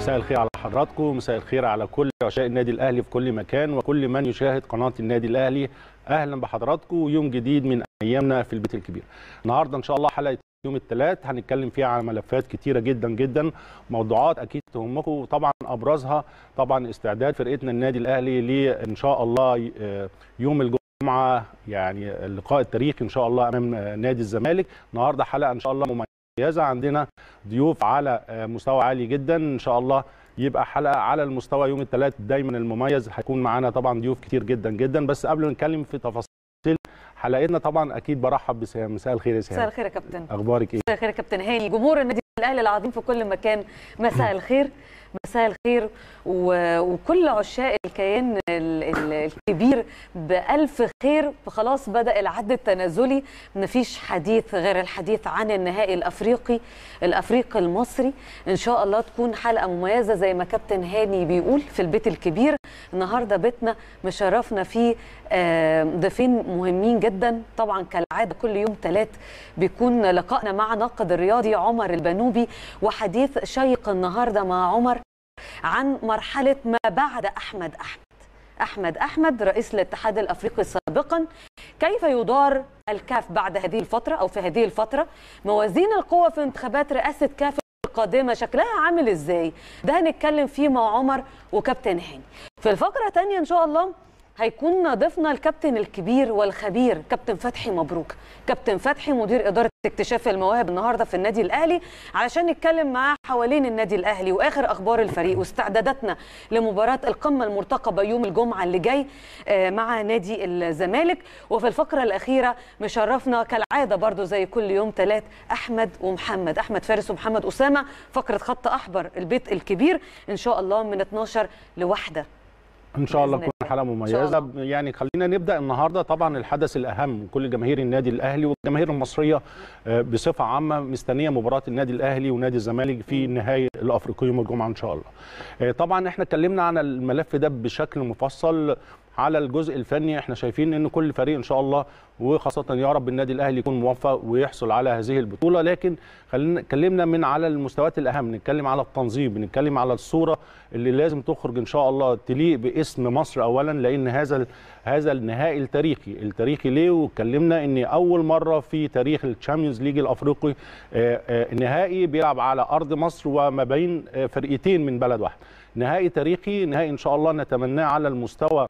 مساء الخير على حضراتكم مساء الخير على كل عشاق النادي الاهلي في كل مكان وكل من يشاهد قناه النادي الاهلي اهلا بحضراتكم يوم جديد من ايامنا في البيت الكبير النهارده ان شاء الله حلقه يوم الثلاث هنتكلم فيها على ملفات كتيره جدا جدا موضوعات اكيد تهمكم وطبعا ابرزها طبعا استعداد فرقتنا النادي الاهلي لان شاء الله يوم الجمعه يعني اللقاء التاريخي ان شاء الله امام نادي الزمالك النهارده حلقه ان شاء الله مميزه عندنا ضيوف على مستوى عالي جدا ان شاء الله يبقى حلقه على المستوى يوم الثلاث دايما المميز هيكون معانا طبعا ضيوف كتير جدا جدا بس قبل ما نتكلم في تفاصيل حلقتنا طبعا اكيد برحب بسهام مساء الخير يا سهام مساء الخير يا كابتن اخبارك ايه مساء الخير يا كابتن هاني جمهور النادي الاهلي العظيم في كل مكان مساء الخير مساء الخير و... وكل عشاق الكيان ال... ال... الكبير بألف خير فخلاص بدأ العد التنازلي مفيش حديث غير الحديث عن النهائي الأفريقي الأفريقي المصري إن شاء الله تكون حلقة مميزة زي ما كابتن هاني بيقول في البيت الكبير النهاردة بيتنا مشرفنا فيه ضيفين مهمين جدا طبعا كالعادة كل يوم ثلاث بيكون لقائنا مع ناقد الرياضي عمر البنوبي وحديث شيق النهاردة مع عمر عن مرحلة ما بعد أحمد أحمد أحمد أحمد رئيس الاتحاد الأفريقي سابقا كيف يدار الكاف بعد هذه الفترة أو في هذه الفترة موازين القوة في انتخابات رئاسة كاف القادمة شكلها عامل إزاي ده هنتكلم فيه مع عمر وكابتن هاني في الفقرة الثانية إن شاء الله هيكون ضيفنا الكابتن الكبير والخبير كابتن فتحي مبروك كابتن فتحي مدير اداره اكتشاف المواهب النهارده في النادي الاهلي علشان نتكلم معاه حوالين النادي الاهلي واخر اخبار الفريق واستعداداتنا لمباراه القمه المرتقبه يوم الجمعه اللي جاي مع نادي الزمالك وفي الفقره الاخيره مشرفنا كالعاده برضو زي كل يوم ثلاث احمد ومحمد احمد فارس ومحمد اسامه فقره خط احمر البيت الكبير ان شاء الله من 12 لواحده ان شاء الله تكون حلقه مميزه يعني خلينا نبدا النهارده طبعا الحدث الاهم كل جماهير النادي الاهلي والجماهير المصريه بصفه عامه مستنيه مباراه النادي الاهلي ونادي الزمالك في النهائي الافريقي يوم الجمعه ان شاء الله طبعا احنا اتكلمنا عن الملف ده بشكل مفصل على الجزء الفني احنا شايفين ان كل فريق ان شاء الله وخاصه يا رب النادي الاهلي يكون موفق ويحصل على هذه البطوله لكن خلينا اتكلمنا من على المستويات الاهم نتكلم على التنظيم نتكلم على الصوره اللي لازم تخرج ان شاء الله تليق باسم مصر اولا لان هذا هذا النهائي التاريخي التاريخي ليه واتكلمنا ان اول مره في تاريخ الشامبيونز ليج الافريقي النهائي بيلعب على ارض مصر وما بين فرقتين من بلد واحد نهائي تاريخي نهائي ان شاء الله نتمناه على المستوى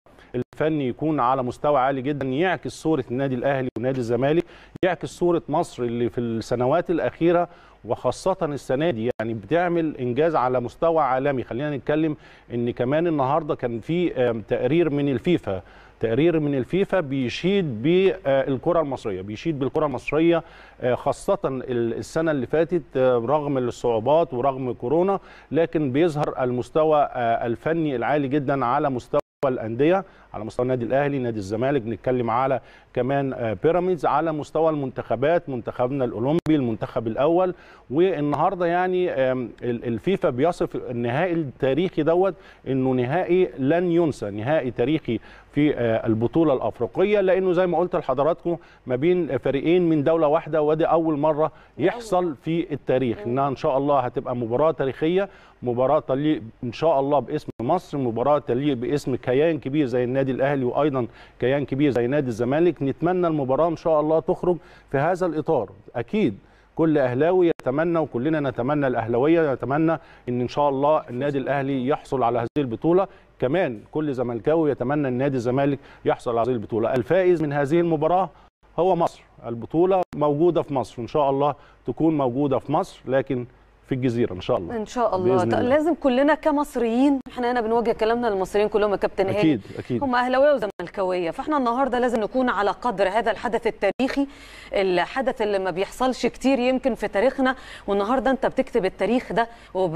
الفني يكون على مستوى عالي جدا يعكس صوره النادي الاهلي ونادي الزمالك يعكس صوره مصر اللي في السنوات الاخيره وخاصة السنة دي يعني بتعمل إنجاز على مستوى عالمي خلينا نتكلم إن كمان النهاردة كان في تقرير من الفيفا تقرير من الفيفا بيشيد بالكرة المصرية بيشيد بالكرة المصرية خاصة السنة اللي فاتت رغم الصعوبات ورغم كورونا لكن بيظهر المستوى الفني العالي جدا على مستوى الانديه على مستوى النادي الاهلي نادي الزمالك بنتكلم على كمان بيراميدز على مستوى المنتخبات منتخبنا الاولمبي المنتخب الاول والنهارده يعني الفيفا بيصف النهائي التاريخي دوت انه نهائي لن ينسى نهائي تاريخي في البطوله الافريقيه لانه زي ما قلت لحضراتكم ما بين فريقين من دوله واحده ودي اول مره يحصل في التاريخ انها ان شاء الله هتبقى مباراه تاريخيه مباراه تليق ان شاء الله باسم مصر مباراه تليق باسم كيان كبير زي النادي الاهلي وايضا كيان كبير زي نادي الزمالك نتمنى المباراه ان شاء الله تخرج في هذا الاطار اكيد كل اهلاوي يتمنى وكلنا نتمنى الاهلاويه نتمنى ان ان شاء الله النادي الاهلي يحصل على هذه البطوله كمان كل زملكاوي يتمنى النادي الزمالك يحصل على هذه البطوله الفائز من هذه المباراه هو مصر البطوله موجوده في مصر ان شاء الله تكون موجوده في مصر لكن في الجزيره ان شاء الله ان شاء الله, الله. لازم كلنا كمصريين احنا هنا بنوجه كلامنا للمصريين كلهم يا كابتن هاني اكيد اكيد هم اهلاويه وزملكاويه فاحنا النهارده لازم نكون على قدر هذا الحدث التاريخي الحدث اللي ما بيحصلش كتير يمكن في تاريخنا والنهارده انت بتكتب التاريخ ده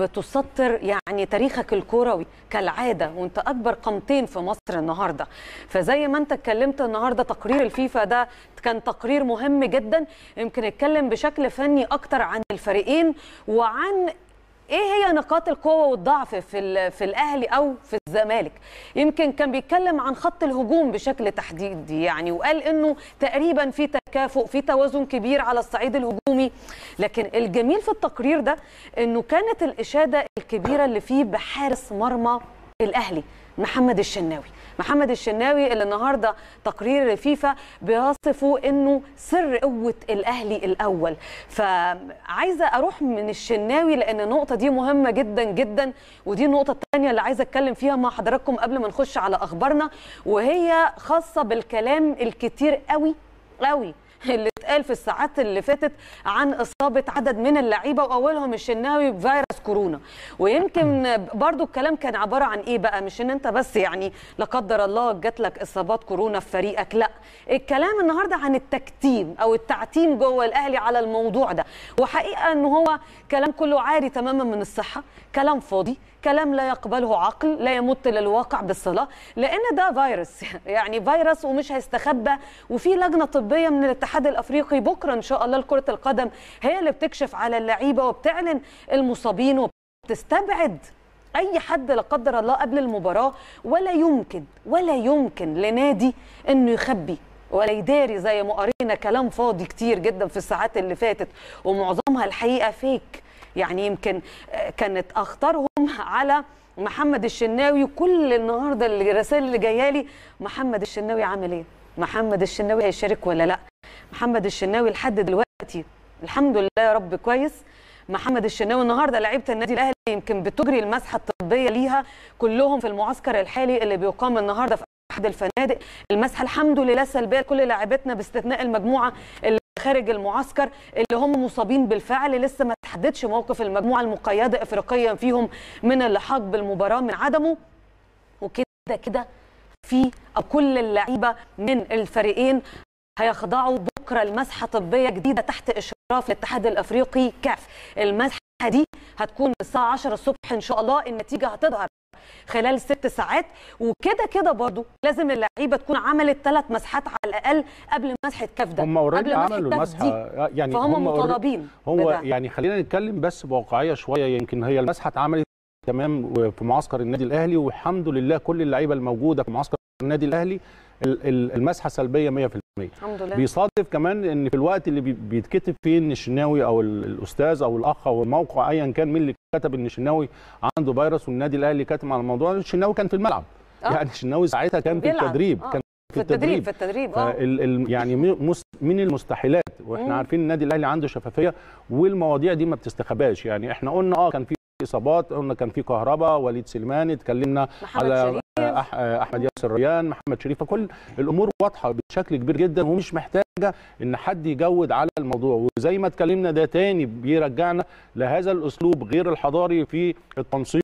وبتسطر يعني تاريخك الكروي كالعاده وانت اكبر قامتين في مصر النهارده فزي ما انت اتكلمت النهارده تقرير الفيفا ده كان تقرير مهم جدا يمكن اتكلم بشكل فني اكتر عن الفريقين وعن ايه هي نقاط القوه والضعف في ال- في الاهلي او في الزمالك يمكن كان بيتكلم عن خط الهجوم بشكل تحديدي يعني وقال انه تقريبا في تكافؤ في توازن كبير على الصعيد الهجومي لكن الجميل في التقرير ده انه كانت الاشاده الكبيره اللي فيه بحارس مرمى الاهلي محمد الشناوي محمد الشناوي اللي النهارده تقرير فيفا بيصفه انه سر قوه الاهلي الاول فعايزه اروح من الشناوي لان النقطه دي مهمه جدا جدا ودي النقطه الثانيه اللي عايزه اتكلم فيها مع حضراتكم قبل ما نخش على اخبارنا وهي خاصه بالكلام الكتير قوي قوي اللي اتقال في الساعات اللي فاتت عن اصابه عدد من اللعيبه واولهم الشناوي بفيروس كورونا ويمكن برضو الكلام كان عباره عن ايه بقى مش ان انت بس يعني لا قدر الله جات لك اصابات كورونا في فريقك لا الكلام النهارده عن التكتيم او التعتيم جوه الاهلي على الموضوع ده وحقيقه ان هو كلام كله عاري تماما من الصحه كلام فاضي كلام لا يقبله عقل لا يمت للواقع بالصلاه لان ده فيروس يعني فيروس ومش هيستخبى وفي لجنه طبيه من الاتحاد الافريقي بكره ان شاء الله لكره القدم هي اللي بتكشف على اللعيبه وبتعلن المصابين وبتستبعد اي حد لا قدر الله قبل المباراه ولا يمكن ولا يمكن لنادي انه يخبي ولا يداري زي ما قرينا كلام فاضي كتير جدا في الساعات اللي فاتت ومعظمها الحقيقه فيك يعني يمكن آه، كانت اخطارهم على محمد الشناوي وكل النهارده الرسائل اللي جايه لي محمد الشناوي عامل ايه؟ محمد الشناوي هيشارك ولا لا؟ محمد الشناوي لحد دلوقتي الحمد لله يا رب كويس محمد الشناوي النهارده لعيبه النادي الاهلي يمكن بتجري المسحه الطبيه ليها كلهم في المعسكر الحالي اللي بيقام النهارده في احد الفنادق المسحه الحمد لله سلبيه لكل لاعبتنا باستثناء المجموعه اللي خارج المعسكر اللي هم مصابين بالفعل لسه ما تحددش موقف المجموعه المقيده افريقيا فيهم من اللحاق بالمباراه من عدمه وكده كده في أو كل اللعيبه من الفريقين هيخضعوا بكره لمسحه طبيه جديده تحت اشراف الاتحاد الافريقي كاف المسحه دي هتكون الساعه 10 الصبح ان شاء الله النتيجه هتظهر خلال ست ساعات وكده كده برضو لازم اللعيبه تكون عملت ثلاث مسحات على الاقل قبل مسحه كاف ده هم اوريدي قبل مسحة عملوا كاف المسحه دي. آه، يعني فهم هم already- مطالبين هو بده. يعني خلينا نتكلم بس بواقعيه شويه يمكن هي المسحه اتعملت تمام في معسكر النادي الاهلي والحمد لله كل اللعيبه الموجوده في معسكر النادي الاهلي ال- ال- المسحه سلبيه 100% الحمد لله بيصادف كمان ان في الوقت اللي بي- بيتكتب فيه ان الشناوي او ال- الاستاذ او الاخ او الموقع ايا كان مين اللي كتب ان الشناوي عنده فيروس والنادي الاهلي كاتب على الموضوع الشناوي كان في الملعب آه. يعني الشناوي ساعتها كان في بيلعب. التدريب آه. كان في التدريب في التدريب اه فال ال يعني مي- مس- من المستحيلات واحنا مم. عارفين النادي الاهلي عنده شفافيه والمواضيع دي ما بتستخباش يعني احنا قلنا اه كان في اصابات قلنا كان في كهرباء وليد سليمان اتكلمنا محمد على شريف أح احمد ياسر ريان محمد شريف فكل الامور واضحه بشكل كبير جدا ومش محتاجه ان حد يجود على الموضوع وزي ما اتكلمنا ده تاني بيرجعنا لهذا الاسلوب غير الحضاري في التنسيق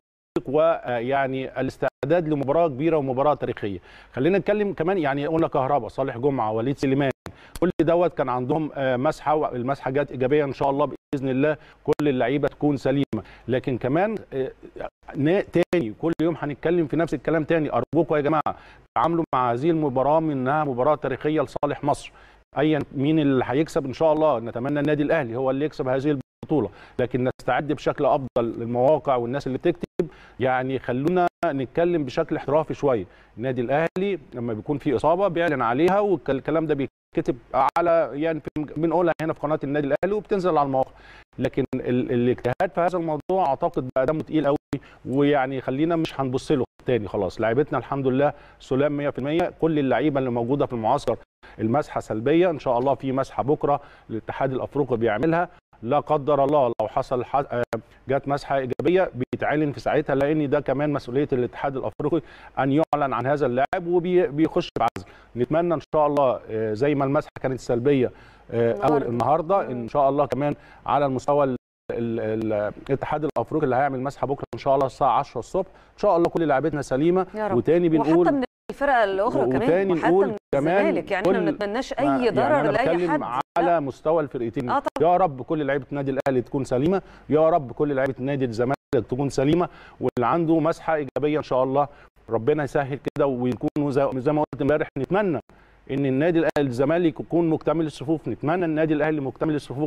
ويعني الاستعداد لمباراه كبيره ومباراه تاريخيه خلينا نتكلم كمان يعني قلنا كهرباء صالح جمعه وليد سليمان كل دوت كان عندهم آه، مسحه والمسحه جت ايجابيه ان شاء الله باذن الله كل اللعيبه تكون سليمه لكن كمان آه، نا- تاني كل يوم هنتكلم في نفس الكلام تاني ارجوكم يا جماعه تعاملوا مع هذه المباراه من انها مباراه تاريخيه لصالح مصر ايا مين اللي هيكسب ان شاء الله نتمنى النادي الاهلي هو اللي يكسب هذه البطوله لكن نستعد بشكل افضل للمواقع والناس اللي بتكتب يعني خلونا نتكلم بشكل احترافي شويه النادي الاهلي لما بيكون في اصابه بيعلن عليها والكلام ده بيتكتب على يعني في- بنقولها هنا في قناه النادي الاهلي وبتنزل على المواقع لكن ال- الاجتهاد في هذا الموضوع اعتقد بقى دمه تقيل قوي ويعني خلينا مش هنبص له تاني خلاص لعيبتنا الحمد لله سلام 100% كل اللعيبه اللي موجوده في المعسكر المسحه سلبيه ان شاء الله في مسحه بكره الاتحاد الافريقي بيعملها لا قدر الله لو حصل ح- آه، جت مسحه ايجابيه بيتعلن في ساعتها لان ده كمان مسؤوليه الاتحاد الافريقي ان يعلن عن هذا اللاعب وبيخش بعزل نتمنى ان شاء الله آه، زي ما المسحه كانت سلبيه آه، اول النهاردة. النهارده ان شاء الله كمان على المستوى ال- ال- ال- الاتحاد الافريقي اللي هيعمل مسحه بكره ان شاء الله الساعه 10 الصبح ان شاء الله كل لاعبتنا سليمه يا رب. وتاني بنقول وحتى من الفرق الاخرى كمان وتاني وحتى نقول من كمان الزمالك يعني احنا ما كل- نتمناش ما- اي ضرر يعني أنا لاي بتكلم حد على مستوى الفرقتين آه يا رب كل لعيبه النادي الاهلي تكون سليمه يا رب كل لعيبه نادي الزمالك تكون سليمه واللي عنده مسحه ايجابيه ان شاء الله ربنا يسهل كده ويكونوا زي, زي ما قلت امبارح نتمنى ان النادي الاهلي الزمالك يكون مكتمل الصفوف نتمنى النادي الاهلي مكتمل الصفوف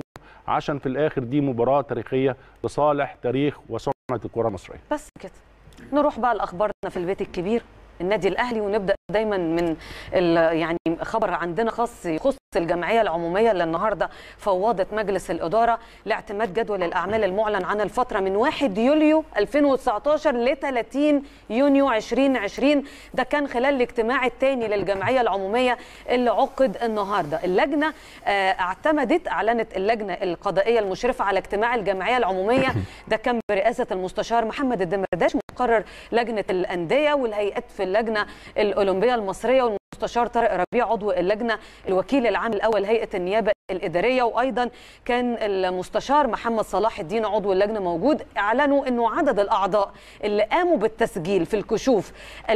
عشان في الاخر دي مباراه تاريخيه لصالح تاريخ وسمعه الكره المصريه بس كده نروح بقى لاخبارنا في البيت الكبير النادي الاهلي ونبدا دايما من يعني خبر عندنا خاص يخص الجمعيه العموميه اللي النهارده فوضت مجلس الاداره لاعتماد جدول الاعمال المعلن عن الفتره من 1 يوليو 2019 ل 30 يونيو 2020 ده كان خلال الاجتماع الثاني للجمعيه العموميه اللي عقد النهارده اللجنه اعتمدت اعلنت اللجنه القضائيه المشرفه على اجتماع الجمعيه العموميه ده كان برئاسه المستشار محمد الدمرداش مقرر لجنه الانديه والهيئات في اللجنه الاولمبيه المصريه والمستشار طارق ربيع عضو اللجنه الوكيل العام الاول هيئه النيابه الاداريه وايضا كان المستشار محمد صلاح الدين عضو اللجنه موجود اعلنوا انه عدد الاعضاء اللي قاموا بالتسجيل في الكشوف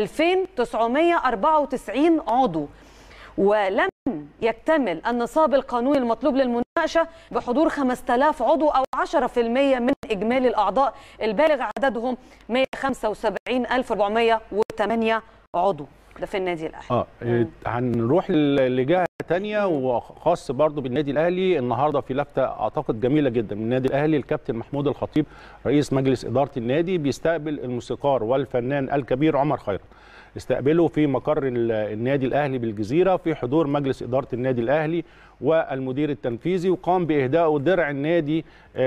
2994 عضو ولم يكتمل النصاب القانوني المطلوب للمناقشه بحضور 5000 عضو او 10% من اجمالي الاعضاء البالغ عددهم 175408 عضو ده في النادي الاهلي اه هنروح لجهه ثانيه وخاص برضو بالنادي الاهلي النهارده في لفته اعتقد جميله جدا من النادي الاهلي الكابتن محمود الخطيب رئيس مجلس اداره النادي بيستقبل الموسيقار والفنان الكبير عمر خيرت استقبله في مقر النادي الاهلي بالجزيره في حضور مجلس اداره النادي الاهلي والمدير التنفيذي وقام باهدائه درع النادي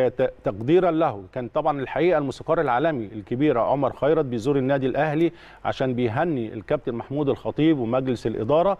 تقديرا له كان طبعا الحقيقه الموسيقار العالمي الكبير عمر خيرت بيزور النادي الاهلي عشان بيهني الكابتن محمود الخطيب ومجلس الاداره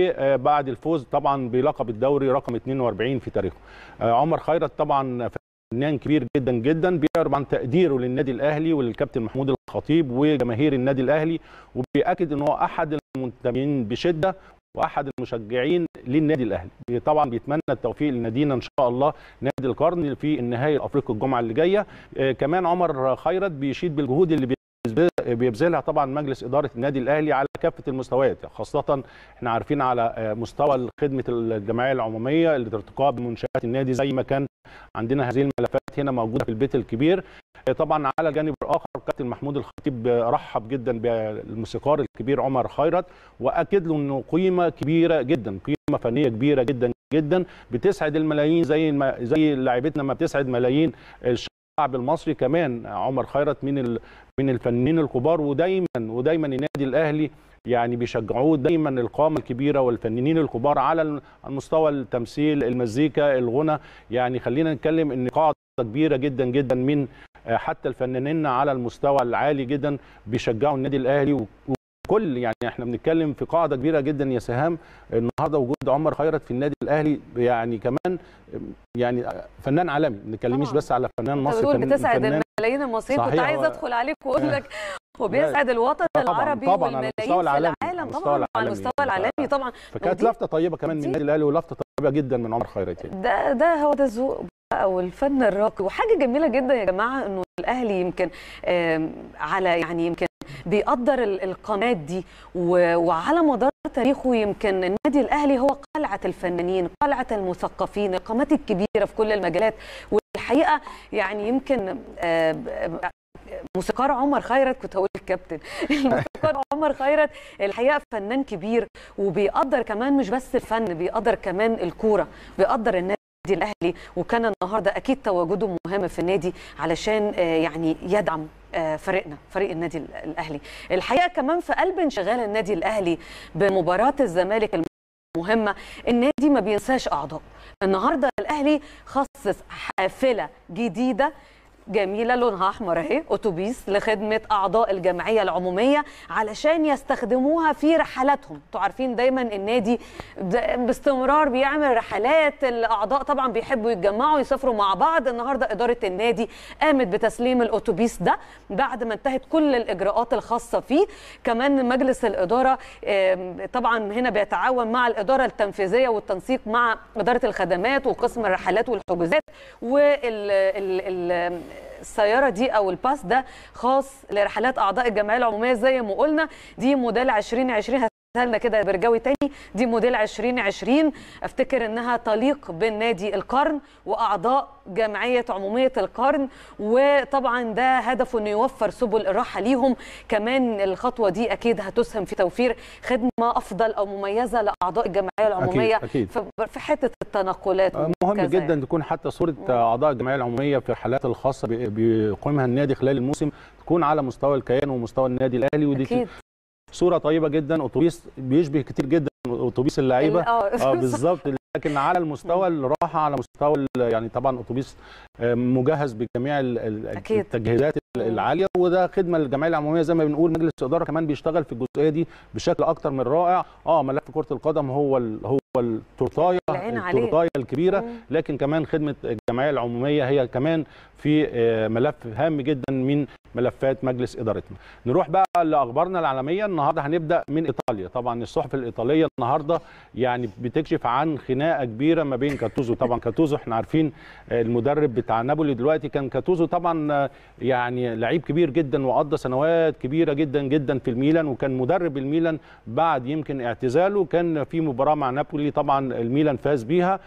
بعد الفوز طبعا بلقب الدوري رقم 42 في تاريخه عمر خيرت طبعا فنان كبير جدا جدا بيعرب عن تقديره للنادي الاهلي وللكابتن محمود الخطيب وجماهير النادي الاهلي وبيأكد ان هو احد المنتمين بشده واحد المشجعين للنادي الاهلي طبعا بيتمنى التوفيق لنادينا ان شاء الله نادي القرن في النهائي الافريقي الجمعه اللي جايه كمان عمر خيرت بيشيد بالجهود اللي بيبذلها طبعا مجلس اداره النادي الاهلي على كافه المستويات خاصه احنا عارفين على مستوى خدمه الجمعيه العموميه الارتقاء بمنشات النادي زي ما كان عندنا هذه الملفات هنا موجوده في البيت الكبير طبعا على الجانب الاخر كابتن محمود الخطيب رحب جدا بالموسيقار الكبير عمر خيرت واكد له انه قيمه كبيره جدا قيمه فنيه كبيره جدا جدا بتسعد الملايين زي ما زي لاعبتنا ما بتسعد ملايين الشعب المصري كمان عمر خيرت من من الفنانين الكبار ودايما ودايما النادي الاهلي يعني بيشجعوه دايما القامه الكبيره والفنانين الكبار على المستوى التمثيل المزيكا الغنى يعني خلينا نتكلم ان قاعده كبيره جدا جدا من حتى الفنانين على المستوى العالي جدا بيشجعوا النادي الاهلي وكل يعني احنا بنتكلم في قاعده كبيره جدا يا سهام النهارده وجود عمر خيرت في النادي الاهلي يعني كمان يعني فنان عالمي ما بنتكلمش بس على فنان مصري بتقول بتسعد الملايين المصريين كنت عايز ادخل عليك واقول لك وبيسعد الوطن طبعاً العربي طبعاً والملايين على المستوى العالمي في العالم على المستوى طبعا على العالمي. المستوى العالمي طبعا فكانت ودي- لفته طيبه كمان من دي- النادي الاهلي ولفته طيبه جدا من عمر خيرت يعني. ده ده هو ده الذوق بقى والفن الراقي وحاجه جميله جدا يا جماعه انه الاهلي يمكن آم، على يعني يمكن بيقدر ال- القامات دي و- وعلى مدار تاريخه يمكن النادي الاهلي هو قلعه الفنانين قلعه المثقفين القامات الكبيره في كل المجالات والحقيقه يعني يمكن آه، ب- موسيقار عمر خيرت كنت هقول الكابتن الموسيقار عمر خيرت الحقيقه فنان كبير وبيقدر كمان مش بس الفن بيقدر كمان الكوره بيقدر النادي الاهلي وكان النهارده اكيد تواجده مهم في النادي علشان آه، يعني يدعم آه، فريقنا فريق النادي الاهلي الحقيقه كمان في قلب انشغال النادي الاهلي بمباراه الزمالك مهمه النادي ما بينساش اعضاء النهارده الاهلي خصص حافله جديده جميله لونها احمر اهي اتوبيس لخدمه اعضاء الجمعيه العموميه علشان يستخدموها في رحلاتهم انتوا عارفين دايما النادي ب- باستمرار بيعمل رحلات الاعضاء طبعا بيحبوا يتجمعوا يسافروا مع بعض النهارده اداره النادي قامت بتسليم الاتوبيس ده بعد ما انتهت كل الاجراءات الخاصه فيه كمان مجلس الاداره آم، طبعا هنا بيتعاون مع الاداره التنفيذيه والتنسيق مع اداره الخدمات وقسم الرحلات والحجوزات والسياره دي او الباس ده خاص لرحلات اعضاء الجمعيه العموميه زي ما قلنا دي موديل 2020 لنا كده يا برجاوي تاني دي موديل 2020 افتكر انها تليق بالنادي القرن واعضاء جمعيه عموميه القرن وطبعا ده هدفه انه يوفر سبل الراحه ليهم كمان الخطوه دي اكيد هتسهم في توفير خدمه افضل او مميزه لاعضاء الجمعيه العموميه أكيد. في- في حته التنقلات مهم وكذا جدا يعني. تكون حتى صوره اعضاء الجمعيه العموميه في الحالات الخاصه بي- بيقيمها النادي خلال الموسم تكون على مستوى الكيان ومستوى النادي الاهلي ودي اكيد صوره طيبه جدا اتوبيس بيشبه كتير جدا اتوبيس اللعيبه ال- اه اه بالظبط لكن على المستوى الراحه على مستوى ال- يعني طبعا اتوبيس آه، مجهز بجميع ال- ال- أكيد. التجهيزات ال- مم. العاليه وده خدمه للجمعيه العموميه زي ما بنقول مجلس الاداره كمان بيشتغل في الجزئيه دي بشكل اكتر من رائع اه ملف كره القدم هو ال هو التورتايه العين عليه. التورتايه الكبيره مم. لكن كمان خدمه الجمعيه العموميه هي كمان في آه، ملف هام جدا من ملفات مجلس ادارتنا. نروح بقى لاخبارنا العالميه النهارده هنبدا من ايطاليا، طبعا الصحف الايطاليه النهارده يعني بتكشف عن خناقه كبيره ما بين كاتوزو، طبعا كاتوزو احنا عارفين آه، المدرب بتاع نابولي دلوقتي كان كاتوزو طبعا آه، يعني لعيب كبير جدا وقضى سنوات كبيره جدا جدا في الميلان وكان مدرب الميلان بعد يمكن اعتزاله كان في مباراه مع نابولي طبعا الميلان فاز بيها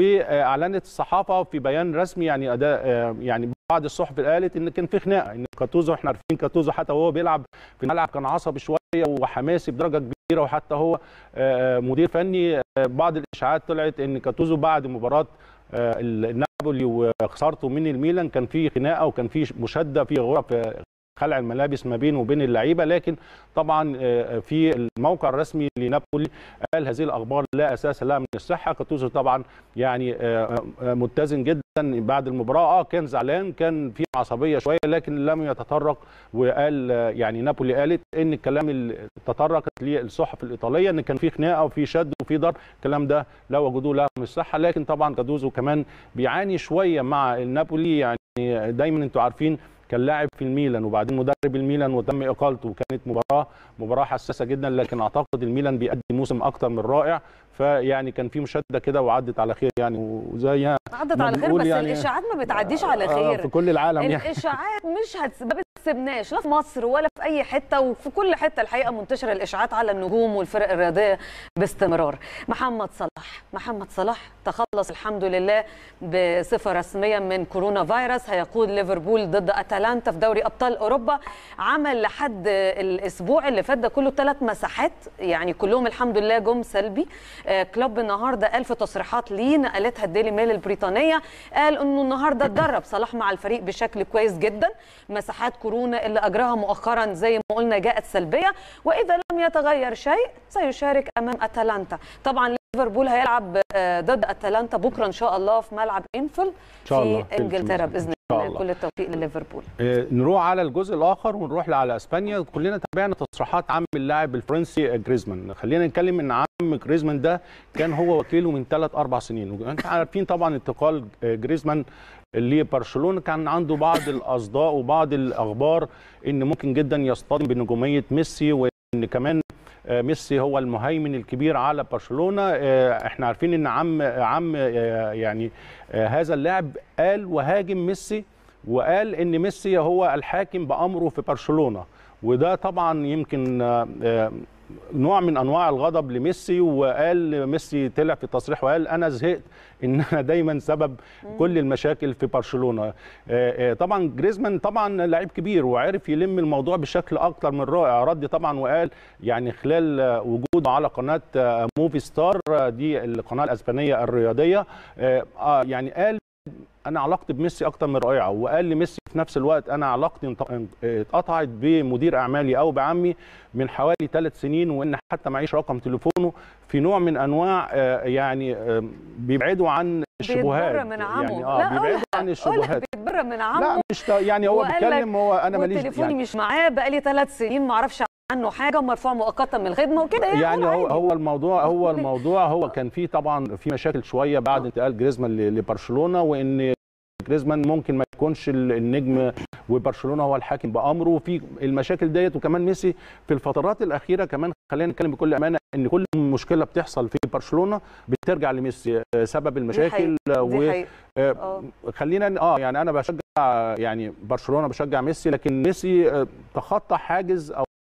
واعلنت الصحافه في بيان رسمي يعني اداء آه، يعني بعض الصحف قالت ان كان في خناقه ان كاتوزو احنا عارفين كاتوزو حتى وهو بيلعب في الملعب كان عصبي شويه وحماسي بدرجه كبيره وحتى هو آه، مدير فني آه، بعض الاشاعات طلعت ان كاتوزو بعد مباراه آه، النابولي وخسارته من الميلان كان في خناقه وكان في مشاده في غرف آه، خلع الملابس ما بينه وبين اللعيبه لكن طبعا آه، في الموقع الرسمي لنابولي قال هذه الاخبار لا اساس لها من الصحه كاتوزو طبعا يعني آه، آه، متزن جدا بعد المباراه اه كان زعلان كان في عصبيه شويه لكن لم يتطرق وقال آه، يعني نابولي قالت ان الكلام اللي تطرقت للصحف الايطاليه ان كان في خناقه وفي شد وفي ضرب الكلام ده لا وجوده له من الصحه لكن طبعا كاتوزو كمان بيعاني شويه مع النابولي يعني دايما انتوا عارفين كان لاعب في الميلان وبعدين مدرب الميلان وتم اقالته وكانت مباراه مباراه حساسه جدا لكن اعتقد الميلان بيقدم موسم اكتر من رائع فيعني كان في مشاده كده وعدت على خير يعني وزي عدت ما على خير بنقول بس يعني- الاشاعات ما بتعديش على آه، خير في كل العالم يعني الاشاعات مش هتس... ما بتسيبناش لا في مصر ولا في اي حته وفي كل حته الحقيقه منتشره الاشاعات على النجوم والفرق الرياضيه باستمرار محمد صلاح محمد صلاح تخلص الحمد لله بصفه رسميه من كورونا فيروس هيقود ليفربول ضد اتلانتا في دوري ابطال اوروبا عمل لحد الاسبوع اللي فات ده كله ثلاث مساحات يعني كلهم الحمد لله جم سلبي آه، كلوب النهارده قال في تصريحات ليه نقلتها الديلي ميل البريطانيه قال انه النهارده اتدرب صلاح مع الفريق بشكل كويس جدا مساحات كورونا اللي اجراها مؤخرا زي ما قلنا جاءت سلبيه واذا لم يتغير شيء سيشارك امام اتلانتا طبعا ليفربول هيلعب آه، ضد اتلانتا بكره ان شاء الله في ملعب انفيلد إن شاء الله. في انجلترا باذن إن شاء الله الله. كل التوفيق لليفربول آه، نروح على الجزء الاخر ونروح على اسبانيا كلنا تابعنا تصريحات عم اللاعب الفرنسي جريزمان خلينا نتكلم ان عم جريزمان ده كان هو وكيله من ثلاث اربع سنين انت عارفين طبعا انتقال آه، جريزمان لبرشلونه كان عنده بعض الاصداء وبعض الاخبار ان ممكن جدا يصطدم بنجوميه ميسي وان كمان آه، ميسي هو المهيمن الكبير على برشلونه آه، احنا عارفين ان عم عم آه، يعني آه، هذا اللاعب قال وهاجم ميسي وقال ان ميسي هو الحاكم بامره في برشلونه وده طبعا يمكن آه، آه، نوع من انواع الغضب لميسي وقال ميسي طلع في تصريح وقال انا زهقت ان انا دايما سبب كل المشاكل في برشلونه آه، آه، طبعا جريزمان طبعا لعيب كبير وعرف يلم الموضوع بشكل اكتر من رائع رد طبعا وقال يعني خلال آه، وجوده على قناه آه، موفي ستار آه، دي القناه الاسبانيه الرياضيه آه، آه، يعني قال انا علاقتي بميسي اكتر من رائعه وقال لميسي في نفس الوقت انا علاقتي انت- اتقطعت بمدير اعمالي او بعمي من حوالي ثلاث سنين وان حتى معيش رقم تليفونه في نوع من انواع آه، يعني آه، بيبعدوا عن الشبهات بيتبرى من عمه يعني اه لا، بيبعدوا قولها- عن الشبهات قولها بيتبرى من عمه لا مش يعني هو وقال لك بيتكلم هو انا ماليش وتليفوني يعني مش معاه بقالي ثلاث سنين ما اعرفش عنه حاجه مرفوع مؤقتا من الخدمه وكده يعني هو عادي. هو الموضوع هو الموضوع هو كان في طبعا في مشاكل شويه بعد انتقال جريزمان ل- لبرشلونه وان جريزمان ممكن ما يكونش ال- النجم وبرشلونه هو الحاكم بامره وفي المشاكل ديت وكمان ميسي في الفترات الاخيره كمان خلينا نتكلم بكل امانه ان كل مشكله بتحصل في برشلونه بترجع لميسي آه، سبب المشاكل آه، دي و حقيقة. آه، آه. خلينا اه يعني انا بشجع يعني برشلونه بشجع ميسي لكن ميسي آه، تخطى حاجز او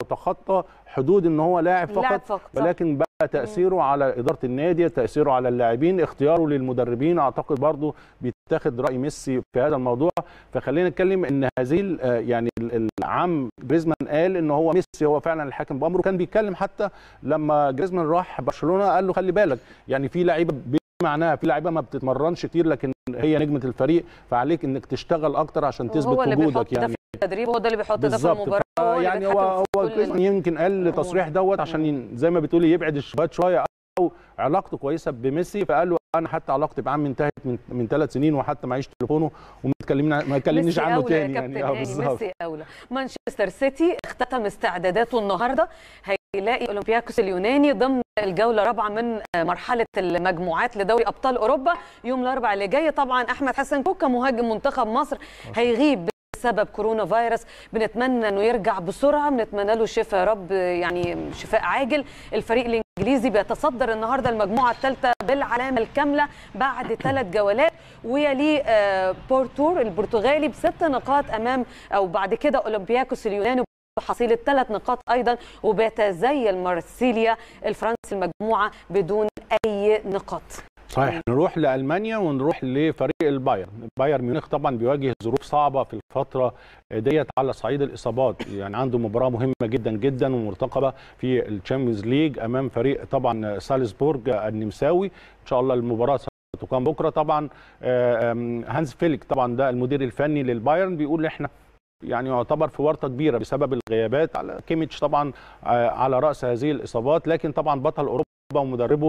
تخطى حدود ان هو لاعب فقط, لاعب فقط، صح. ولكن بقى تاثيره على اداره النادي تاثيره على اللاعبين اختياره للمدربين اعتقد برضو بيتاخد راي ميسي في هذا الموضوع فخلينا نتكلم ان هذه ال- آه يعني ال- العام جريزمان قال ان هو ميسي هو فعلا الحاكم بامره كان بيتكلم حتى لما جريزمان راح برشلونه قال له خلي بالك يعني في لعيبه معناها في لعيبه ما بتتمرنش كتير لكن هي نجمه الفريق فعليك انك تشتغل اكتر عشان تثبت هو اللي بيحط وجودك ده يعني في التدريب هو ده اللي بيحط ده في بالظبط المباراه هو اللي يعني بيتحكم هو في هو كل جريزمان يمكن قال التصريح دوت عشان ين- زي ما بتقولي يبعد الشبهات شويه او علاقته كويسه بميسي فقال له انا حتى علاقتي بعم انتهت من من ثلاث سنين وحتى معيش تليفونه وما تكلمنا ما يكلمنيش ميسي عنه أولى تاني يا يعني كابتن اه هاني بالظبط ميسي اولى مانشستر سيتي اختتم استعداداته النهارده هيلاقي اولمبياكوس اليوناني ضمن الجوله الرابعه من مرحله المجموعات لدوري ابطال اوروبا يوم الاربعاء اللي جاي طبعا احمد حسن كوكا مهاجم منتخب مصر هيغيب بسبب كورونا فيروس بنتمنى انه يرجع بسرعه بنتمنى له الشفاء يا رب يعني شفاء عاجل الفريق الانجليزي بيتصدر النهارده المجموعه الثالثه بالعلامه الكامله بعد ثلاث جولات ويليه آه، بورتور البرتغالي بست نقاط امام او بعد كده اولمبياكوس اليوناني بحصيله ثلاث نقاط ايضا وبيتزين مارسيليا الفرنسي المجموعه بدون اي نقاط صحيح نروح لالمانيا ونروح لفريق البايرن بايرن ميونخ طبعا بيواجه ظروف صعبه في الفتره ديت على صعيد الاصابات يعني عنده مباراه مهمه جدا جدا ومرتقبه في الشامبيونز ليج امام فريق طبعا سالزبورج النمساوي ان شاء الله المباراه ستقام بكره طبعا آه، آم، هانز فيليك طبعا ده المدير الفني للبايرن بيقول احنا يعني يعتبر في ورطه كبيره بسبب الغيابات على كيميتش طبعا آه، على راس هذه الاصابات لكن طبعا بطل اوروبا ومدربه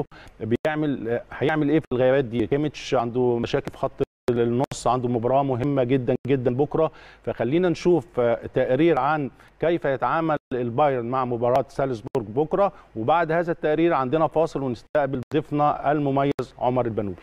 بيعمل هيعمل ايه في الغيابات دي كيميتش عنده مشاكل في خط النص عنده مباراه مهمه جدا جدا بكره فخلينا نشوف آه، تقرير عن كيف يتعامل البايرن مع مباراه سالزبورج بكره وبعد هذا التقرير عندنا فاصل ونستقبل ضيفنا المميز عمر البنوبي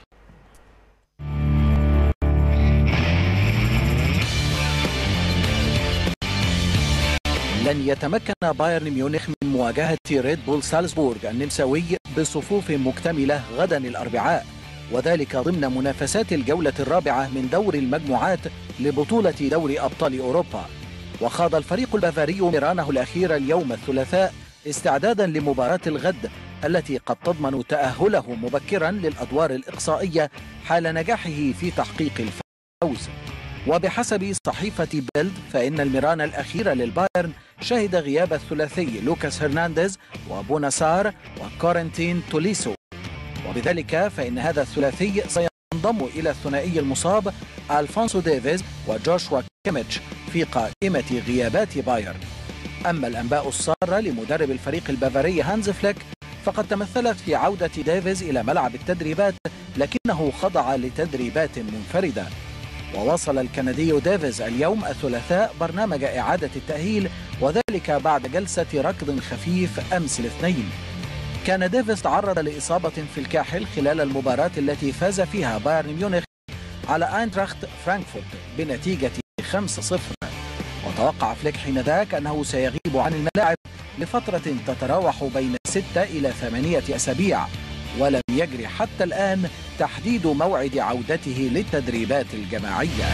لن يتمكن بايرن ميونخ من مواجهة ريد بول سالزبورغ النمساوي بصفوف مكتملة غدا الأربعاء وذلك ضمن منافسات الجولة الرابعة من دور المجموعات لبطولة دوري أبطال أوروبا وخاض الفريق البافاري ميرانه الأخير اليوم الثلاثاء استعدادا لمباراة الغد التي قد تضمن تأهله مبكرا للأدوار الإقصائية حال نجاحه في تحقيق الفوز وبحسب صحيفة بيلد فإن الميران الأخير للبايرن شهد غياب الثلاثي لوكاس هرنانديز وبوناسار وكورنتين توليسو وبذلك فإن هذا الثلاثي سينضم إلى الثنائي المصاب ألفونسو ديفيز وجوشوا كيميتش في قائمة غيابات بايرن أما الأنباء السارة لمدرب الفريق البافاري هانز فليك فقد تمثلت في عودة ديفيز إلى ملعب التدريبات لكنه خضع لتدريبات منفردة ووصل الكندي ديفيز اليوم الثلاثاء برنامج إعادة التأهيل وذلك بعد جلسة ركض خفيف أمس الاثنين كان ديفيز تعرض لإصابة في الكاحل خلال المباراة التي فاز فيها بايرن ميونخ على أينتراخت فرانكفورت بنتيجة 5-0 وتوقع فليك حينذاك أنه سيغيب عن الملاعب لفترة تتراوح بين 6 إلى 8 أسابيع ولم يجري حتى الآن تحديد موعد عودته للتدريبات الجماعية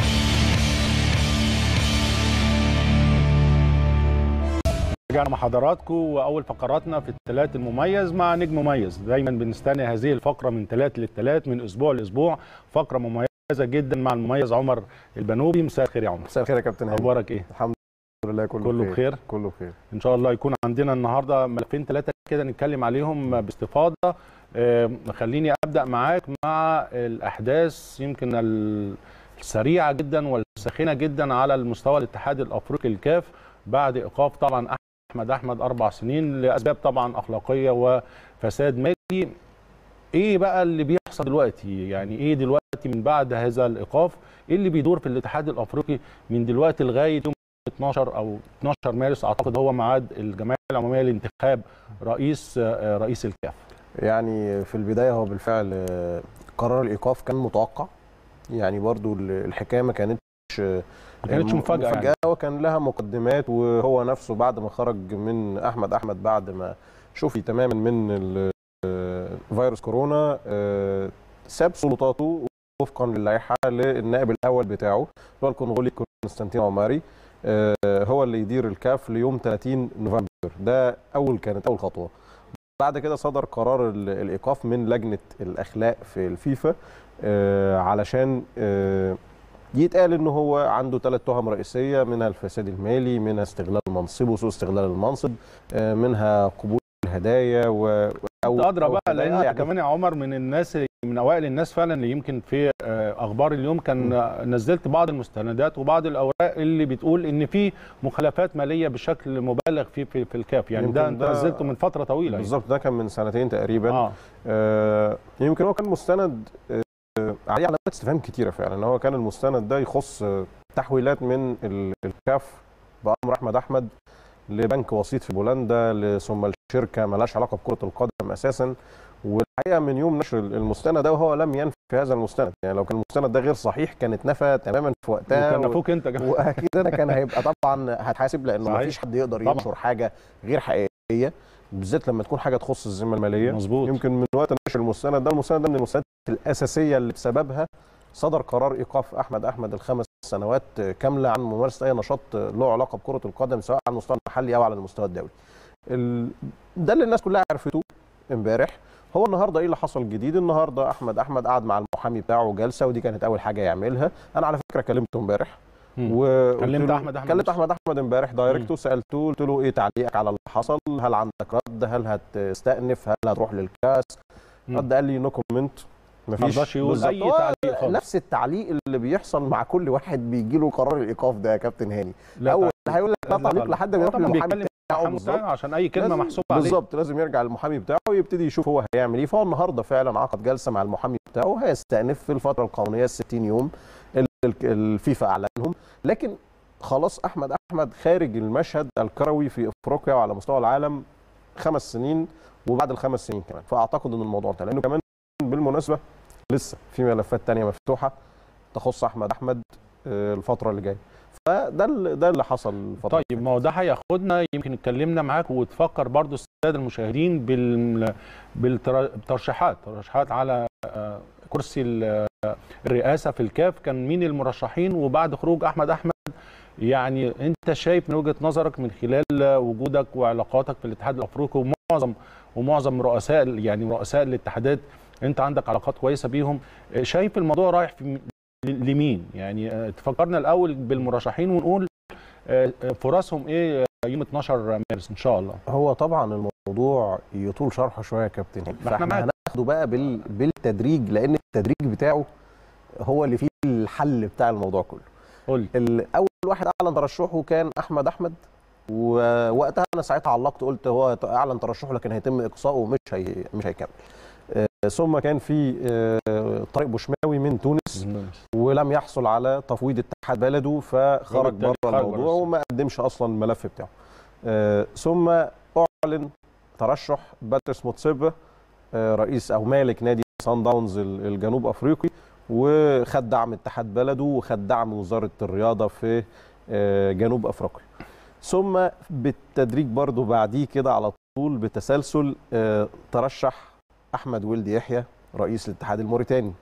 رجعنا مع حضراتكم واول فقراتنا في الثلاث المميز مع نجم مميز دايما بنستنى هذه الفقره من ثلاث للثلاث من اسبوع لاسبوع فقره مميزه جدا مع المميز عمر البنوبي مساء الخير يا عمر مساء الخير يا كابتن هاني اخبارك ايه الحمد لله كله, كله بخير كله بخير ان شاء الله يكون عندنا النهارده ملفين ثلاثه كده نتكلم عليهم باستفاضه آه، خليني ابدا معاك مع الاحداث يمكن ال- السريعه جدا والساخنه جدا على المستوى الاتحاد الافريقي الكاف بعد ايقاف طبعا احمد احمد اربع سنين لاسباب طبعا اخلاقيه وفساد مالي ايه بقى اللي بيحصل دلوقتي يعني ايه دلوقتي من بعد هذا الايقاف ايه اللي بيدور في الاتحاد الافريقي من دلوقتي لغايه يوم 12 او 12 مارس اعتقد هو ميعاد الجمعيه العموميه لانتخاب رئيس آه، رئيس الكاف يعني في البدايه هو بالفعل آه، قرار الايقاف كان متوقع يعني برضو ال- الحكايه ما كانتش آه، ما كانتش م- مفاجأة يعني. مفاجاه وكان لها مقدمات وهو نفسه بعد ما خرج من احمد احمد بعد ما شفي تماما من ال- آه، فيروس كورونا آه، ساب سلطاته وفقا للائحه للنائب الاول بتاعه اللي هو الكونغولي كونستانتين عماري آه، هو اللي يدير الكاف ليوم 30 نوفمبر ده اول كانت اول خطوه بعد كده صدر قرار ال- الايقاف من لجنه الاخلاق في الفيفا آه، علشان آه، يتقال ان هو عنده ثلاث تهم رئيسيه منها الفساد المالي منها استغلال منصبه سوء استغلال المنصب آه، منها قبول الهدايا و انت ادرى أو بقى هدايا. لان يعني كمان يا عمر من الناس من اوائل الناس فعلا اللي يمكن في آه، اخبار اليوم كان آه، نزلت بعض المستندات وبعض الاوراق اللي بتقول ان في مخالفات ماليه بشكل مبالغ فيه في, في الكاف يعني ده يمكن انت ده- نزلته من فتره طويله يعني. بالظبط ده كان من سنتين تقريبا اه آه، يمكن هو كان مستند آه، عليه علامات استفهام كتيره فعلا هو كان المستند ده يخص آه، تحويلات من ال- الكاف بامر احمد احمد لبنك وسيط في بولندا ل- ثم الشركه ملهاش علاقه بكره القدم اساسا والحقيقه من يوم نشر المستند ده وهو لم ينفي هذا المستند يعني لو كان المستند ده غير صحيح كان اتنفى تماما في وقتها وكان و- اخوك انت كمان. واكيد انا كان هيبقى طبعا هتحاسب لانه صحيح. ما فيش حد يقدر طبعاً. ينشر حاجه غير حقيقيه بالذات لما تكون حاجه تخص الذمه الماليه مظبوط يمكن من وقت نشر المستند ده المستند ده من المستندات الاساسيه اللي بسببها صدر قرار ايقاف احمد احمد الخمس سنوات كامله عن ممارسه اي نشاط له علاقه بكره القدم سواء على المستوى المحلي او على المستوى الدولي. ال... ده اللي الناس كلها عرفته امبارح هو النهارده ايه اللي حصل جديد النهارده احمد احمد قعد مع المحامي بتاعه جلسه ودي كانت اول حاجه يعملها انا على فكره كلمته امبارح مم. وقلت كلمت له- أحمد أحمد كلمت نفسه. احمد احمد امبارح دايركت مم. وسالته قلت له ايه تعليقك على اللي حصل هل عندك رد هل هتستأنف هل هتروح للكاس مم. رد قال لي نو كومنت مفيش مرضاش يقول بالظبط. أي هو تعليق خالص. نفس التعليق اللي بيحصل مع كل واحد بيجي له قرار الايقاف ده يا كابتن هاني لا اول تعليق. هيقول لك لا لا تعليق تعليق. لحد ما هو يروح طبعاً للمحامي بيتكلم بتاعه محمد بالظبط سامي عشان اي كلمه لازم- محسوبه عليه بالظبط لازم يرجع للمحامي بتاعه ويبتدي يشوف هو هيعمل ايه فهو النهارده فعلا عقد جلسه مع المحامي بتاعه هيستأنف في الفتره القانونيه ال 60 يوم اللي ال- الفيفا اعلنهم لكن خلاص احمد احمد خارج المشهد الكروي في افريقيا وعلى مستوى العالم خمس سنين وبعد الخمس سنين كمان فاعتقد ان الموضوع انتهى لانه كمان بالمناسبه لسه في ملفات تانية مفتوحه تخص احمد احمد آه، الفتره اللي جايه فده اللي- ده اللي حصل الفتره طيب ما هو ده هياخدنا يمكن اتكلمنا معاك وتفكر برضو الساده المشاهدين بال بالترشيحات ترشيحات على آه، كرسي ال- آه، الرئاسه في الكاف كان مين المرشحين وبعد خروج احمد احمد يعني انت شايف من وجهه نظرك من خلال وجودك وعلاقاتك في الاتحاد الافريقي ومعظم ومعظم رؤساء يعني رؤساء الاتحادات انت عندك علاقات كويسه بيهم آه، شايف الموضوع رايح في لمين يعني آه، تفكرنا الاول بالمرشحين ونقول آه، آه، فرصهم ايه آه، يوم 12 مارس ان شاء الله هو طبعا الموضوع يطول شرحه شويه يا كابتن هاني. ما احنا فاحنا معاك. هناخده بقى بال... بالتدريج لان التدريج بتاعه هو اللي فيه الحل بتاع الموضوع كله قول لي ال- اول واحد اعلن ترشحه كان احمد احمد ووقتها انا ساعتها علقت قلت هو اعلن ترشحه لكن هيتم اقصائه ومش هي... مش هيكمل آه، ثم كان في آه، طارق بوشماوي من تونس ولم يحصل على تفويض اتحاد بلده فخرج وبالتالي بره خرج الموضوع بره. وما قدمش اصلا الملف بتاعه آه، ثم اعلن ترشح باتريس موتسيبا آه، رئيس او مالك نادي سان داونز ال- الجنوب افريقي وخد دعم اتحاد بلده وخد دعم وزاره الرياضه في آه، جنوب افريقيا ثم بالتدريج برضو بعديه كده على طول بتسلسل آه، ترشح احمد ولد يحيى رئيس الاتحاد الموريتاني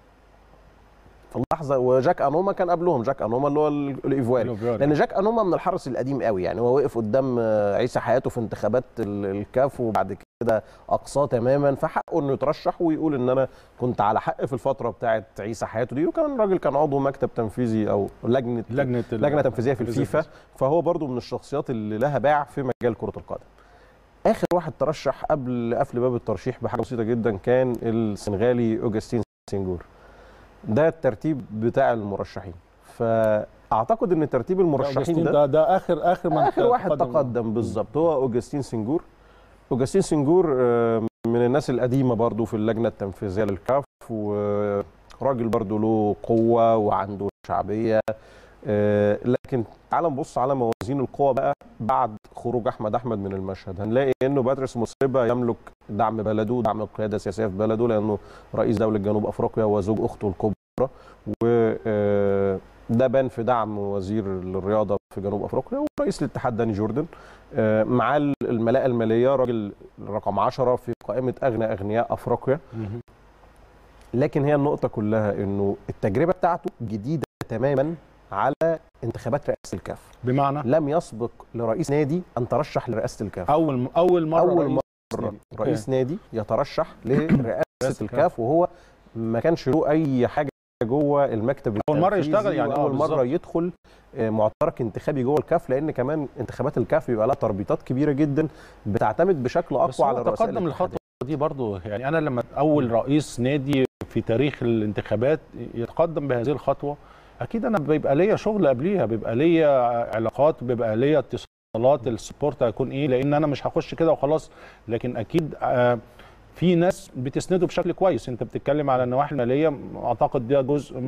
في اللحظه وجاك انوما كان قبلهم جاك انوما اللي هو ال- الايفواري لان جاك انوما من الحرس القديم قوي يعني هو وقف قدام آه، عيسى حياته في انتخابات ال- الكاف وبعد كده اقصاه تماما فحقه انه يترشح ويقول ان انا كنت على حق في الفتره بتاعه عيسى حياته دي وكمان راجل كان عضو مكتب تنفيذي او لجنه لجنه ال- لجنه تنفيذيه في الفيفا فهو برضو من الشخصيات اللي لها باع في مجال كره القدم اخر واحد ترشح قبل قفل باب الترشيح بحاجه بسيطه جدا كان السنغالي اوجستين سينجور ده الترتيب بتاع المرشحين فاعتقد ان ترتيب المرشحين ده ده ده اخر اخر من اخر واحد تقدم بالظبط هو اوجستين سنجور اوجستين سنجور آه، من الناس القديمه برضو في اللجنه التنفيذيه للكاف وراجل برضو له قوه وعنده شعبيه آه، لكن تعال نبص على موازين القوى بقى بعد خروج احمد احمد من المشهد هنلاقي انه باتريس موسيبا يملك دعم بلده دعم القياده السياسيه في بلده لانه رئيس دوله جنوب افريقيا وزوج اخته الكبرى و آه، ده بان في دعم وزير الرياضه في جنوب افريقيا ورئيس الاتحاد داني جوردن آه، معاه الملاءه الماليه راجل رقم 10 في قائمه اغنى اغنياء افريقيا لكن هي النقطه كلها انه التجربه بتاعته جديده تماما على انتخابات رئاسه الكاف بمعنى لم يسبق لرئيس نادي ان ترشح لرئاسه الكاف اول اول مره اول رئيس مره نادي. رئيس نادي يترشح لرئاسه الكاف. الكاف وهو ما كانش له اي حاجه جوه المكتب أول مرة التنفيذي يشتغل يعني، آه، اول مره بالظبط. يدخل آه، معترك انتخابي جوه الكاف لان كمان انتخابات الكاف بيبقى لها تربيطات كبيره جدا بتعتمد بشكل بس اقوى هو على رؤساء تقدم الاتحادات. الخطوه دي برضو يعني انا لما اول رئيس نادي في تاريخ الانتخابات يتقدم بهذه الخطوه اكيد انا بيبقى ليا شغل قبليها بيبقى ليا علاقات بيبقى ليا اتصالات السبورت هيكون ايه لان انا مش هخش كده وخلاص لكن اكيد آه، في ناس بتسنده بشكل كويس انت بتتكلم على النواحي الماليه اعتقد ده جزء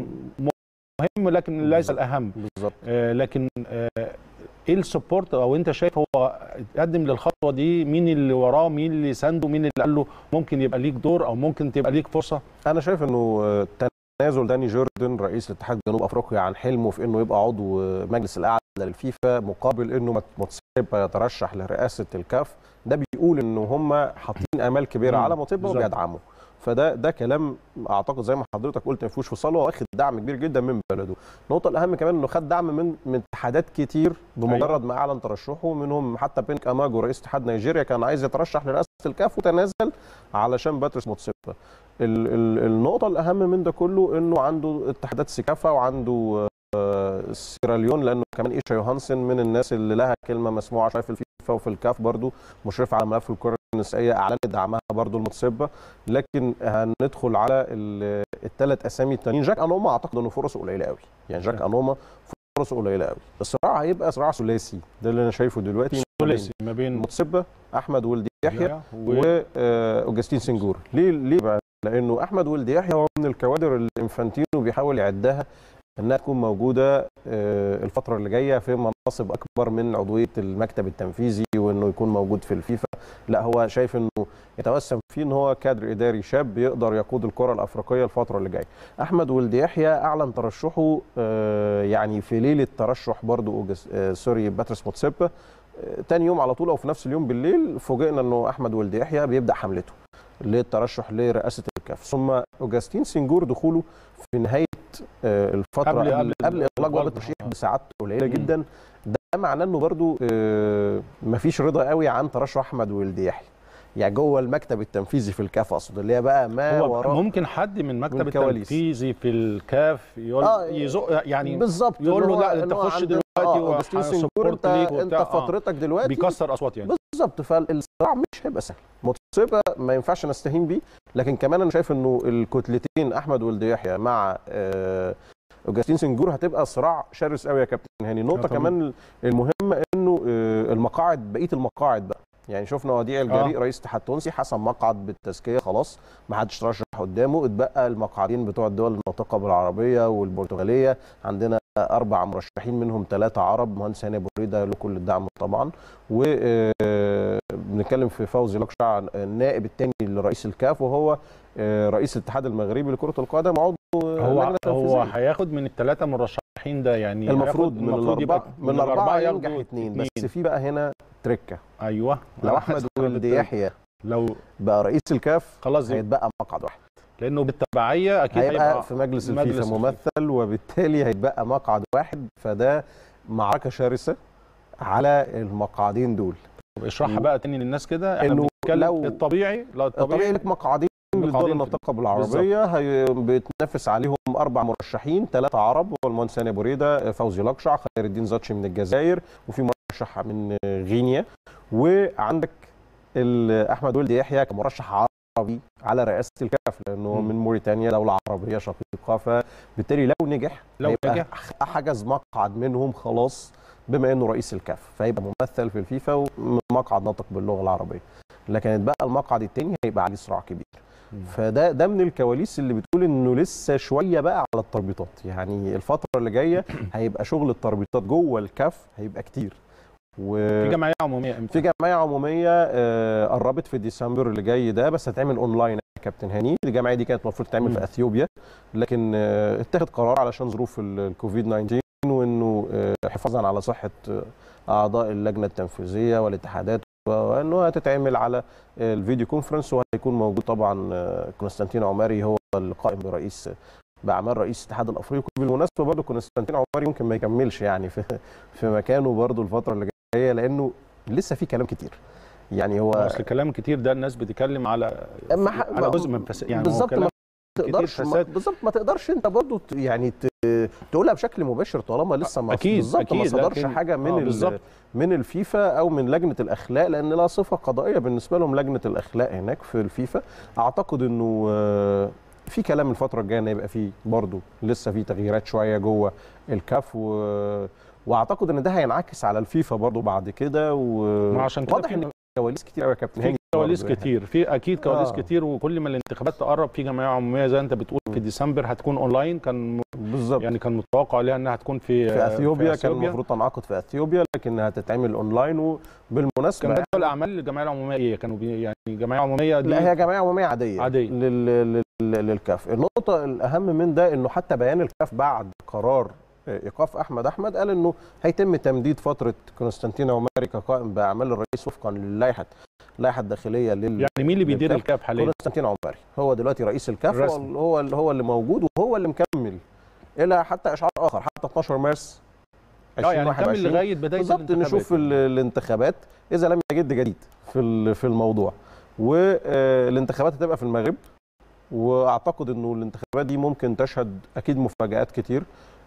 مهم لكن ليس الاهم بالظبط آه، لكن آه، ايه السبورت او انت شايف هو اتقدم للخطوه دي مين اللي وراه مين اللي سانده مين اللي قال له ممكن يبقى ليك دور او ممكن تبقى ليك فرصه انا شايف انه آه، تنازل داني جوردن رئيس الاتحاد جنوب افريقيا عن حلمه في انه يبقى عضو مجلس الاعلى للفيفا مقابل انه مت- موتسيبا يترشح لرئاسه الكاف ده بيقول ان هم حاطين امال كبيره مم، على موتسيبا بالظبط. وبيدعموا فده ده كلام اعتقد زي ما حضرتك قلت ما فيهوش فصال هو واخد دعم كبير جدا من بلده النقطه الاهم كمان انه خد دعم من من اتحادات كتير بمجرد ما اعلن ترشحه منهم حتى بينك اماجو رئيس اتحاد نيجيريا كان عايز يترشح لرئاسه الكاف وتنازل علشان باتريس موتسيبا ال- ال- النقطة الأهم من ده كله إنه عنده اتحادات سيكافا وعنده آه، سيراليون لأنه كمان إيشا يوهانسن من الناس اللي لها كلمة مسموعة شوية في الفيفا وفي الكاف برضو مشرف على ملف الكرة النسائية أعلنت دعمها برضو المتصبة لكن هندخل على الثلاث أسامي التانيين جاك أنوما أعتقد إنه فرصه قليلة قوي يعني جاك أنوما فرصه قليلة قوي الصراع هيبقى صراع ثلاثي ده اللي أنا شايفه دلوقتي ثلاثي ما بين متصبة أحمد ولد يحيى و... واوجستين سنجور ليه ليه بقى لانه احمد ولد يحيى هو من الكوادر اللي انفانتينو بيحاول يعدها انها تكون موجوده آه، الفتره اللي جايه في مناصب اكبر من عضويه المكتب التنفيذي وانه يكون موجود في الفيفا لا هو شايف انه يتوسم فيه ان هو كادر اداري شاب يقدر يقود الكره الافريقيه الفتره اللي جايه احمد ولد يحيى اعلن ترشحه آه، يعني في ليله ترشح برضو أوجس- آه، سوري باتريس موتسيبا آه، تاني يوم على طول او في نفس اليوم بالليل فوجئنا انه احمد ولد يحيى بيبدا حملته للترشح لرئاسه الكاف ثم اوجستين سنجور دخوله في نهايه آه، الفتره قبل- قبل قبل قبل, قبل اطلاق باب برضه. الترشيح آه. بساعات قليله مم. جدا ده معناه انه برضو آه، مفيش رضا قوي عن ترشح احمد ولد يحيى يعني جوه المكتب التنفيذي في الكاف اقصد اللي هي بقى ما هو وراء ممكن حد من مكتب من الكواليس. التنفيذي في الكاف يقول آه، يزق يعني بالظبط يقول إن له هو- لا إن انت هو خش عندنا- دلوقتي آه، أوجستين سنجور وهسبورت انت ليك انت وبتاع. آه. فترتك دلوقتي بيكسر اصوات يعني بالظبط فالصراع مش هيبقى سهل متصيبه ما ينفعش نستهين بيه لكن كمان انا شايف انه الكتلتين احمد ولد يحيى مع آه، اوجستين سنجور هتبقى صراع شرس قوي يا كابتن هاني نقطه طبعاً. كمان المهمه انه آه، المقاعد بقيه المقاعد بقى يعني شفنا وديع الجريء رئيس الاتحاد التونسي حسم مقعد بالتزكيه خلاص ما حدش ترشح قدامه اتبقى المقعدين بتوع الدول الناطقه بالعربيه والبرتغاليه عندنا اربع مرشحين منهم ثلاثه عرب مهندس هاني بريده له كل الدعم طبعا وبنتكلم في فوزي لقشع النائب الثاني لرئيس الكاف وهو آه، رئيس الاتحاد المغربي لكره القدم عضو هو لجنه هو تنفيذيه هياخد من الثلاثه مرشحين ده يعني المفروض هياخد- من يبقى الاربعه من الاربعه ياخدوا ينجح اثنين اتنين. بس في بقى هنا تركه ايوه لو على احمد حسب ولد التركة. يحيى لو بقى رئيس الكاف خلاص يبقى- هيتبقى مقعد واحد لانه بالتبعيه اكيد هيبقى هيبقى في مجلس مجلس الفيفا الفيفا. ممثل وبالتالي هيتبقى مقعد واحد فده معركه شرسه على المقعدين دول اشرحها بقى تاني للناس كده احنا إنه بنتكلم لو- الطبيعي لا طبيعي الطبيعي لك مقعدين مقعدين للدول في- الناطقه بالعربيه هي بيتنافس عليهم اربع مرشحين ثلاثه عرب والمهندس هاني بريده فوزي لقشع خير الدين زاتشي من الجزائر وفي مرشح من غينيا وعندك ال- احمد ولد يحيى كمرشح عربي على رئاسه الكاف لانه مم. من موريتانيا دوله عربيه شقيقه فبالتالي لو نجح لو هيبقى نجح. حجز مقعد منهم خلاص بما انه رئيس الكاف فيبقى ممثل في الفيفا ومقعد ناطق باللغه العربيه لكن اتبقى المقعد الثاني هيبقى عليه صراع كبير مم. فده ده من الكواليس اللي بتقول انه لسه شويه بقى على التربيطات يعني الفتره اللي جايه هيبقى شغل التربيطات جوه الكاف هيبقى كتير و في جمعيه عموميه امتى؟ في جمعيه عموميه آه، قربت في ديسمبر اللي جاي ده بس هتعمل اونلاين يا كابتن هاني الجمعيه دي كانت المفروض تعمل مم. في اثيوبيا لكن آه، اتخذ قرار علشان ظروف ال- الكوفيد 19 وانه آه، حفاظا على صحه آه، اعضاء اللجنه التنفيذيه والاتحادات وانه هتتعمل على الفيديو كونفرنس وهيكون موجود طبعا آه، كونستانتين عماري هو القائم برئيس باعمال رئيس الاتحاد الافريقي بالمناسبه برضه كونستانتين عماري يمكن ما يكملش يعني في في مكانه برضه الفتره اللي جايه لانه لسه في كلام كتير يعني هو اصل كلام كتير ده الناس بتتكلم على ما ح- على جزء من فس... يعني هو بالظبط كلام ما كتير تقدرش ما فساد. بالظبط ما تقدرش انت برضو ت- يعني ت- تقولها بشكل مباشر طالما لسه ما أكيد، بالظبط ما أكيد، صدرش لكن- حاجه من آه، ال- بالظبط. من الفيفا او من لجنه الاخلاق لان لها صفه قضائيه بالنسبه لهم لجنه الاخلاق هناك في الفيفا اعتقد انه آه، في كلام الفتره الجايه ان يبقى في برضو لسه في تغييرات شويه جوه الكاف و واعتقد ان ده هينعكس على الفيفا برضو بعد كده ما عشان كده وواضح في- ان في كواليس كتير قوي يا كابتن في هاني كواليس برضو يعني. كتير في اكيد كواليس آه. كتير وكل ما الانتخابات تقرب في جمعيه عموميه زي انت بتقول في ديسمبر هتكون اونلاين كان م- بالظبط يعني كان متوقع ليها انها هتكون في في اثيوبيا في كان المفروض تنعقد في اثيوبيا لكنها هتتعمل اونلاين وبالمناسبه كان جدول الاعمال للجمعيه العموميه ايه كانوا بي يعني الجمعيه العموميه دي لا هي جمعيه عموميه عاديه عادية. لل... لل... للكاف النقطه الاهم من ده انه حتى بيان الكاف بعد قرار ايقاف احمد احمد قال انه هيتم تمديد فتره كونستانتين عماري كقائم باعمال الرئيس وفقا للائحه اللائحه الداخليه لل يعني مين اللي بيدير للكاف؟ الكاب حاليا كونستانتين عماري هو دلوقتي رئيس الكاف هو الرسمي. هو اللي هو اللي موجود وهو اللي مكمل الى حتى اشعار اخر حتى 12 مارس اه يعني كمل 2021. لغايه بدايه بالظبط الانتخابات. نشوف ال- الانتخابات اذا لم يجد جديد في ال- في الموضوع والانتخابات هتبقى في المغرب واعتقد انه الانتخابات دي ممكن تشهد اكيد مفاجات كتير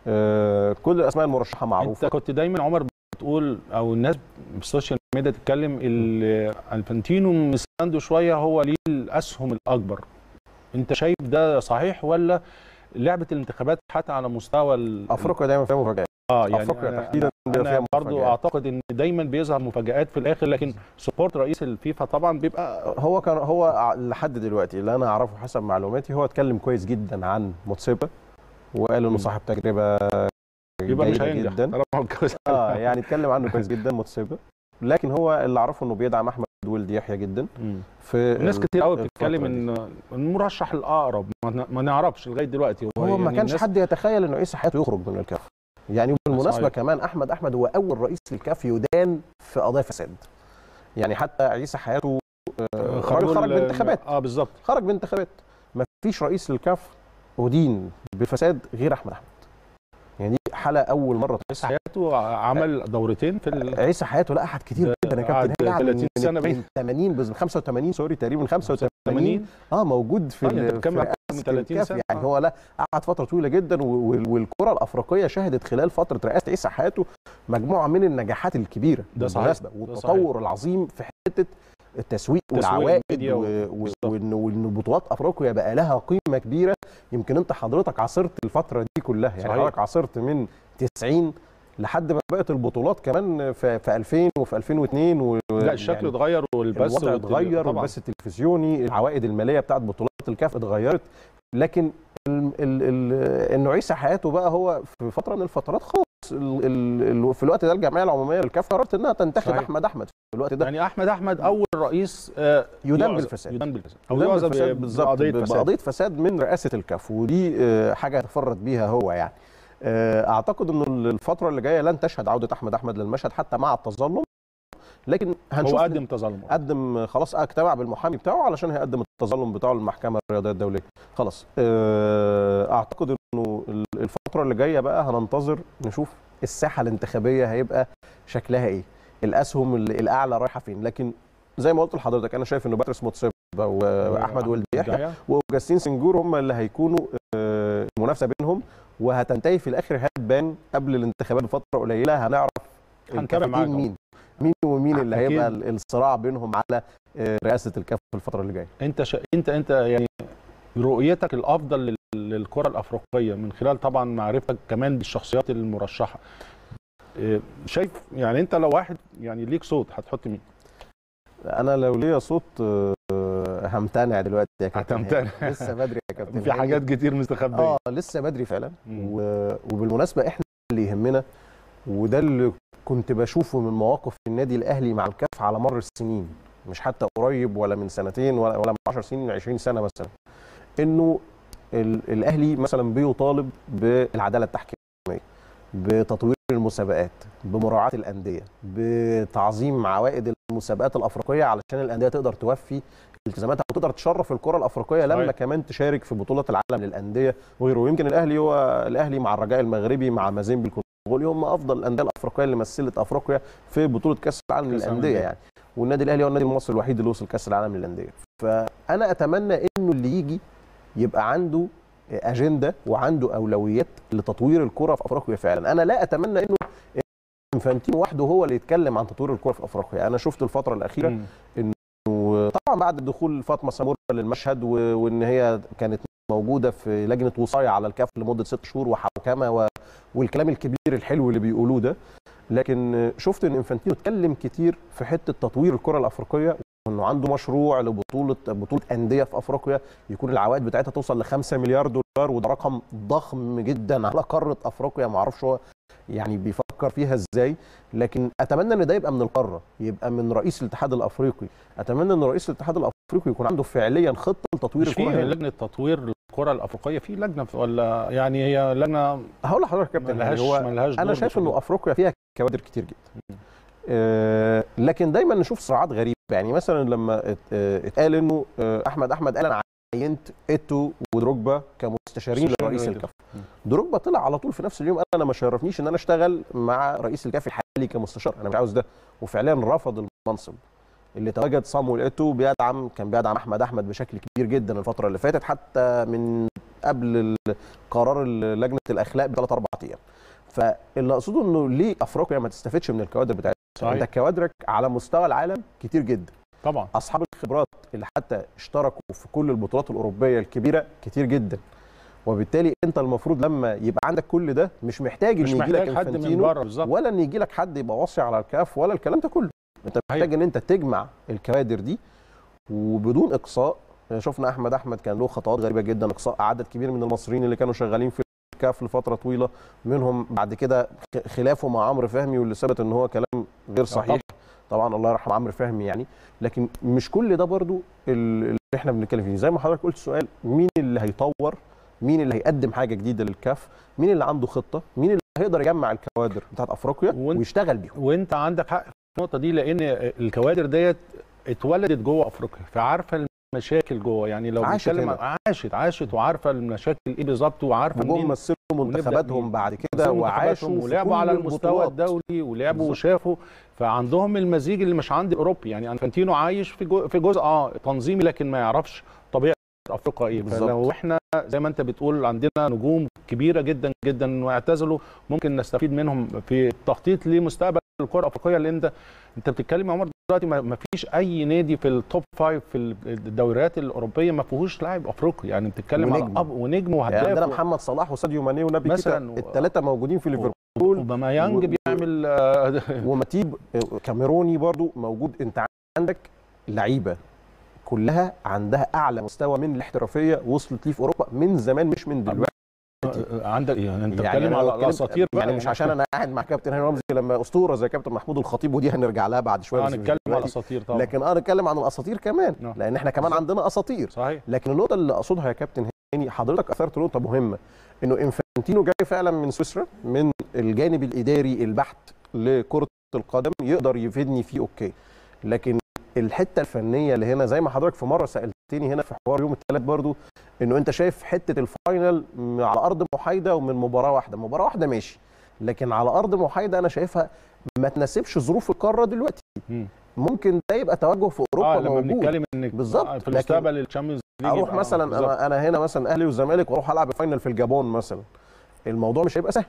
آه، كل الاسماء المرشحه معروفه انت كنت دايما عمر بتقول او الناس في السوشيال ميديا تتكلم ال- الفانتينو مسانده شويه هو ليه الاسهم الاكبر انت شايف ده صحيح ولا لعبه الانتخابات حتى على مستوى ال- افريقيا دايما فيها مفاجات اه يعني افريقيا أنا- تحديدا بيبقى انا فيها برضو مفاجآت. اعتقد ان دايما بيظهر مفاجات في الاخر لكن سبورت رئيس الفيفا طبعا بيبقى هو كان هو ع- لحد دلوقتي اللي انا اعرفه حسب معلوماتي هو اتكلم كويس جدا عن موتسيبا وقال انه مم. صاحب تجربه يبقى مش جيدة هينجح جدا طالما هو اتجوز. اه يعني اتكلم عنه كويس جدا موتسيبا لكن هو اللي اعرفه انه بيدعم احمد ولد يحيى جدا مم. في ناس ال- كتير قوي الفترة بتتكلم دي. ان المرشح الاقرب ما ن- ما نعرفش لغايه دلوقتي هو ما يعني كانش الناس- حد يتخيل انه عيسى حياته يخرج من الكاف يعني بالمناسبه صحيح. كمان احمد احمد هو اول رئيس للكاف يدان في قضايا فساد يعني حتى عيسى حياته آه، راجل خرج ال- بانتخابات اه بالظبط خرج بانتخابات ما فيش رئيس للكاف ادين بالفساد غير احمد احمد يعني دي حاله اول مره بس حياته عمل دورتين في ال... عيسى حياته لا احد كتير ده جدا يا قعد كابتن هاني، قعد 30 من سنة من باين. 80 بز 85 سوري تقريبا من 85 80 اه موجود في آه، أنت ال- في بتتكلم عن رئاسة من 30 الكاف سنة. يعني آه. هو لا قعد فتره طويله جدا و- وال- والكره الافريقيه شهدت خلال فتره رئاسه عيسى حياته مجموعه من النجاحات الكبيره ده صحيح. بالمناسبة، ده والتطور العظيم في حته التسويق تسويق والعوائد الميديا و- و- و- بالظبط. وان وان بطولات افريقيا بقى لها قيمه كبيره يمكن انت حضرتك عصرت الفتره دي كلها يعني صحيح. حضرتك عصرت من 90 لحد ما بقت البطولات كمان في, في 2000 وفي 2002 و لا الشكل يعني اتغير والبث الوضع والتل- اتغير طبعاً. والبث التلفزيوني العوائد الماليه بتاعت بطولات الكاف اتغيرت لكن ال ال ال انه عيسى حياته بقى هو في فتره من الفترات خلاص ال ال ال في الوقت ده الجمعيه العموميه للكاف قررت انها تنتخب صحيح. احمد احمد في الوقت ده يعني احمد احمد اول رئيس آه، يدان يعزل- بالفساد. يدان بالفساد او وده يعزل بالفساد ب- بالظبط بقضيه ب- فساد بقضيه فساد من رئاسه الكاف ودي آه، حاجه يتفرد بيها هو يعني آه، اعتقد انه الفتره اللي جايه لن تشهد عوده احمد احمد للمشهد حتى مع التظلم لكن هنشوف هو قدم تظلم قدم خلاص اجتمع بالمحامي بتاعه علشان هيقدم التظلم بتاعه للمحكمه الرياضيه الدوليه خلاص آه، اعتقد انه الفتره اللي جايه بقى هننتظر نشوف الساحه الانتخابيه هيبقى شكلها ايه الاسهم ال- الاعلى رايحه فين لكن زي ما قلت لحضرتك انا شايف انه باتريس موتسيبا واحمد ولد يحيى يحيى. وجاستين سنجور هم اللي هيكونوا آه، المنافسه بينهم وهتنتهي في الاخر هتبان قبل الانتخابات بفتره قليله هنعرف هنتابع الكفتين معاك أهو. مين مين ومين اللي أكيد. هيبقى ال- الصراع بينهم على آه، رئاسه الكاف في الفتره اللي جايه انت ش... انت انت يعني رؤيتك الافضل لل- للكره الافريقيه من خلال طبعا معرفتك كمان بالشخصيات المرشحه إيه، شايف يعني انت لو واحد يعني ليك صوت هتحط مين؟ انا لو ليا صوت آه، همتنع دلوقتي يا كابتن هتمتنع. هاني. لسه بدري يا كابتن في هاني. حاجات كتير مستخبيه اه لسه بدري فعلا مم. و- وبالمناسبه احنا اللي يهمنا وده اللي كنت بشوفه من مواقف النادي الاهلي مع الكاف على مر السنين مش حتى قريب ولا من سنتين ولا ولا من 10 سنين من 20 سنه مثلا انه ال- الاهلي مثلا بيطالب بالعداله التحكيميه بتطوير المسابقات بمراعاه الانديه بتعظيم عوائد المسابقات الافريقيه علشان الانديه تقدر توفي التزاماتها وتقدر تشرف الكره الافريقيه لما صحيح. كمان تشارك في بطوله العالم للانديه وغيره ويمكن الاهلي هو الاهلي مع الرجاء المغربي مع مازيمبي الكونغولي هم افضل الانديه الافريقيه اللي مثلت افريقيا في بطوله كاس العالم كأس العالم للانديه للأندية. يعني والنادي الاهلي هو النادي المصري الوحيد اللي وصل كاس العالم للانديه فانا اتمنى انه اللي يجي يبقى عنده اجنده وعنده اولويات لتطوير الكره في افريقيا فعلا انا لا اتمنى انه انفانتينو وحده هو اللي يتكلم عن تطوير الكره في افريقيا انا شفت الفتره الاخيره مم. وطبعا بعد دخول فاطمه سامورا للمشهد و- وان هي كانت موجوده في لجنه وصايه على الكاف لمده ست شهور وحوكمه و... والكلام الكبير الحلو اللي بيقولوه ده لكن شفت ان انفانتينو اتكلم كتير في حته تطوير الكره الافريقيه وانه عنده مشروع لبطوله بطوله انديه في افريقيا يكون العوائد بتاعتها توصل ل 5 مليار دولار وده رقم ضخم جدا على قاره افريقيا ما اعرفش هو يعني بيفكر فيها ازاي لكن اتمنى ان ده يبقى من القاره يبقى من رئيس الاتحاد الافريقي اتمنى ان رئيس الاتحاد الافريقي يكون عنده فعليا خطه لتطوير مش في الكره هنا. لجنه تطوير الكره الافريقيه في لجنه ولا يعني هي لجنه هقول لحضرتك يا كابتن ملهاش يعني هو ملهاش انا دور شايف بشكل انه افريقيا فيها كوادر كتير جدا آه لكن دايما نشوف صراعات غريبه يعني مثلا لما ات- آه، اتقال انه آه، احمد احمد قال انا عينت ايتو ودروجبا كمستشارين مستشارين لرئيس رئيس الكاف مم. دروجبا طلع على طول في نفس اليوم قال انا ما شرفنيش ان انا اشتغل مع رئيس الكاف الحالي كمستشار انا مش عاوز ده وفعليا رفض المنصب اللي تواجد صامويل ايتو بيدعم كان بيدعم احمد احمد بشكل كبير جدا الفتره اللي فاتت حتى من قبل ال- قرار ال- لجنه الاخلاق بثلاث اربع ايام فاللي اقصده انه ليه افريقيا ما تستفدش من الكوادر بتاعتها صحيح. انت كوادرك على مستوى العالم كتير جدا طبعا اصحاب الخبرات اللي حتى اشتركوا في كل البطولات الاوروبيه الكبيره كتير جدا وبالتالي انت المفروض لما يبقى عندك كل ده مش محتاج مش ان يجي لك محتاج حد من انفانتينو بره بالظبط ولا ان يجي لك حد يبقى واصي على الكاف ولا الكلام ده كله انت محتاج ان انت تجمع الكوادر دي وبدون اقصاء شفنا احمد احمد كان له خطوات غريبه جدا اقصاء عدد كبير من المصريين اللي كانوا شغالين في الكاف لفتره طويله منهم بعد كده خ- خلافه مع عمرو فهمي واللي ثبت ان هو كلام غير صحيح طبعا الله يرحم عمرو فهمي يعني لكن مش كل ده برضو ال- اللي احنا بنتكلم فيه زي ما حضرتك قلت سؤال مين اللي هيطور مين اللي هيقدم حاجه جديده للكاف مين اللي عنده خطه مين اللي هيقدر يجمع الكوادر بتاعت افريقيا وانت- ويشتغل بيهم وانت عندك حق في النقطه دي لان الكوادر ديت اتولدت جوه افريقيا فعارفه المشاكل جوه يعني لو عاشت بنتكلم هنا. عن- عاشت عاشت وعارفه المشاكل ايه بالظبط وعارفه وجم منين مثلوا ونبدأ منتخباتهم ن- بعد كده مثلوا وعاشوا منتخباتهم في ولعبوا كل على المستوى البطولات. الدولي ولعبوا بالظبط. وشافوا فعندهم المزيج اللي مش عند اوروبي يعني انفانتينو عايش في جو في جزء اه تنظيمي لكن ما يعرفش طبيعه افريقيا ايه بالظبط. فلو احنا زي ما انت بتقول عندنا نجوم كبيره جدا جدا واعتزلوا ممكن نستفيد منهم في التخطيط لمستقبل الكره الافريقيه اللي انت انت بتتكلم يا عمر دلوقتي ما ما فيش اي نادي في التوب فايف في الدوريات الاوروبيه ما فيهوش لاعب افريقي يعني بتتكلم على ونجم. أب ونجم يعني عندنا وهداف محمد صلاح وساديو ماني ونبي مثلاً و- كيتا الثلاثه موجودين في ليفربول وباميانج و- بيعمل آه، ومتيب كاميروني برضو موجود انت عندك لعيبه كلها عندها اعلى مستوى من الاحترافيه وصلت ليه في اوروبا من زمان مش من دلوقتي عندك يعني انت يعني بتتكلم أنا على بتكلم- الاساطير بقى يعني مش عشان انا قاعد مع كابتن هاني رمزي لما اسطوره زي كابتن محمود الخطيب ودي هنرجع لها بعد شويه اه بس مش نتكلم على دلوقتي. الاساطير طبعا لكن اه نتكلم عن الاساطير كمان نعم. لان احنا كمان عندنا اساطير صحيح لكن النقطه اللي اقصدها يا كابتن هاني حضرتك اثرت نقطه مهمه انه انفانتينو جاي فعلا من سويسرا من الجانب الاداري البحت لكره القدم يقدر يفيدني فيه اوكي لكن الحته الفنيه اللي هنا زي ما حضرتك في مره سالتني هنا في حوار يوم الثلاث برضو انه انت شايف حته الفاينل م- على ارض محايده ومن مباراه واحده مباراه واحده ماشي لكن على ارض محايده انا شايفها ما تناسبش ظروف القاره دلوقتي مم. ممكن ده يبقى توجه في اوروبا اه لما موجود بنتكلم انك بالظبط. آه، في لكن المستقبل الشامبيونز ليج اروح يبقى- مثلا بالظبط. انا انا هنا مثلا اهلي والزمالك واروح العب فاينل في الجابون مثلا الموضوع مش هيبقى سهل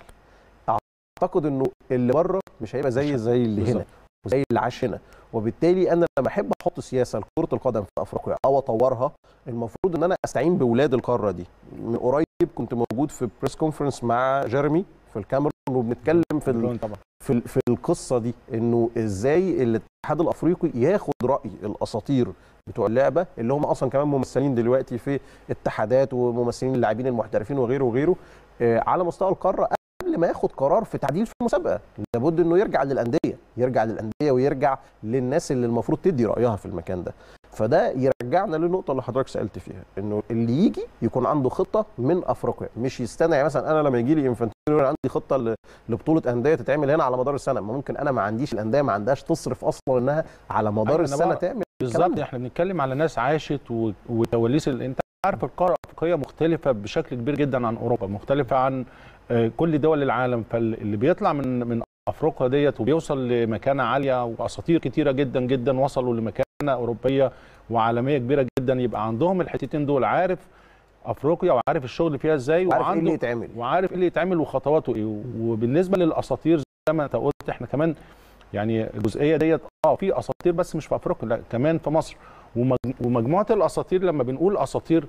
اعتقد انه اللي بره مش هيبقى زي زي اللي هنا بالظبط. وزي اللي عاش هنا وبالتالي انا لما احب احط سياسه لكره القدم في افريقيا او اطورها المفروض ان انا استعين باولاد القاره دي من قريب كنت موجود في بريس كونفرنس مع جيرمي في الكاميرون وبنتكلم في ال- كلهم طبعا في ال- في القصه دي انه ازاي الاتحاد الافريقي ياخد راي الاساطير بتوع اللعبه اللي هم اصلا كمان ممثلين دلوقتي في اتحادات وممثلين اللاعبين المحترفين وغيره وغيره آه، على مستوى القاره قبل ما ياخد قرار في تعديل في المسابقه لابد انه يرجع للانديه يرجع للانديه ويرجع للناس اللي المفروض تدي رايها في المكان ده فده يرجعنا للنقطه اللي حضرتك سالت فيها انه اللي يجي يكون عنده خطه من افريقيا مش يستنى يعني مثلا انا لما يجي لي انفانتينو يقول عندي خطه ل- لبطوله انديه تتعمل هنا على مدار السنه ما ممكن انا ما عنديش الانديه ما عندهاش تصرف اصلا انها على مدار أيوة، أنا السنه بقى- تعمل بالظبط احنا بنتكلم على ناس عاشت و- وكواليس ال- انت عارف القاره الافريقيه مختلفه بشكل كبير جدا عن اوروبا مختلفه عن آه، كل دول العالم فاللي بيطلع من من افريقيا ديت وبيوصل لمكانه عاليه واساطير كتيره جدا جدا وصلوا لمكانه اوروبيه وعالميه كبيره جدا يبقى عندهم الحتتين دول عارف افريقيا وعارف الشغل فيها ازاي عارف ايه اللي وعنده يتعمل وعارف ايه اللي يتعمل وخطواته ايه وبالنسبه للاساطير زي ما انت قلت احنا كمان يعني الجزئيه ديت اه في اساطير بس مش في افريقيا لا كمان في مصر ومج- ومجموعه الاساطير لما بنقول اساطير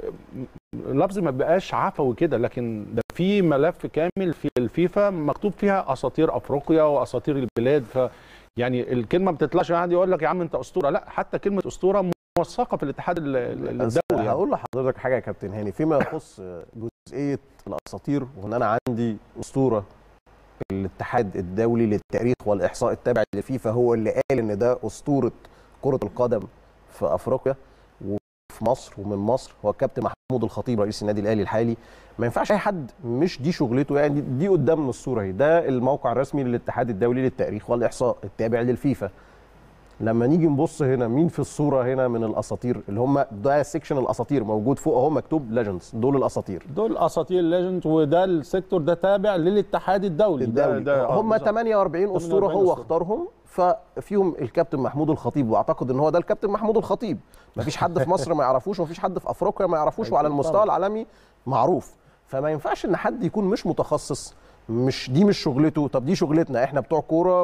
آه، لفظ ما بقاش عفوي كده لكن ده في ملف كامل في الفيفا مكتوب فيها اساطير افريقيا واساطير البلاد ف يعني الكلمه ما بتطلعش قاعد يقول لك يا عم انت اسطوره لا حتى كلمه اسطوره موثقه في الاتحاد ال- ال- بس الدولي يعني. هقول لحضرتك حاجه يا كابتن هاني فيما يخص جزئيه الاساطير وان انا عندي اسطوره الاتحاد الدولي للتاريخ والاحصاء التابع للفيفا هو اللي قال ان ده اسطوره كره القدم في افريقيا وفي مصر ومن مصر هو الكابتن محمود الخطيب رئيس النادي الاهلي الحالي ما ينفعش اي حد مش دي شغلته يعني دي- دي قدامنا الصوره اهي ده الموقع الرسمي للاتحاد الدولي للتاريخ والاحصاء التابع للفيفا لما نيجي نبص هنا مين في الصوره هنا من الاساطير اللي هم ده سيكشن الاساطير موجود فوق اهو مكتوب ليجندز دول الاساطير دول اساطير ليجند وده السيكتور ده تابع للاتحاد الدولي الدولي ده هم بالظبط. 48 اسطوره 48 هو أسطورة. اختارهم ففيهم الكابتن محمود الخطيب واعتقد ان هو ده الكابتن محمود الخطيب مفيش حد في مصر ما يعرفوش ومفيش حد في افريقيا ما يعرفوش وعلى أكيد المستوى طبعاً. العالمي معروف فما ينفعش ان حد يكون مش متخصص مش دي مش شغلته طب دي شغلتنا احنا بتوع كوره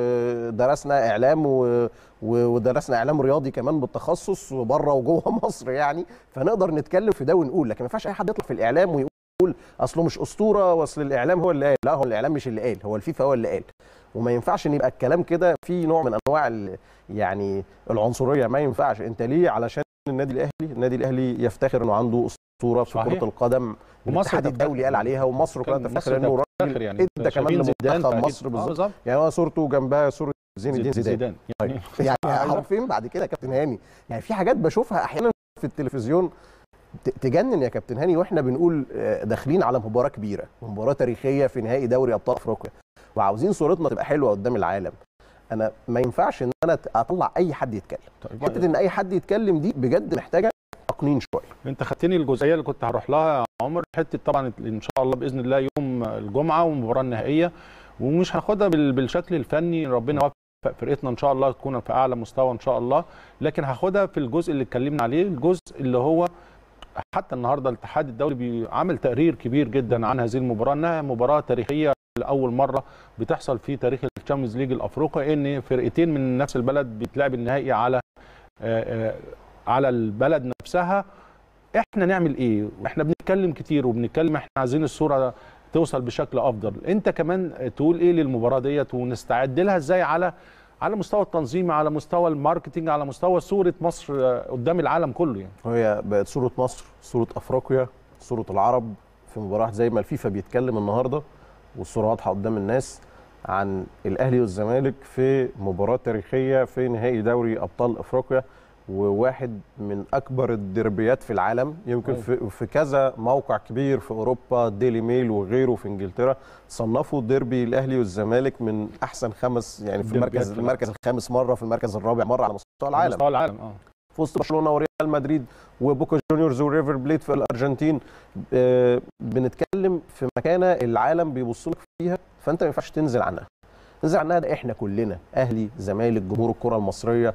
ودرسنا اعلام و... و- ودرسنا اعلام رياضي كمان بالتخصص وبره وجوه مصر يعني فنقدر نتكلم في ده ونقول لكن ما ينفعش اي حد يطلع في الاعلام ويقول اصله مش اسطوره واصل الاعلام هو اللي قال لا هو الاعلام مش اللي قال هو الفيفا هو اللي قال وما ينفعش ان يبقى الكلام كده في نوع من انواع ال- يعني العنصريه ما ينفعش انت ليه علشان النادي الاهلي النادي الاهلي يفتخر انه عنده اسطوره في صحيح. كره القدم ومصر الاتحاد تفتخر. الدولي قال عليها ومصر كلها كان تفتخر مصر انه راجل تفتخر يعني ادى كمان شايفين زيدان لمنتخب فأكيد- مصر آه، بالظبط بالظبط يعني هو صورته جنبها صوره زين الدين زيدان زيدان يعني يعني هروح فين بعد كده يا كابتن هاني يعني في حاجات بشوفها احيانا في التلفزيون ت- تجنن يا كابتن هاني واحنا بنقول آه، داخلين على مباراه كبيره مباراه تاريخيه في نهائي دوري ابطال افريقيا وعاوزين صورتنا تبقى حلوه قدام العالم انا ما ينفعش ان انا اطلع اي حد يتكلم طيب حته ان اي حد يتكلم دي بجد محتاجه تقنين شويه انت خدتني الجزئيه اللي كنت هروح لها يا عمر حته طبعا ان شاء الله باذن الله يوم الجمعه والمباراه النهائيه ومش هاخدها بال- بالشكل الفني ربنا يوفق فرقتنا ان شاء الله تكون في اعلى مستوى ان شاء الله لكن هاخدها في الجزء اللي اتكلمنا عليه الجزء اللي هو حتى النهارده الاتحاد الدولي بيعمل تقرير كبير جدا عن هذه المباراه انها مباراه تاريخيه لاول مره بتحصل في تاريخ الشامبيونز ليج الافريقي ان فرقتين من نفس البلد بيتلعب النهائي على آه، آه، على البلد نفسها احنا نعمل ايه احنا بنتكلم كتير وبنتكلم احنا عايزين الصوره توصل بشكل افضل انت كمان تقول ايه للمباراه ديت ونستعد لها ازاي على على مستوى التنظيم على مستوى الماركتينج على مستوى صوره مصر آه، قدام العالم كله يعني هي بقت صوره مصر صوره افريقيا صوره العرب في مباراه زي ما الفيفا بيتكلم النهارده والصوره واضحه قدام الناس عن الاهلي والزمالك في مباراه تاريخيه في نهائي دوري ابطال افريقيا وواحد من اكبر الدربيات في العالم يمكن أيوة. في, في كذا موقع كبير في اوروبا ديلي ميل وغيره في انجلترا صنفوا ديربي الاهلي والزمالك من احسن خمس يعني في ديربيات المركز في المركز الخامس مره في المركز الرابع مره على مستوى العالم مستوى العالم اه في وسط برشلونه وريال مدريد وبوكا جونيورز وريفر بليت في الارجنتين آه، بنتكلم في مكانه العالم بيبص لك فيها فانت ما ينفعش تنزل عنها تنزل عنها ده احنا كلنا اهلي زمالك جمهور الكره المصريه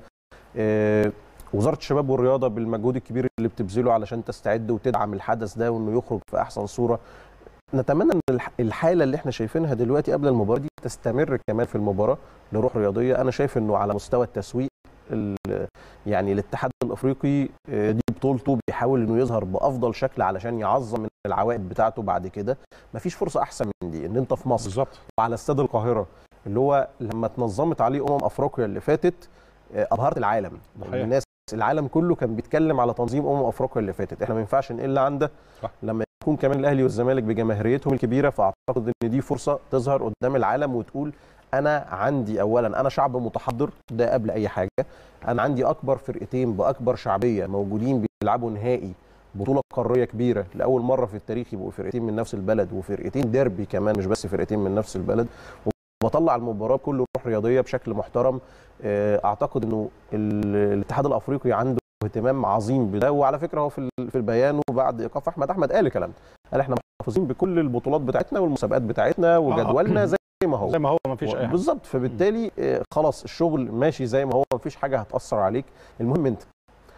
آه، وزاره الشباب والرياضه بالمجهود الكبير اللي بتبذله علشان تستعد وتدعم الحدث ده وانه يخرج في احسن صوره نتمنى ان الح- الحاله اللي احنا شايفينها دلوقتي قبل المباراه دي تستمر كمان في المباراه لروح رياضيه انا شايف انه على مستوى التسويق ال- يعني الاتحاد الافريقي آه، دي بطولته بيحاول انه يظهر بافضل شكل علشان يعظم من العوائد بتاعته بعد كده مفيش فرصه احسن من دي ان انت في مصر بالظبط وعلى استاد القاهره اللي هو لما اتنظمت عليه امم افريقيا اللي فاتت آه، ابهرت العالم صحيح. الناس العالم كله كان بيتكلم على تنظيم امم افريقيا اللي فاتت احنا ما ينفعش نقل عن ده صح. لما يكون كمان الاهلي والزمالك بجماهيريتهم الكبيره فاعتقد ان دي فرصه تظهر قدام العالم وتقول انا عندي اولا انا شعب متحضر ده قبل اي حاجه انا عندي اكبر فرقتين باكبر شعبيه موجودين بيلعبوا نهائي بطوله قاريه كبيره لاول مره في التاريخ يبقوا فرقتين من نفس البلد وفرقتين ديربي كمان مش بس فرقتين من نفس البلد وبطلع المباراه بكل روح رياضيه بشكل محترم آه، اعتقد انه ال- الاتحاد الافريقي عنده اهتمام عظيم بده وعلى فكره هو في ال- في البيان وبعد ايقاف احمد احمد قال الكلام ده قال احنا محافظين بكل البطولات بتاعتنا والمسابقات بتاعتنا وجدولنا زي ما هو زي ما هو ما فيش اي حاجه بالظبط فبالتالي آه، خلاص الشغل ماشي زي ما هو مفيش حاجه هتاثر عليك المهم انت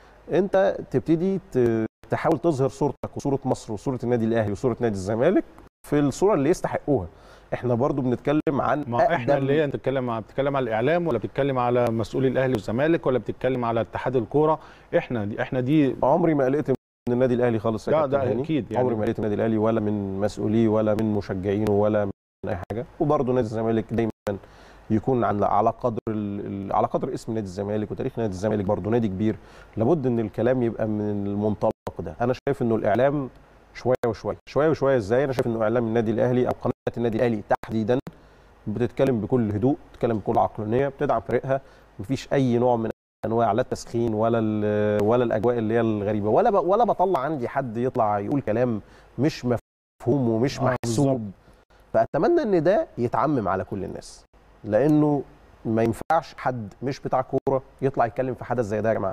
انت تبتدي ت- تحاول تظهر صورتك وصوره مصر وصوره النادي الاهلي وصوره نادي الزمالك في الصوره اللي يستحقوها احنا برضو بنتكلم عن ما احنا أقدم- اللي هي بتتكلم على بتتكلم على الاعلام ولا بتتكلم على مسؤولي الاهلي والزمالك ولا بتتكلم على اتحاد الكوره احنا دي احنا دي عمري ما قلقت من النادي الاهلي خالص يا ده كابتن ده هاني. اكيد يعني عمري ما قلقت من النادي الاهلي ولا من مسؤوليه ولا من مشجعينه ولا من اي حاجه وبرضه نادي الزمالك دايما يكون على على قدر ال- ال- على قدر اسم نادي الزمالك وتاريخ نادي الزمالك برضه نادي كبير لابد ان الكلام يبقى من المنطلق ده انا شايف انه الاعلام شويه وشويه شويه وشويه ازاي انا شايف انه اعلام النادي الاهلي او قناه النادي الاهلي تحديدا بتتكلم بكل هدوء بتتكلم بكل عقلانيه بتدعم فريقها مفيش اي نوع من انواع لا التسخين ولا ال- ولا الاجواء اللي هي الغريبه ولا ب- ولا بطلع عندي حد يطلع يقول كلام مش مفهوم ومش آه، محسوب فاتمنى ان ده يتعمم على كل الناس لانه ما ينفعش حد مش بتاع كوره يطلع يتكلم في حدث زي ده يا جماعه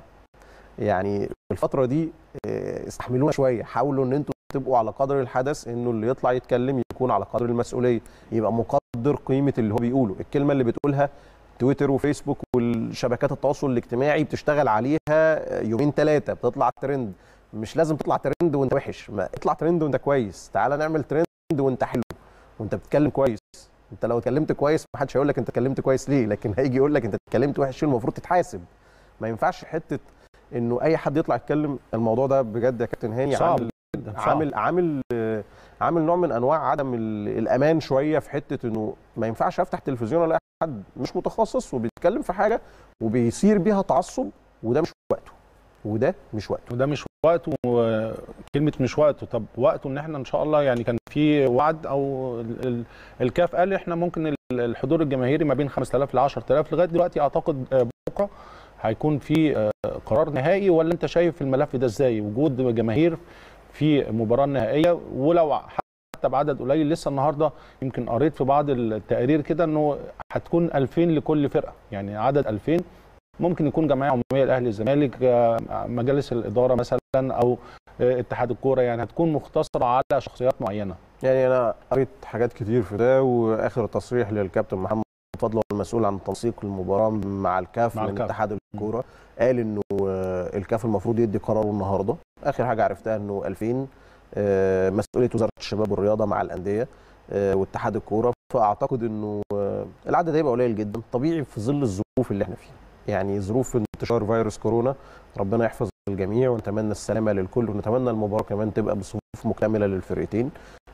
يعني الفتره دي آه، استحملونا شويه حاولوا ان انتوا تبقوا على قدر الحدث انه اللي يطلع يتكلم يكون على قدر المسؤوليه يبقى مقدر قيمه اللي هو بيقوله الكلمه اللي بتقولها تويتر وفيسبوك والشبكات التواصل الاجتماعي بتشتغل عليها يومين ثلاثه بتطلع ترند مش لازم تطلع ترند وانت وحش ما اطلع ترند وانت كويس تعالى نعمل ترند وانت حلو وانت بتتكلم كويس انت لو اتكلمت كويس ما حدش هيقول لك انت اتكلمت كويس ليه لكن هيجي يقول لك انت اتكلمت وحش ليه المفروض تتحاسب ما ينفعش حته انه اي حد يطلع يتكلم الموضوع ده بجد يا كابتن هاني صعب عامل جدا صعب. عامل عامل آه، عامل نوع من انواع عدم ال- الامان شويه في حته انه ما ينفعش افتح تلفزيون الاقي حد مش متخصص وبيتكلم في حاجه وبيصير بيها تعصب وده مش وقته وده مش وقته وده مش وقته كلمه مش وقته طب وقته ان احنا ان شاء الله يعني كان في وعد او ال- ال- الكاف قال احنا ممكن ال- الحضور الجماهيري ما بين 5000 ل 10000 لغايه دلوقتي اعتقد آه، بكره هيكون في آه، قرار نهائي ولا انت شايف الملف ده ازاي وجود جماهير في مباراه نهائيه ولو حتى بعدد قليل لسه النهارده يمكن قريت في بعض التقارير كده انه هتكون 2000 لكل فرقه يعني عدد 2000 ممكن يكون جمعيه عموميه الاهلي الزمالك آه، مجالس الاداره مثلا او آه، اتحاد الكوره يعني هتكون مختصره على شخصيات معينه يعني انا قريت حاجات كتير في ده واخر تصريح للكابتن محمد فضل المسؤول عن تنسيق المباراه مع الكاف مع من الكاف. اتحاد الكوره قال انه آه، الكاف المفروض يدي قراره النهارده اخر حاجه عرفتها انه 2000 آه، مسؤوليه وزاره الشباب والرياضه مع الانديه آه، واتحاد الكوره فاعتقد انه آه، العدد هيبقى قليل جدا طبيعي في ظل الظروف اللي احنا فيها يعني ظروف انتشار فيروس كورونا ربنا يحفظ الجميع ونتمنى السلامه للكل ونتمنى المباراه كمان تبقى بصفوف مكتمله للفرقتين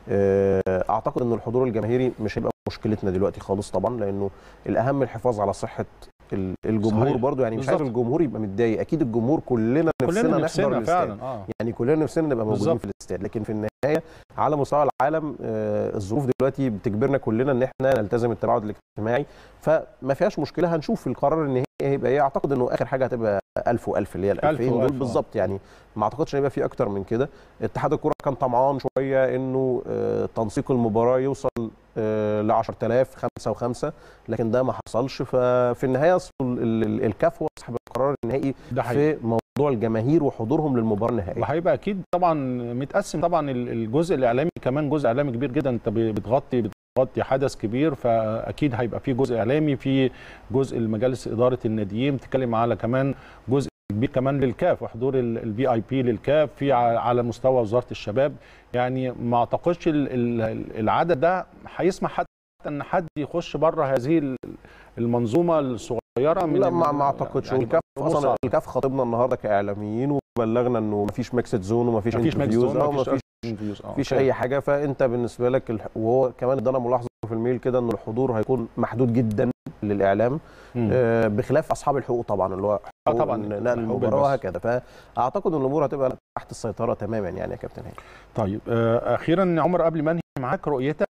آه، اعتقد ان الحضور الجماهيري مش هيبقى مشكلتنا دلوقتي خالص طبعا لانه الاهم الحفاظ على صحه ال- الجمهور صحيح. برضو يعني مش عايز بالظبط. الجمهور يبقى متضايق اكيد الجمهور كلنا نفسنا كلنا نحضر نفسنا الاستاد فعلا اه يعني كلنا نفسنا نبقى موجودين بالظبط. في الاستاد لكن في النهايه على مستوى العالم آه، الظروف دلوقتي بتجبرنا كلنا ان احنا نلتزم التباعد الاجتماعي فما فيهاش مشكله هنشوف القرار النهائي هيبقى ايه اعتقد انه اخر حاجه هتبقى 1000 و1000 اللي هي ال 1000 2000 و1000 دول بالظبط يعني ما اعتقدش ان هيبقى في اكتر من كده اتحاد الكره كان طمعان شويه انه آه، تنسيق المباراه يوصل ل 10000 5 و5 لكن ده ما حصلش ففي النهايه أصل ال- ال- الكاف هو صاحب القرار النهائي ده حقيقي في موضوع الجماهير وحضورهم للمباراه النهائيه وهيبقى اكيد طبعا متقسم طبعا ال- الجزء الاعلامي كمان جزء اعلامي كبير جدا انت ب- بتغطي بتغطي حدث كبير فاكيد هيبقى في جزء اعلامي في جزء لمجالس اداره الناديين بتتكلم على كمان جزء كبير كمان للكاف وحضور الفي اي بي للكاف في ع- على مستوى وزاره الشباب يعني ما اعتقدش ال- ال- العدد ده هيسمح حتى ان حد يخش بره هذه ال- المنظومه الصغيره من لا ما, ما اعتقدش يعني والكاف أمور اصلا صعبة. الكاف خاطبنا النهارده كاعلاميين وبلغنا انه مفيش ميكسد زون ومفيش مفيش ميكس انترفيوز زون، او مفيش مفيش interviews. آه، مفيش أوكي. اي حاجه فانت بالنسبه لك الح... وهو كمان ادانا ملاحظه في الميل كده ان الحضور هيكون محدود جدا للاعلام مم. آه بخلاف اصحاب الحقوق طبعا اللي هو آه حقوق طبعاً، نقل الحقوق المباراه بالبث. وهكذا فاعتقد ان الامور هتبقى تحت السيطره تماما يعني يا كابتن هاني طيب آه، اخيرا عمر قبل ما انهي معاك رؤيتك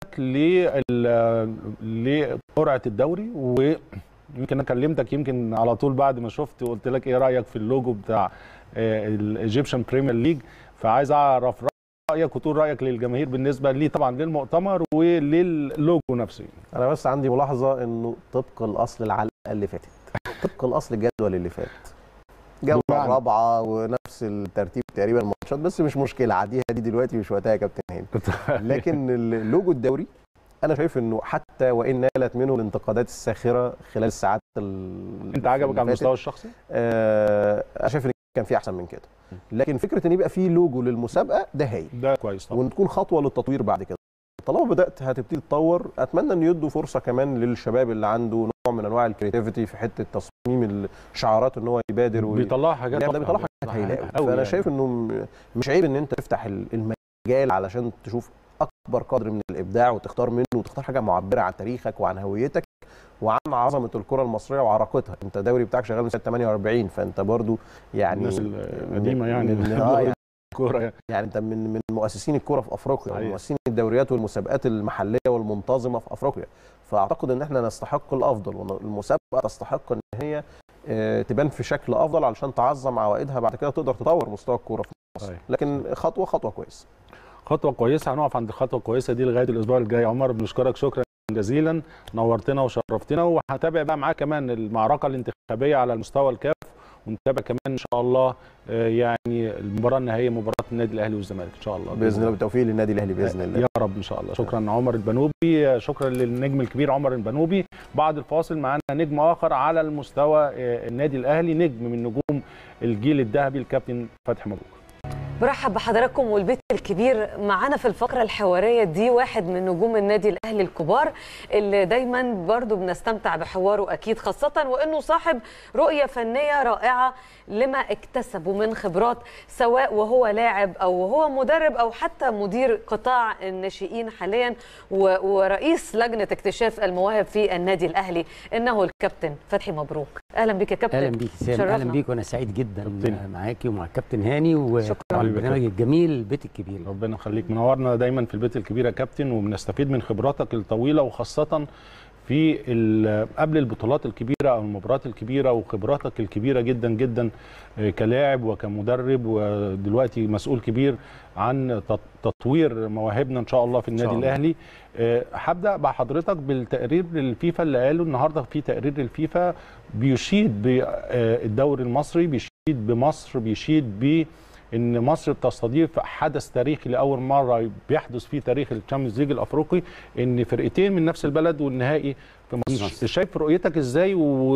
لل- لقرعه الدوري ويمكن انا كلمتك يمكن على طول بعد ما شفت وقلت لك ايه رايك في اللوجو بتاع الايجيبشن بريمير ليج فعايز اعرف رايك رايك وتقول رايك للجماهير بالنسبه ليه طبعا للمؤتمر وللوجو نفسه انا بس عندي ملاحظه انه طبق الاصل العلقه اللي فاتت طبق الاصل الجدول اللي فات جوله بمعنى؟ رابعه ونفس الترتيب تقريبا الماتشات بس مش مشكله عديها دي دلوقتي مش وقتها يا كابتن هاني لكن اللوجو الدوري انا شايف انه حتى وان نالت منه الانتقادات الساخره خلال الساعات ال- انت عجبك اللي على فاتت، المستوى الشخصي؟ آه، انا شايف ان كان في احسن من كده لكن فكره ان يبقى في لوجو للمسابقه ده هايل ده كويس طبعا وان تكون خطوه للتطوير بعد كده طالما بدات هتبتدي تتطور اتمنى ان يدوا فرصه كمان للشباب اللي عنده نوع من انواع الكريتيفيتي في حته تصميم الشعارات ان هو يبادر وي- بيطلع حاجات ده بيطلع حاجات هايله قوي أوي فانا يعني. شايف انه م- مش عيب ان انت تفتح ال- المجال علشان تشوف اكبر قدر من الابداع وتختار منه وتختار حاجه معبره عن تاريخك وعن هويتك وعن عظمه الكره المصريه وعراقتها انت الدوري بتاعك شغال من سنه 48 فانت برضو يعني الناس القديمه يعني من اه يعني الكوره يعني يعني انت من من مؤسسين الكره في افريقيا صحيح. ومؤسسين الدوريات والمسابقات المحليه والمنتظمه في افريقيا فاعتقد ان احنا نستحق الافضل والمسابقه تستحق ان هي آه، تبان في شكل افضل علشان تعظم عوائدها بعد كده تقدر تطور مستوى الكوره في مصر صحيح. لكن خطوه خطوه كويسه خطوه كويسه هنقف عند الخطوه الكويسه دي لغايه الاسبوع الجاي عمر بنشكرك شكرا جزيلا نورتنا وشرفتنا وهتابع بقى معاك كمان المعركه الانتخابيه على المستوى الكاف ونتابع كمان ان شاء الله آه، يعني المباراه النهائيه مباراه النادي الاهلي والزمالك ان شاء الله باذن الله بالتوفيق للنادي الاهلي باذن الله يا رب ان شاء الله شكرا عمر البنوبي شكرا للنجم الكبير عمر البنوبي بعد الفاصل معانا نجم اخر على المستوى آه، النادي الاهلي نجم من نجوم الجيل الذهبي الكابتن فتحي مبروك برحب بحضراتكم والبيت الكبير معانا في الفقرة الحوارية دي واحد من نجوم النادي الأهلي الكبار اللي دايما برضو بنستمتع بحواره أكيد خاصة وأنه صاحب رؤية فنية رائعة لما اكتسبه من خبرات سواء وهو لاعب أو وهو مدرب أو حتى مدير قطاع الناشئين حاليا و- ورئيس لجنة اكتشاف المواهب في النادي الأهلي إنه الكابتن فتحي مبروك أهلا بك يا كابتن اهلا بيك سام شرفنا. اهلا بيك وانا سعيد جدا كابتن. معاكي ومع الكابتن هاني وعلى شكراً. البرنامج الجميل البيت الكبير ربنا يخليك منورنا دايما في البيت الكبير يا كابتن وبنستفيد من خبراتك الطويله وخاصه في ال- قبل البطولات الكبيره او المباريات الكبيره وخبراتك الكبيره جدا جدا آه، كلاعب وكمدرب ودلوقتي مسؤول كبير عن تط- تطوير مواهبنا ان شاء الله في النادي الله. الاهلي آه، هبدا مع حضرتك بالتقرير للفيفا اللي قاله النهارده في تقرير للفيفا بيشيد بالدوري المصري بيشيد بمصر بيشيد ب ان مصر بتستضيف حدث تاريخي لاول مره بيحدث في تاريخ الشامبيونز ليج الافريقي ان فرقتين من نفس البلد والنهائي في مصر, مصر. شايف رؤيتك ازاي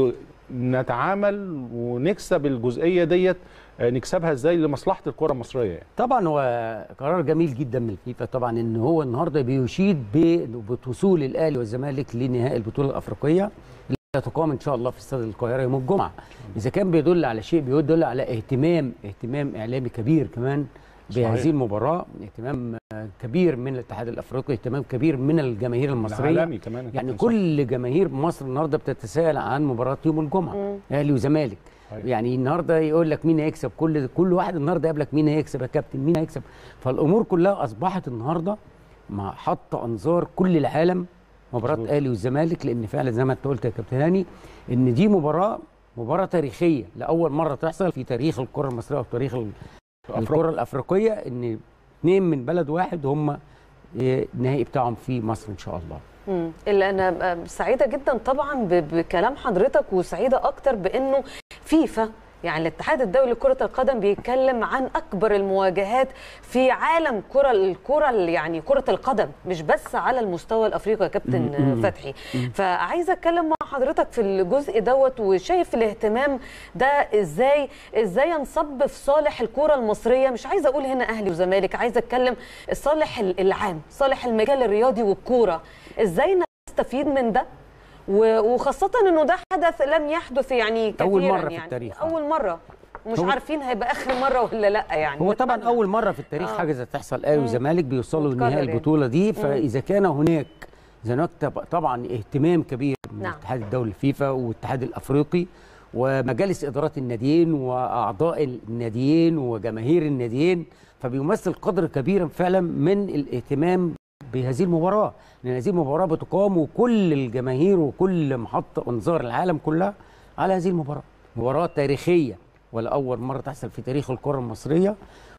ونتعامل ونكسب الجزئيه ديت آه، نكسبها ازاي لمصلحه الكره المصريه يعني. طبعا هو قرار جميل جدا من الفيفا طبعا ان هو النهارده بيشيد ب- بوصول الاهلي والزمالك لنهائي البطوله الافريقيه اللي هتقام ان شاء الله في استاد القاهره يوم الجمعه اذا كان بيدل على شيء بيدل على اهتمام اهتمام اعلامي كبير كمان صحيح. بهذه المباراه اهتمام آه، كبير من الاتحاد الافريقي اهتمام كبير من الجماهير المصريه العالمي كمان يعني كابتن كل جماهير مصر النهارده بتتساءل عن مباراه يوم الجمعه مم. اهلي وزمالك صحيح. يعني النهارده يقول لك مين هيكسب كل كل واحد النهارده يقابلك مين هيكسب يا كابتن مين هيكسب فالامور كلها اصبحت النهارده مع حط انظار كل العالم مباراه مظبوط. اهلي والزمالك لان فعلا زي ما انت قلت يا كابتن هاني ان دي مباراه مباراه تاريخيه لاول مره تحصل في تاريخ الكره المصريه وفي تاريخ ال- أفريقيا. الكره الافريقيه ان اثنين من بلد واحد هم إيه، النهائي بتاعهم في مصر ان شاء الله مم. اللي انا سعيده جدا طبعا ب- بكلام حضرتك وسعيده اكتر بانه فيفا يعني الاتحاد الدولي لكره القدم بيتكلم عن اكبر المواجهات في عالم كره الكره يعني كره القدم مش بس على المستوى الافريقي يا كابتن مم. فتحي فعايزه اتكلم مع حضرتك في الجزء دوت وشايف الاهتمام ده ازاي ازاي ينصب في صالح الكره المصريه مش عايزه اقول هنا اهلي وزمالك عايزه اتكلم الصالح العام صالح المجال الرياضي والكوره ازاي نستفيد من ده و- وخاصة انه ده حدث لم يحدث يعني كثيرا أول مرة في يعني التاريخ. أول مرة مش هو- عارفين هيبقى آخر مرة ولا لأ يعني هو طبعا نتمنى. اول مره في التاريخ آه. حاجه زي تحصل اهلي مم. وزمالك بيوصلوا متكرر لنهائي يعني. البطوله دي فاذا كان هناك إذا هناك طب- طبعا اهتمام كبير من نعم. الاتحاد الدولي الفيفا والاتحاد الافريقي ومجالس ادارات الناديين واعضاء الناديين وجماهير الناديين فبيمثل قدر كبير فعلا من الاهتمام بهذه المباراه لان هذه المباراه بتقام وكل الجماهير وكل محط انظار العالم كلها على هذه المباراه مباراه تاريخيه ولا اول مره تحصل في تاريخ الكره المصريه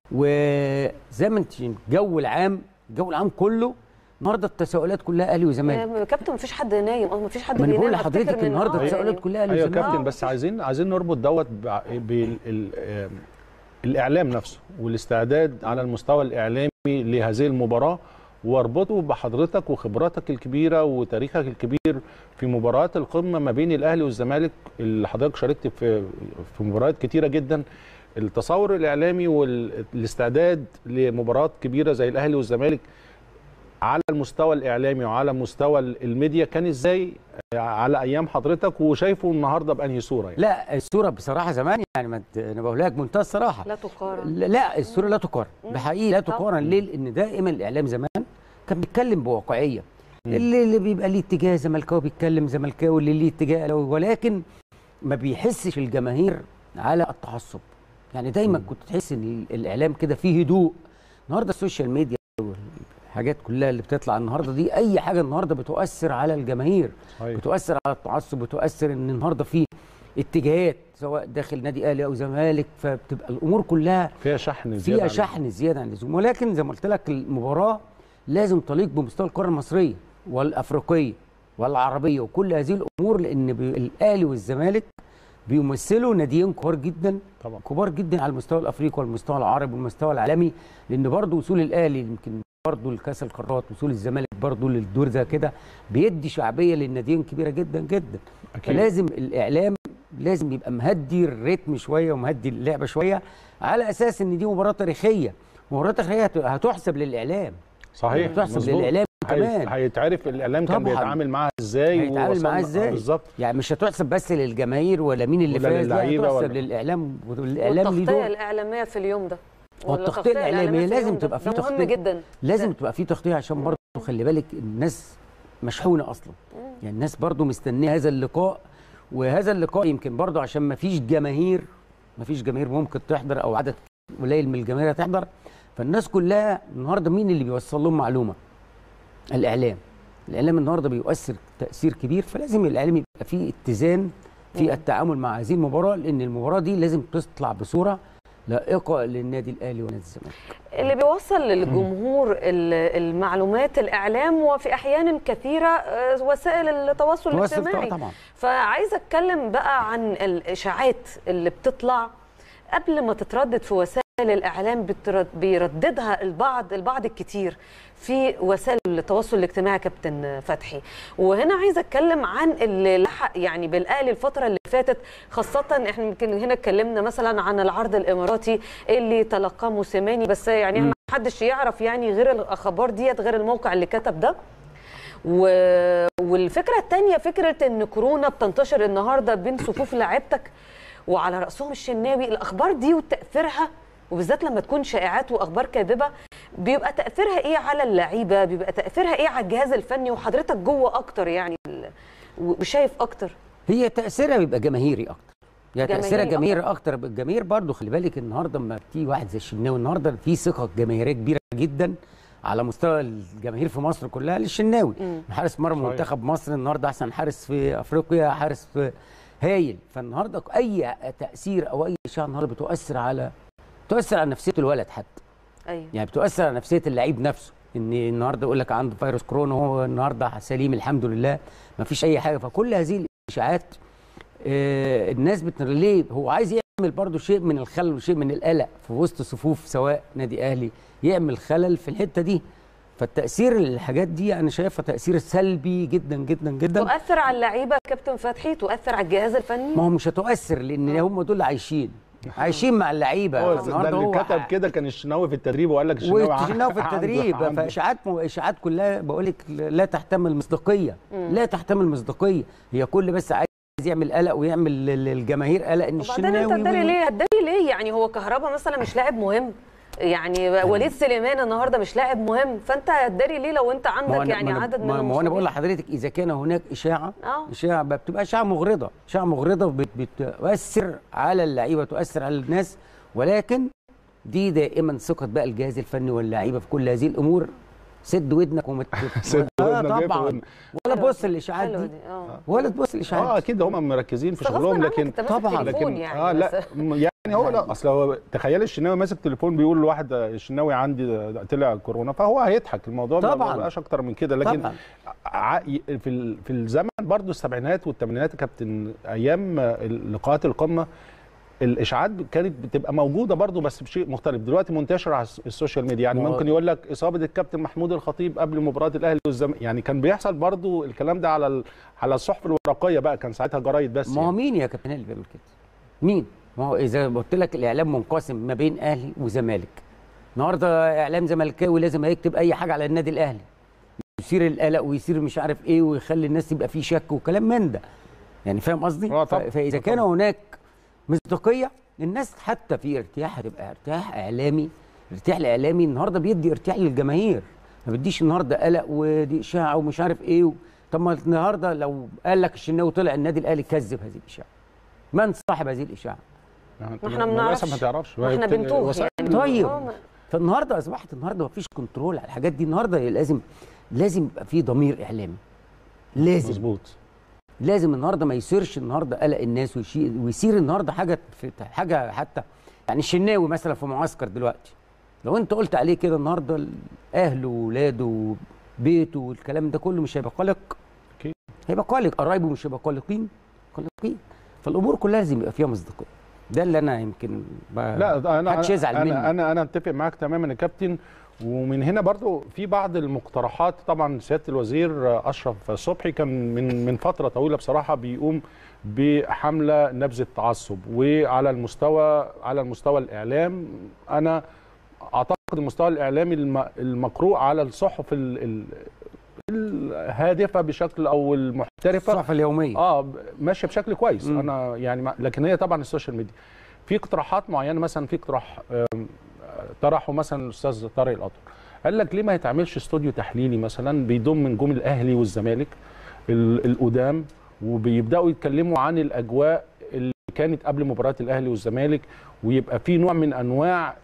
وزي ما انت الجو العام الجو العام كله النهارده التساؤلات كلها اهلي وزمالك يا كابتن مفيش حد نايم اه مفيش حد ما انا بينام بقول أفتكر لحضرتك من- النهارده آه، التساؤلات يعني كلها اهلي ايوه يا وزمالك كابتن آه، بس بس- عايزين عايزين نربط دوت بالاعلام نفسه والاستعداد على المستوى الاعلامي لهذه المباراه واربطه بحضرتك وخبراتك الكبيره وتاريخك الكبير في مباريات القمه ما بين الاهلي والزمالك اللي حضرتك شاركت في في مباريات كتيره جدا التصور الاعلامي والاستعداد لمباريات كبيره زي الاهلي والزمالك على المستوى الاعلامي وعلى مستوى الميديا كان ازاي على ايام حضرتك وشايفه النهارده بانهي صوره يعني لا الصوره بصراحه زمان يعني ما ت- انا بقول لك منتهى الصراحه لا تقارن لا لا، الصوره لا تقارن بحقيقه لا طبعا. تقارن ليه لان دائما الاعلام زمان كان بيتكلم بواقعيه اللي, اللي بيبقى ليه اتجاه زملكاوي بيتكلم زملكاوي اللي ليه اتجاه أهلاوي، ولكن ما بيحسش الجماهير على التعصب يعني دايما كنت تحس ان ال- الاعلام كده فيه هدوء النهارده السوشيال ميديا والحاجات كلها اللي بتطلع النهارده دي اي حاجه النهارده بتؤثر على الجماهير صحيح. بتؤثر على التعصب بتؤثر ان النهارده في اتجاهات سواء داخل نادي اهلي او زمالك فبتبقى الامور كلها فيها شحن زياده فيها عن- شحن زياده عن اللزوم ولكن زي ما قلت لك المباراه لازم تليق بمستوى القاره المصريه والافريقيه والعربيه وكل هذه الامور لان بي- الاهلي والزمالك بيمثلوا ناديين كبار جدا طبعا كبار جدا على المستوى الافريقي والمستوى العربي والمستوى العالمي لان برضه وصول الاهلي يمكن برضه لكاس القارات وصول الزمالك برضه للدور ده كده بيدي شعبيه للناديين كبيره جدا جدا اكيد فلازم الاعلام لازم يبقى مهدي الريتم شويه ومهدي اللعبه شويه على اساس ان دي مباراه تاريخيه مباراه تاريخيه هت- هتحسب للاعلام صحيح تحسب مظبوط. للاعلام هي- كمان هيتعرف الاعلام كان طبعاً. بيتعامل معاها ازاي هيتعامل ووصلنا- معاها إزاي؟ آه، بالظبط يعني مش هتحسب بس للجماهير ولا مين اللي ولا فاز لا للعيبة هتحسب ولا- للاعلام والاعلام ليه والتغطيه دور الاعلاميه في اليوم ده والتغطية الإعلامية في لازم اليوم ده. تبقى في ده مهم تغطية. جدا لازم تبقى في تغطيه عشان برضه خلي بالك الناس مشحونه اصلا يعني الناس برضه مستنيه هذا اللقاء وهذا اللقاء يمكن برضه عشان ما فيش جماهير ما فيش جماهير ممكن تحضر او عدد قليل من الجماهير هتحضر فالناس كلها النهارده مين اللي بيوصل لهم معلومه الاعلام الاعلام النهارده بيؤثر تاثير كبير فلازم الاعلام يبقى فيه اتزان في التعامل مع هذه المباراه لان المباراه دي لازم تطلع بصوره لائقه للنادي الاهلي ونادي الزمالك اللي بيوصل للجمهور ال- المعلومات الاعلام وفي احيان كثيره آه، وسائل التواصل تواصل الاجتماعي طبعا فعايزه اتكلم بقى عن الاشاعات اللي بتطلع قبل ما تتردد في وسائل الاعلام بترد- بيرددها البعض البعض الكتير في وسائل التواصل الاجتماعي كابتن فتحي وهنا عايزه اتكلم عن اللي لحق يعني بالاهلي الفتره اللي فاتت خاصه احنا يمكن هنا اتكلمنا مثلا عن العرض الاماراتي اللي تلقاه موسيماني بس يعني ما حدش يعرف يعني غير الاخبار ديت غير الموقع اللي كتب ده و... والفكره الثانيه فكره ان كورونا بتنتشر النهارده بين صفوف لعيبتك وعلى راسهم الشناوي الاخبار دي وتاثيرها وبالذات لما تكون شائعات واخبار كاذبه بيبقى تاثيرها ايه على اللعيبه بيبقى تاثيرها ايه على الجهاز الفني وحضرتك جوه اكتر يعني ال- وشايف اكتر هي تاثيرها بيبقى جماهيري اكتر يعني جماهيري تاثيرها جماهيري اكتر الجماهير برضو خلي بالك النهارده لما بتيجي واحد زي الشناوي النهارده في ثقه جماهيريه كبيره جدا على مستوى الجماهير في مصر كلها للشناوي حارس مرمى صحيح. منتخب مصر النهارده احسن حارس في افريقيا حارس في هايل فالنهارده اي تاثير او اي اشاعه النهارده بتؤثر على بتؤثر على نفسيه الولد حتى ايوه يعني بتؤثر على نفسيه اللعيب نفسه ان النهارده يقول لك عنده فيروس كورونا وهو النهارده سليم الحمد لله ما فيش اي حاجه فكل هذه الاشاعات آه، الناس بت... ليه هو عايز يعمل برضه شيء من الخلل وشيء من القلق في وسط صفوف سواء نادي اهلي يعمل خلل في الحته دي فالتاثير الحاجات دي انا شايفها تاثير سلبي جدا جدا جدا تؤثر على اللعيبه كابتن فتحي تؤثر على الجهاز الفني ما هو مش هتؤثر لان هم دول عايشين عايشين مع اللعيبه هو ده النهارده اللي هو كتب كده كان الشناوي في التدريب وقال لك الشناوي والشناوي في عنده- التدريب عنده- فاشاعات اشاعات كلها بقول لك لا تحتمل مصداقيه لا تحتمل مصداقيه هي كل بس عايز يعمل قلق ويعمل لل- للجماهير قلق ان وبعدين انت الشناوي هتداري و- ليه هتداري ليه يعني هو كهربا مثلا مش لاعب مهم يعني وليد سليمان النهارده مش لاعب مهم فانت هتداري ليه لو انت ما هو عندك أنا- يعني ما أنا- عدد من ما ما هو انا بقول المصابين؟ لحضرتك اذا كان هناك اشاعه اه اشاعه بتبقى اشاعه مغرضه اشاعه مغرضه بت- بتؤثر على اللعيبه تؤثر على الناس ولكن دي دائما ثقه بقى الجهاز الفني واللعيبه في كل هذه الامور سد ودنك وما ت- سد آه ودنك إيه في طبعا ودنك؟ ولا تبص للاشاعات حلوه دي دي اه ولا تبص للاشاعات اه اكيد هم مركزين في بس غصب شغلهم عنك لكن انت ماسك طبعاً. تليفون لكن يعني اه لا بس- م- يعني يعني هو لا اصل هو تخيل الشناوي ماسك تليفون بيقول لواحد الشناوي عندي طلع كورونا فهو هيضحك الموضوع ما طبعاً. بقاش اكتر من كده لكن طبعا ع- في ال- في الزمن برضو السبعينات والثمانينات يا كابتن ايام لقاءات القمه الاشاعات كانت بتبقى موجوده برضو بس بشيء مختلف دلوقتي منتشر على الس- السوشيال ميديا يعني ما هو- ممكن يقول لك اصابه الكابتن محمود الخطيب قبل مباراه الاهلي والزمالك يعني كان بيحصل برضو الكلام ده على ال- على الصحف الورقيه بقى كان ساعتها جرايد بس ما هو يعني. مين يا كابتن اللي بيعمل كده؟ مين؟ ما هو اذا قلت لك الاعلام منقسم ما بين اهلي وزمالك النهارده اعلام زملكاوي لازم هيكتب اي حاجه على النادي الاهلي يثير القلق ويثير مش عارف ايه ويخلي الناس تبقى فيه شك وكلام من ده يعني فاهم قصدي؟ آه ف- طبعاً. فاذا آه كان طبعاً. هناك مصداقيه الناس حتى في ارتياح هتبقى ارتياح اعلامي الارتياح الاعلامي النهارده بيدي ارتياح للجماهير ما بيديش النهارده قلق ودي اشاعه ومش عارف ايه و... طب ما النهارده لو قال لك الشناوي طلع النادي الاهلي كذب هذه الاشاعه من صاحب هذه الاشاعه ما احنا ما بنعرفش. للاسف ما تعرفش ما احنا بنتوه وسائل يعني. طيب. آه، ما- فالنهارده اصبحت النهارده مفيش كنترول على الحاجات دي النهارده لازم لازم يبقى في ضمير اعلامي لازم مظبوط لازم النهارده ما يثيرش النهارده قلق الناس ويشي- ويثير النهارده حاجه في حاجه حتى يعني الشناوي مثلا في معسكر دلوقتي لو انت قلت عليه كده النهارده اهله وولاده وبيته والكلام ده كله مش هيبقى قلق أكيد. هيبقى قلق قرايبه مش هيبقى قلقين قلقين فالامور كلها لازم يبقى فيها مصداقيه ده اللي انا يمكن ب- لا ده انا محدش يزعل انا مني. انا انا, أنا اتفق معاك تماما يا كابتن ومن هنا برضو في بعض المقترحات طبعا سياده الوزير اشرف صبحي كان من من فتره طويله بصراحه بيقوم بحمله نبذ التعصب وعلى المستوى على المستوى الاعلام انا اعتقد المستوى الاعلامي الم- المقروء على الصحف ال- ال- الهادفه بشكل او المحترفه الصحف اليوميه اه ب- ماشيه بشكل كويس مم. انا يعني ما لكن هي طبعا السوشيال ميديا في اقتراحات معينه مثلا في اقتراح آم، طرحه مثلا الاستاذ طارق القطر قال لك ليه ما يتعملش استوديو تحليلي مثلا بيضم نجوم الاهلي والزمالك ال- القدام وبيبداوا يتكلموا عن الاجواء اللي كانت قبل مباراه الاهلي والزمالك ويبقى في نوع من انواع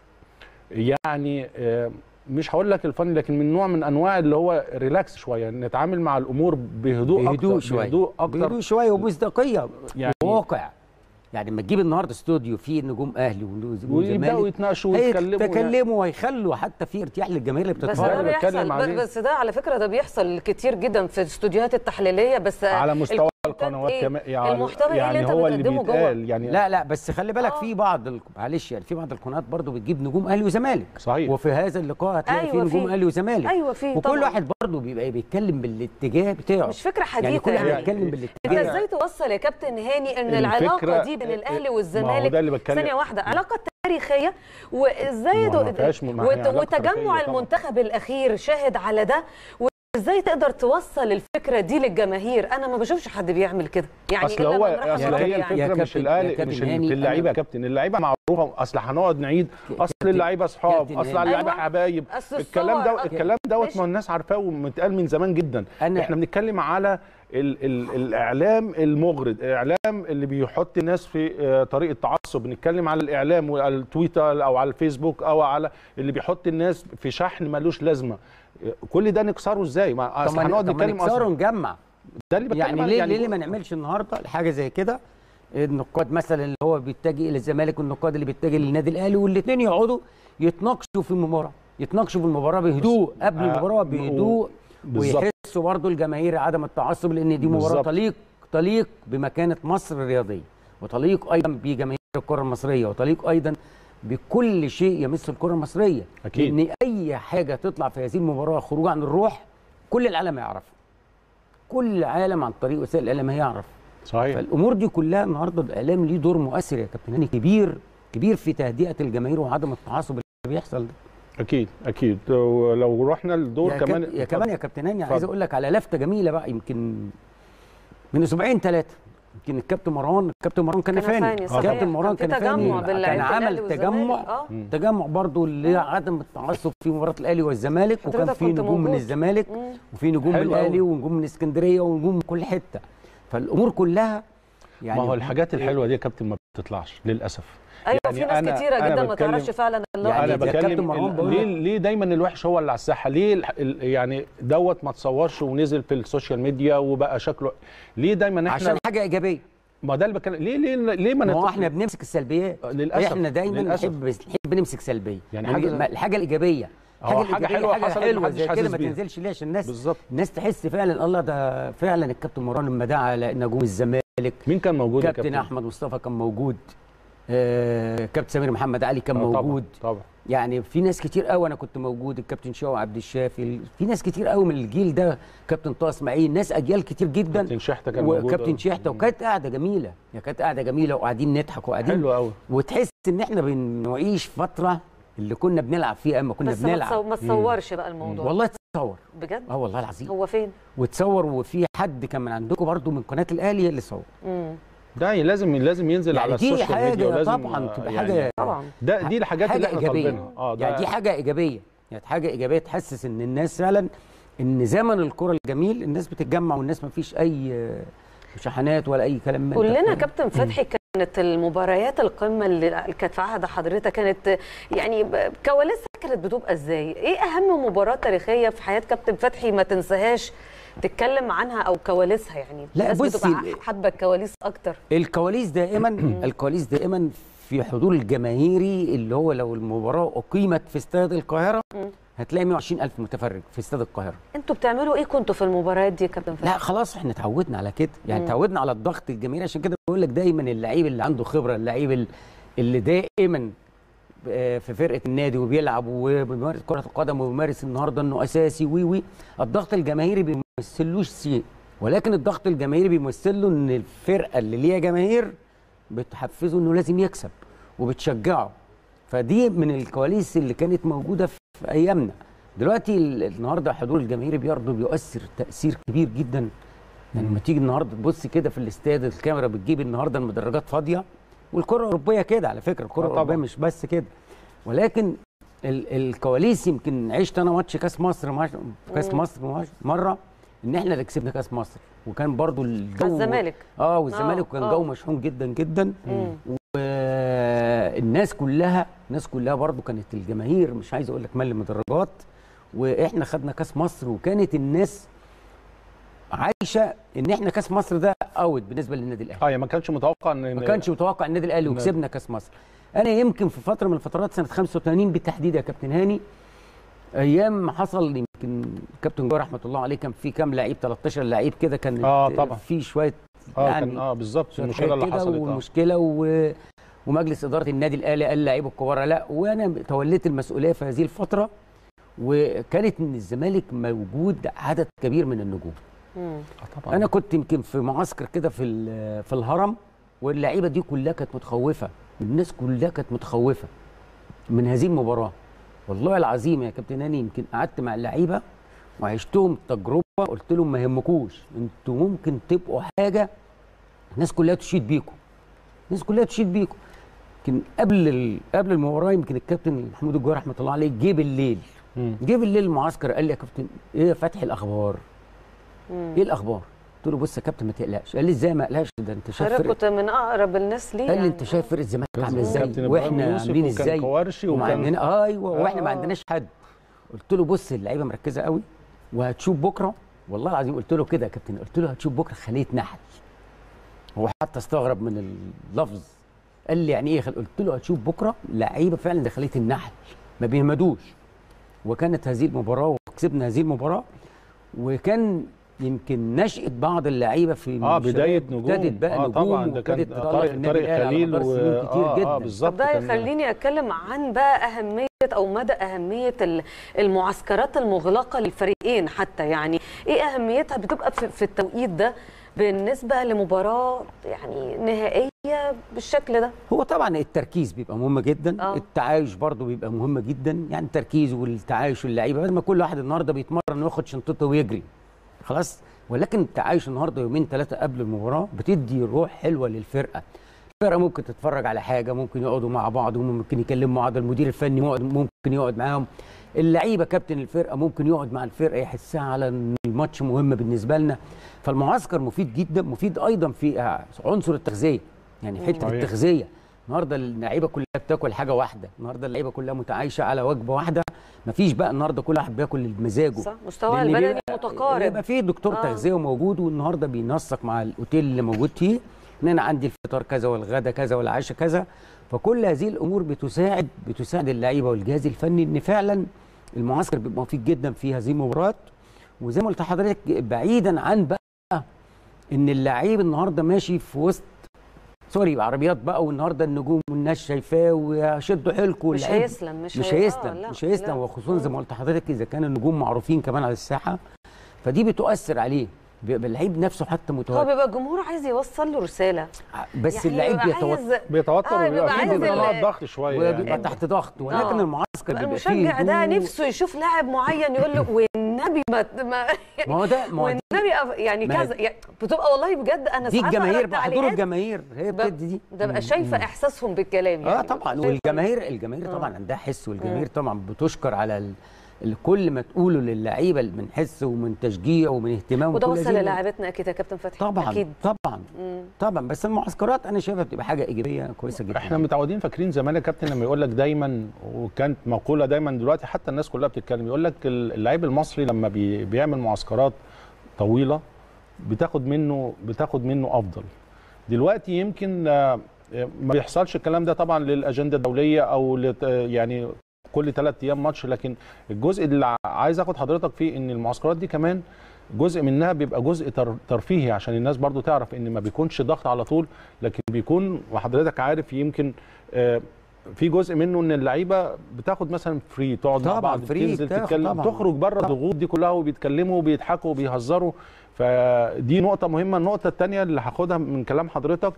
يعني آه، مش هقول لك الفن لكن من نوع من انواع اللي هو ريلاكس شويه نتعامل مع الامور بهدوء بهدوء اكتر شويه بهدوء اكتر بهدوء شويه ومصداقيه يعني واقع يعني لما تجيب النهارده استوديو فيه نجوم اهلي ونجوم ويبداوا زمالك يتناقشوا ويتكلموا يعني. هيتكلموا وهيخلوا حتى في ارتياح للجماهير اللي بس بتتفرج ده اللي بيحصل بتكلم عليه. بس ده على فكره ده بيحصل كتير جدا في الاستوديوهات التحليليه بس على مستوى الكونتنت القنوات إيه؟ كمان يعني المحتوى ايه اللي يعني انت هو اللي بتقدمه جوه بيتقال يعني لا لا بس خلي بالك آه. في بعض ال- معلش يعني في بعض القنوات برضو بتجيب نجوم اهلي وزمالك صحيح وفي هذا اللقاء هتلاقي أيوة في نجوم في. اهلي وزمالك ايوه في وكل طبعا واحد برضو بيبقى بيتكلم بالاتجاه بتاعه مش فكره حديثه يعني كل واحد يعني. بيتكلم انت بالاتجاه ازاي توصل يا كابتن هاني ان الفكرة- العلاقه دي بين الاهلي ما هو والزمالك ده اللي بتكلم- ثانيه واحده علاقه تاريخيه وازاي ما هو دو- ما فيهاش- ما هي وت- علاقة تاريخية وتجمع طبعاً. المنتخب الاخير شاهد على ده وازاي تقدر توصل الفكره دي للجماهير انا ما بشوفش حد بيعمل كده يعني اصل إلا هو من رحم اصل ربي هي يعني. الفكره يا مش كابتن- يا الاهلي كابتن مش هاني، في اللعيبه أنا- يا كابتن اللعيبه معروفه اصل هنقعد نعيد اصل كابتن- اللعيبه اصحاب كابتن اصل هاني. اللعيبه أيوة. حبايب أصل الكلام الصور- ده الكلام دوت ماشي. ما الناس عارفاه ومتقال من زمان جدا أنا- احنا بنتكلم على ال ال الاعلام المغرض الاعلام اللي بيحط الناس في آه، طريق التعصب بنتكلم على الاعلام وعلى التويتر او على الفيسبوك او على اللي بيحط الناس في شحن ملوش لازمه كل ده نكسره ازاي ما طب اصل ما هنقعد طب ما نتكلم نكسره اصلا ونجمع ده اللي بتكلم يعني عليه. ليه ليه ما نعملش النهارده حاجه زي كده النقاد مثلا اللي هو بيتجه الى الزمالك والنقاد اللي بيتجه للنادي الاهلي والاثنين يقعدوا يتناقشوا في المباراه يتناقشوا في المباراه بهدوء قبل آه، المباراه بهدوء بالظبط. ويحسوا برضو الجماهير عدم التعصب لان دي مباراه بالظبط. تليق تليق بمكانه مصر الرياضيه وتليق ايضا بجماهير الكره المصريه وتليق ايضا بكل شيء يمس الكره المصريه أكيد. لان اي حاجه تطلع في هذه المباراه خروج عن الروح كل العالم يعرفها كل العالم عن طريق وسائل الاعلام هيعرف صحيح فالامور دي كلها النهارده الاعلام ليه دور مؤثر يا كابتن هاني كبير كبير في تهدئه الجماهير وعدم التعصب اللي بيحصل ده اكيد اكيد ولو رحنا للدور يا كمان كاب... يا كمان يا كابتن هاني عايز اتفضل. اقول لك على لفته جميله بقى يمكن من اسبوعين ثلاثه يمكن الكابتن مروان الكابتن مروان كنفاني كنفاني، صحيح. الكابتن مروان كان في كنفاني تجمع بين كان لعيبة الأهلي عمل والزمالك. تجمع آه. تجمع برضه لعدم التعصب في مباراه الاهلي والزمالك وكان حضرتك في كنت نجوم من موجود. الزمالك مم. وفي نجوم من حلو أوي. الاهلي ونجوم من اسكندريه ونجوم من كل حته فالامور كلها يعني ما هو الحاجات الحلوه دي يا كابتن ما بتطلعش للاسف ايوه يعني في ناس أنا- كتيره أنا جدا ما بتكلم- تعرفش فعلا اللقطه يعني انا زي كابتن بتكلم مروان ال- بقول ليه لك. ليه دايما الوحش هو اللي على الساحه ليه ال- ال- يعني دوت ما تصورش ونزل في السوشيال ميديا وبقى شكله ليه دايما احنا عشان حاجه ايجابيه ما ده اللي بتكلم ليه ليه ليه ما ما هو نت- احنا بنمسك السلبيات للأسف، احنا دايما للأسف. نحب نحب نمسك سلبيه يعني يعني حاجة- حاجه الحاجه الايجابيه هو حاجة الإيجابية حلوة حاجه حصلت حلوه محدش زي كده حاسس ما بيها. تنزلش ليه عشان الناس بالظبط الناس تحس فعلا الله ده فعلا الكابتن مروان لما دعا نجوم الزمالك مين كان موجود يا كابتن احمد مصطفى كان موجود آه كابتن سمير محمد علي كان آه، طبعاً، موجود طبعا يعني في ناس كتير قوي انا كنت موجود الكابتن شاو عبد الشافي في ناس كتير قوي من الجيل ده كابتن طه اسماعيل ناس اجيال كتير جدا كابتن شحته كان موجود وكابتن آه. شحته وكانت قاعده جميله يا كانت قاعده جميله وقاعدين نضحك وقاعدين حلو قوي وتحس ان احنا بنعيش فتره اللي كنا بنلعب فيها اما كنا بس ما بنلعب تصو- ما تصورش بقى الموضوع والله تصور بجد اه والله العظيم هو فين وتصور وفي حد كان من عندكم برضو من قناه الاهلي اللي صور مم. ده لازم لازم ينزل يعني على دي السوشيال حاجة ميديا ولازم طبعاً آه، تبقى يعني حاجة- طبعا ده دي الحاجات اللي حاجه احنا ايجابيه طالبينها اه ده يعني دي حاجه ايجابيه يعني حاجه ايجابيه تحسس ان الناس فعلا ان زمن الكره الجميل الناس بتتجمع والناس ما فيش اي شحنات ولا اي كلام من قول ده. لنا كابتن فتحي كانت المباريات القمه اللي كانت في عهد حضرتك كانت يعني ب- كواليسها كانت بتبقى ازاي؟ ايه اهم مباراه تاريخيه في حياه كابتن فتحي ما تنساهاش تتكلم عنها او كواليسها يعني لا، الناس بصي، بتبقى حابه الكواليس اكتر الكواليس دائما الكواليس دائما في حضور الجماهيري اللي هو لو المباراه اقيمت في استاد القاهره هتلاقي 120 الف متفرج في استاد القاهره انتوا بتعملوا ايه كنتوا في المباريات دي يا كابتن فتحي؟ لا خلاص احنا اتعودنا على كده يعني مم. اتعودنا على الضغط الجماهيري عشان كده بقول لك دايما اللعيب اللي عنده خبره اللعيب ال- اللي دائما آه، في فرقه النادي وبيلعب وبيمارس كره القدم وبيمارس النهارده انه اساسي وي وي الضغط الجماهيري بيمثلوش شيء ولكن الضغط الجماهيري بيمثل له ان الفرقه اللي ليها جماهير بتحفزه انه لازم يكسب وبتشجعه فدي من الكواليس اللي كانت موجوده في ايامنا دلوقتي ال- النهارده حضور الجماهيري برضه بيؤثر تاثير كبير جدا يعني لما تيجي النهارده تبص كده في الاستاد الكاميرا بتجيب النهارده المدرجات فاضيه والكره الاوروبيه كده على فكره الكره آه طبعاً. الاوروبيه مش بس كده ولكن ال الكواليس يمكن عشت انا ماتش كاس مصر مش- كاس مصر مش- مره ان احنا اللي كسبنا كاس مصر وكان برضو الجو الزمالك اه والزمالك آه، كان آه. جو مشحون جدا جدا مم. والناس كلها الناس كلها برضو كانت الجماهير مش عايز اقول لك مل مدرجات واحنا خدنا كاس مصر وكانت الناس عايشه ان احنا كاس مصر ده اوت بالنسبه للنادي الاهلي اه يعني ما كانش متوقع ان ما كانش متوقع النادي الاهلي نعم. وكسبنا كاس مصر انا يمكن في فتره من الفترات سنه 85 بالتحديد يا كابتن هاني ايام ما حصل يمكن كابتن جوهر رحمه الله عليه كان في كام لعيب 13 لعيب كده كان آه، طبعاً. في شويه اه يعني كان اه بالظبط شوية المشكله حاجات اللي كده حصلت اه والمشكله و... ومجلس اداره النادي الاهلي قال لعيب الكبار لا وانا توليت المسؤوليه في هذه الفتره وكانت من الزمالك موجود عدد كبير من النجوم مم. آه طبعا انا كنت يمكن في معسكر كده في ال- في الهرم واللعيبه دي كلها كانت متخوفه الناس كلها كانت متخوفه من هذه المباراه والله العظيم يا كابتن هاني يمكن قعدت مع اللعيبه وعشتهم تجربه قلت لهم ما يهمكوش انتوا ممكن تبقوا حاجه الناس كلها تشيد بيكم الناس كلها تشيد بيكم يمكن قبل ال... قبل المباراه يمكن الكابتن محمود الجوهر رحمه الله عليه جه بالليل مم. جه بالليل المعسكر قال لي يا كابتن ايه يا فتحي الاخبار مم. ايه الاخبار قلت له بص يا كابتن ما تقلقش قال لي ازاي ما اقلقش ده انت شايف حضرتك فرقه كنت من اقرب الناس ليه قال لي يعني. انت شايف فرقه الزمالك عامله كابتن ازاي إبراهيم واحنا يوسف عاملين وكان ازاي كوارشي وما وكان- عندنا ايوه واحنا ما آه. عندناش حد قلت له بص اللعيبه مركزه قوي وهتشوف بكره والله العظيم قلت له كده يا كابتن قلت له هتشوف بكره خليه نحل هو حتى استغرب من اللفظ قال لي يعني ايه خل... قلت له هتشوف بكره لعيبه فعلا ده خليه النحل ما بيهمدوش وكانت هذه المباراه وكسبنا هذه المباراه وكان يمكن نشأة بعض اللعيبه في اه من بدايه الشباب نجوم ابتدت بقى اه نجوم طبعا ده كان وابتدت تتألق طارق النادي طارق الأهلي على خليل مدار و... سنين كتير آه جدا اه بالظبط طب ده كان- يخليني اتكلم عن بقى اهميه او مدى اهميه ال- المعسكرات المغلقه للفريقين حتى يعني ايه اهميتها بتبقى في, في التوقيت ده بالنسبه لمباراه يعني نهائيه بالشكل ده هو طبعا التركيز بيبقى مهم جدا آه. التعايش برضه بيبقى مهم جدا يعني التركيز والتعايش واللعيبه بدل ما كل واحد النهارده بيتمرن وياخد شنطته ويجري خلاص ولكن التعايش النهارده يومين ثلاثه قبل المباراه بتدي روح حلوه للفرقه الفرقه ممكن تتفرج على حاجه ممكن يقعدوا مع بعض وممكن يكلموا بعض المدير الفني مقعد- ممكن يقعد معاهم اللعيبه كابتن الفرقه ممكن يقعد مع الفرقه يحسها على ان الماتش مهم بالنسبه لنا فالمعسكر مفيد جدا مفيد ايضا في عنصر التغذيه يعني حته صحيح. التغذيه النهارده اللعيبه كلها بتاكل حاجه واحده النهارده اللعيبه كلها متعايشه على وجبه واحده مفيش بقى النهارده كل واحد بياكل بمزاجه صح مستوى لأن البدني بيبقى- متقارب يبقى في دكتور آه. آه. تغذيه موجود والنهارده بينسق مع الاوتيل اللي موجود فيه ان انا عندي الفطار كذا والغدا كذا والعشاء كذا فكل هذه الامور بتساعد بتساعد اللعيبه والجهاز الفني ان فعلا المعسكر بيبقى مفيد جدا في هذه المباريات وزي ما قلت لحضرتك بعيدا عن بقى ان اللعيب النهارده ماشي في وسط سوري عربيات بقى والنهارده النجوم والناس شايفاه وشدوا حيلكم مش واللعيب هيسلم مش, مش هي- هيسلم آه، لا، مش هيسلم لا. وخصوصا زي ما قلت لحضرتك اذا كان النجوم معروفين كمان على الساحه فدي بتؤثر عليه بيبقى اللعيب نفسه حتى هو متوتر بيبقى الجمهور عايز يوصل له رساله بس يعني اللعيب بيبقى بيتوتر عايز- بيتوتر آه، وبيبقى بيبقى فيه عايز بيبقى ال- نوع ضغط شويه وبيبقى يعني. تحت ضغط ولكن آه. المعسكر بقى بيبقى فيه المشجع ده هدوء. نفسه يشوف لاعب معين يقول له والنبي ما ما ما هو ده ما هو دي- والنبي أف- يعني ما هي- كذا يعني بتبقى والله بجد انا دي ساعات الجماهير أقرأ بقى حضور تعليقات الجماهير هي ب- بتدي دي ببقى شايفه احساسهم بالكلام يعني اه طبعا ببقى شايفة- والجماهير الجماهير طبعا عندها حس والجماهير طبعا بتشكر على ال... ال- كل ما تقوله للعيبه من حس ومن تشجيع ومن اهتمام وده وكل وصل هذه- للاعبتنا اكيد يا كابتن فتحي طبعا اكيد طبعا مم. طبعا بس المعسكرات انا شايفها بتبقى حاجه ايجابيه كويسه جدا احنا متعودين فاكرين زمان يا كابتن لما يقول لك دايما وكانت مقوله دايما دلوقتي حتى الناس كلها بتتكلم يقول لك اللعيب المصري لما بي بيعمل معسكرات طويله بتاخد منه بتاخد منه افضل دلوقتي يمكن آه، ما بيحصلش الكلام ده طبعا للاجنده الدوليه او لت- يعني كل ثلاث ايام ماتش لكن الجزء اللي عايز اخد حضرتك فيه ان المعسكرات دي كمان جزء منها بيبقى جزء تر- ترفيهي عشان الناس برضو تعرف ان ما بيكونش ضغط على طول لكن بيكون وحضرتك عارف يمكن آه، في جزء منه ان اللعيبه بتاخد مثلا فري تقعد مع طبعاً بعض فري تنزل بتاخد تتكلم طبعاً. تخرج بره الضغوط دي كلها وبيتكلموا وبيضحكوا وبيهزروا فدي نقطه مهمه النقطه الثانيه اللي هاخدها من كلام حضرتك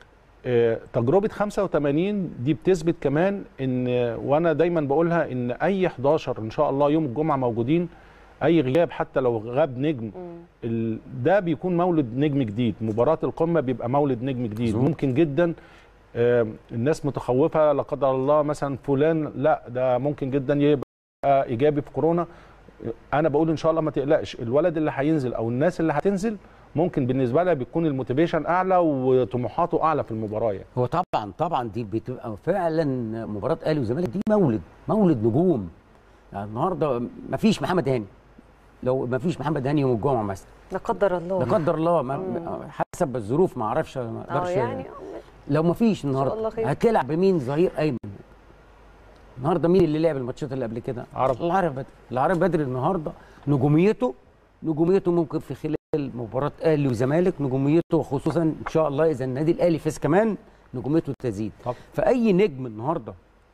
آه، تجربه 85 دي بتثبت كمان ان وانا دايما بقولها ان اي 11 ان شاء الله يوم الجمعه موجودين اي غياب حتى لو غاب نجم ال- ده بيكون مولد نجم جديد مباراه القمه بيبقى مولد نجم جديد مظبوط. ممكن جدا آه، الناس متخوفه لا قدر الله مثلا فلان لا ده ممكن جدا يبقى ايجابي في كورونا انا بقول ان شاء الله ما تقلقش الولد اللي هينزل او الناس اللي هتنزل ممكن بالنسبه لها بيكون الموتيفيشن اعلى وطموحاته اعلى في المباراه يعني هو طبعا طبعا دي بتبقى فعلا مباراه اهلي وزمالك دي مولد مولد نجوم يعني النهارده ما فيش محمد هاني لو ما فيش محمد هاني يوم الجمعه مثلا لا قدر الله لا قدر الله ما ما- حسب الظروف ما اعرفش ما اه اقدرش يعني لو ما فيش الله النهارده خير. هتلعب بمين ظهير ايمن النهارده مين اللي لعب الماتشات اللي قبل كده عرب. العرب بدري العرب بدري النهارده نجوميته نجوميته ممكن في خلال مباراه اهلي وزمالك نجوميته خصوصا ان شاء الله اذا النادي الاهلي فاز كمان نجوميته تزيد طبعا. فاي نجم النهارده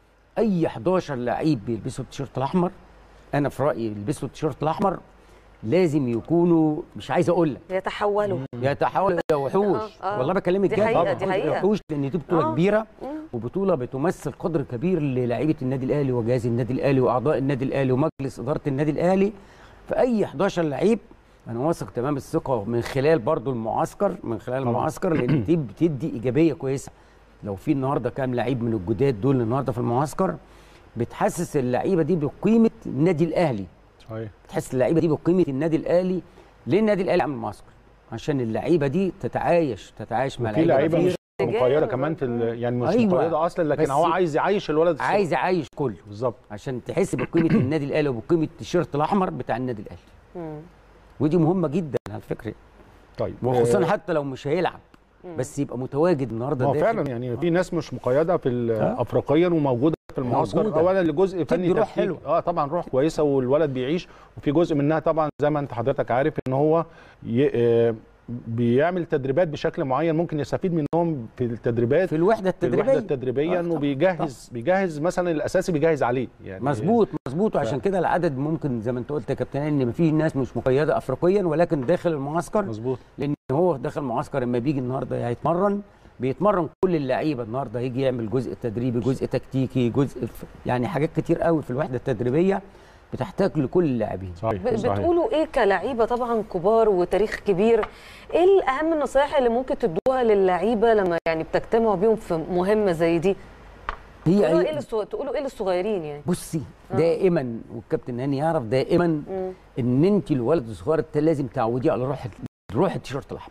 اي 11 لعيب بيلبسوا التيشيرت الاحمر انا في رايي يلبسوا التيشيرت الاحمر لازم يكونوا مش عايز اقول لك يتحولوا يتحولوا الى وحوش آه، آه. والله بكلمك دي جد حقيقة، طبعاً. دي حقيقة. وحوش لان دي بطوله آه. كبيره مم. وبطوله بتمثل قدر كبير للاعيبه النادي الاهلي وجهاز النادي الاهلي واعضاء النادي الاهلي ومجلس اداره النادي الاهلي فاي 11 لعيب انا واثق تمام الثقه من خلال برضو المعسكر من خلال طبعاً. المعسكر لان دي بتدي ايجابيه كويسه لو في النهارده كام لعيب من الجداد دول النهارده في المعسكر بتحسس اللعيبه دي بقيمه النادي الاهلي صحيح تحس اللعيبه دي بقيمه النادي الاهلي ليه النادي الاهلي عامل معسكر عشان اللعيبه دي تتعايش تتعايش مع وفي لعيبه كتير. مش مقيده كمان في ال- يعني مش أيوة. مقيده اصلا لكن بس هو عايز يعيش الولد الصغير. عايز يعيش كله بالظبط عشان تحس بقيمه النادي الاهلي وبقيمه التيشيرت الاحمر بتاع النادي الاهلي مم. ودي مهمه جدا على فكره طيب وخصوصا آه، حتى لو مش هيلعب بس يبقى متواجد النهارده ما هو داخل. فعلا يعني في ناس مش مقيده في ال- آه. افريقيا وموجوده في المعسكر موجودة. اولا لجزء فني روح تكتيك. حلوة. اه طبعا روح كويسه والولد بيعيش وفي جزء منها طبعا زي ما انت حضرتك عارف ان هو ي... آه، بيعمل تدريبات بشكل معين ممكن يستفيد منهم في التدريبات في الوحده في الوحده التدريبيه التدريبيه آه، انه طبعاً، بيجهز بيجهز مثلا الاساسي بيجهز عليه يعني مظبوط مظبوط وعشان كده العدد ممكن زي ما انت قلت يا كابتن هاني ان في ناس مش مقيده افريقيا ولكن داخل المعسكر مظبوط لان هو داخل المعسكر لما بيجي النهارده هيتمرن بيتمرن كل اللعيبه النهارده هيجي يعمل جزء تدريبي جزء تكتيكي جزء ف... يعني حاجات كتير قوي في الوحده التدريبيه بتحتاج لكل اللاعبين صحيح ب- صحيح بتقولوا ايه كلعيبه طبعا كبار وتاريخ كبير ايه الاهم النصائح اللي ممكن تدوها للعيبه لما يعني بتجتمعوا بيهم في مهمه زي دي تقولوا ايه هي للصغ... تقولوا ايه للصغيرين يعني بصي دائما والكابتن هاني يعرف دائما مم. ان انت الولد الصغير ده لازم تعوديه على روح روح التيشيرت الاحمر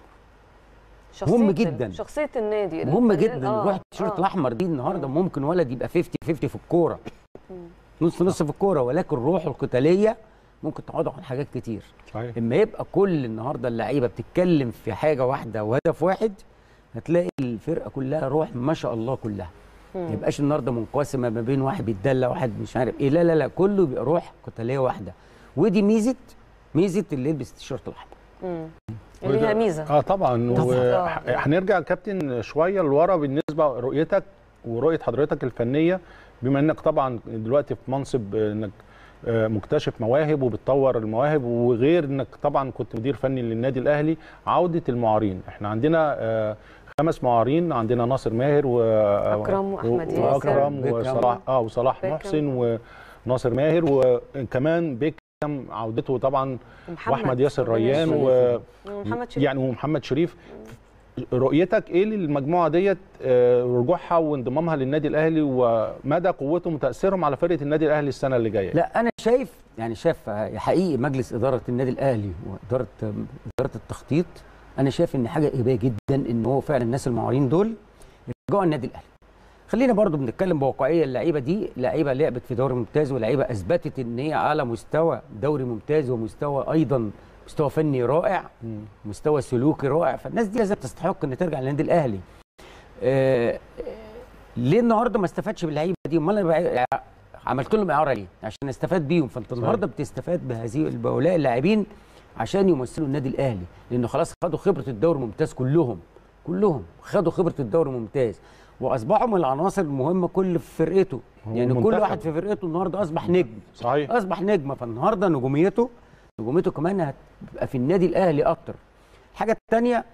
شخصية مهم ال- جدا. شخصيه النادي مهم الفنان- جدا آه، روح التيشيرت آه. الاحمر دي النهارده ممكن ولد يبقى 50 50 في الكوره نص نص في الكوره ولكن روحه القتاليه ممكن تعوض عن حاجات كتير صحيح اما يبقى كل النهارده اللعيبه بتتكلم في حاجه واحده وهدف واحد هتلاقي الفرقه كلها روح ما شاء الله كلها ما يبقاش النهارده منقسمه ما بين واحد بيتدلع واحد مش عارف ايه لا لا لا كله بيبقى روح قتاليه واحده ودي ميزه ميزه اللي يلبس التيشيرت الاحمر مم. ليها ميزه اه طبعا طبعاً. وهنرجع كابتن شويه لورا بالنسبه رؤيتك ورؤيه حضرتك الفنيه بما انك طبعا دلوقتي في منصب انك آه، مكتشف مواهب وبتطور المواهب وغير انك طبعا كنت مدير فني للنادي الاهلي عوده المعارين احنا عندنا آه، خمس معارين عندنا ناصر ماهر و أكرم وأحمد ياسر. واكرم بيكهام. وصلاح اه وصلاح بيكهام. محسن وناصر ماهر وكمان بيكهام عودته طبعا واحمد ياسر ريان و ومحمد شريف يعني ومحمد شريف رؤيتك ايه للمجموعه ديت آه، رجوعها وانضمامها للنادي الاهلي ومدى قوتهم وتاثيرهم على فرقه النادي الاهلي السنه اللي جايه لا انا شايف يعني شايف حقيقي مجلس اداره النادي الاهلي واداره اداره التخطيط انا شايف ان حاجه ايجابيه جدا ان هو فعلا الناس المعارين دول يرجعوا النادي الاهلي خلينا برضو بنتكلم بواقعيه اللعيبه دي لعيبه لعبت في دوري ممتاز ولعيبه اثبتت ان هي على مستوى دوري ممتاز ومستوى ايضا مستوى فني رائع مستوى سلوكي رائع فالناس دي لازم تستحق ان ترجع للنادي الاهلي آه، آه، ليه النهارده ما استفادش باللعيبه دي امال انا بع- عملت لهم اعاره ليه عشان استفاد بيهم فانت النهارده بتستفاد بهذه بهؤلاء اللاعبين عشان يمثلوا النادي الاهلي لانه خلاص خدوا خبره الدوري الممتاز كلهم كلهم خدوا خبره الدوري الممتاز واصبحوا من العناصر المهمه كل في فرقته هو يعني كل منتخب. واحد في فرقته النهارده اصبح نجم صحيح اصبح نجم فالنهارده نجوميته نجوميته كمان هتبقى في النادي الاهلي اكتر الحاجه الثانيه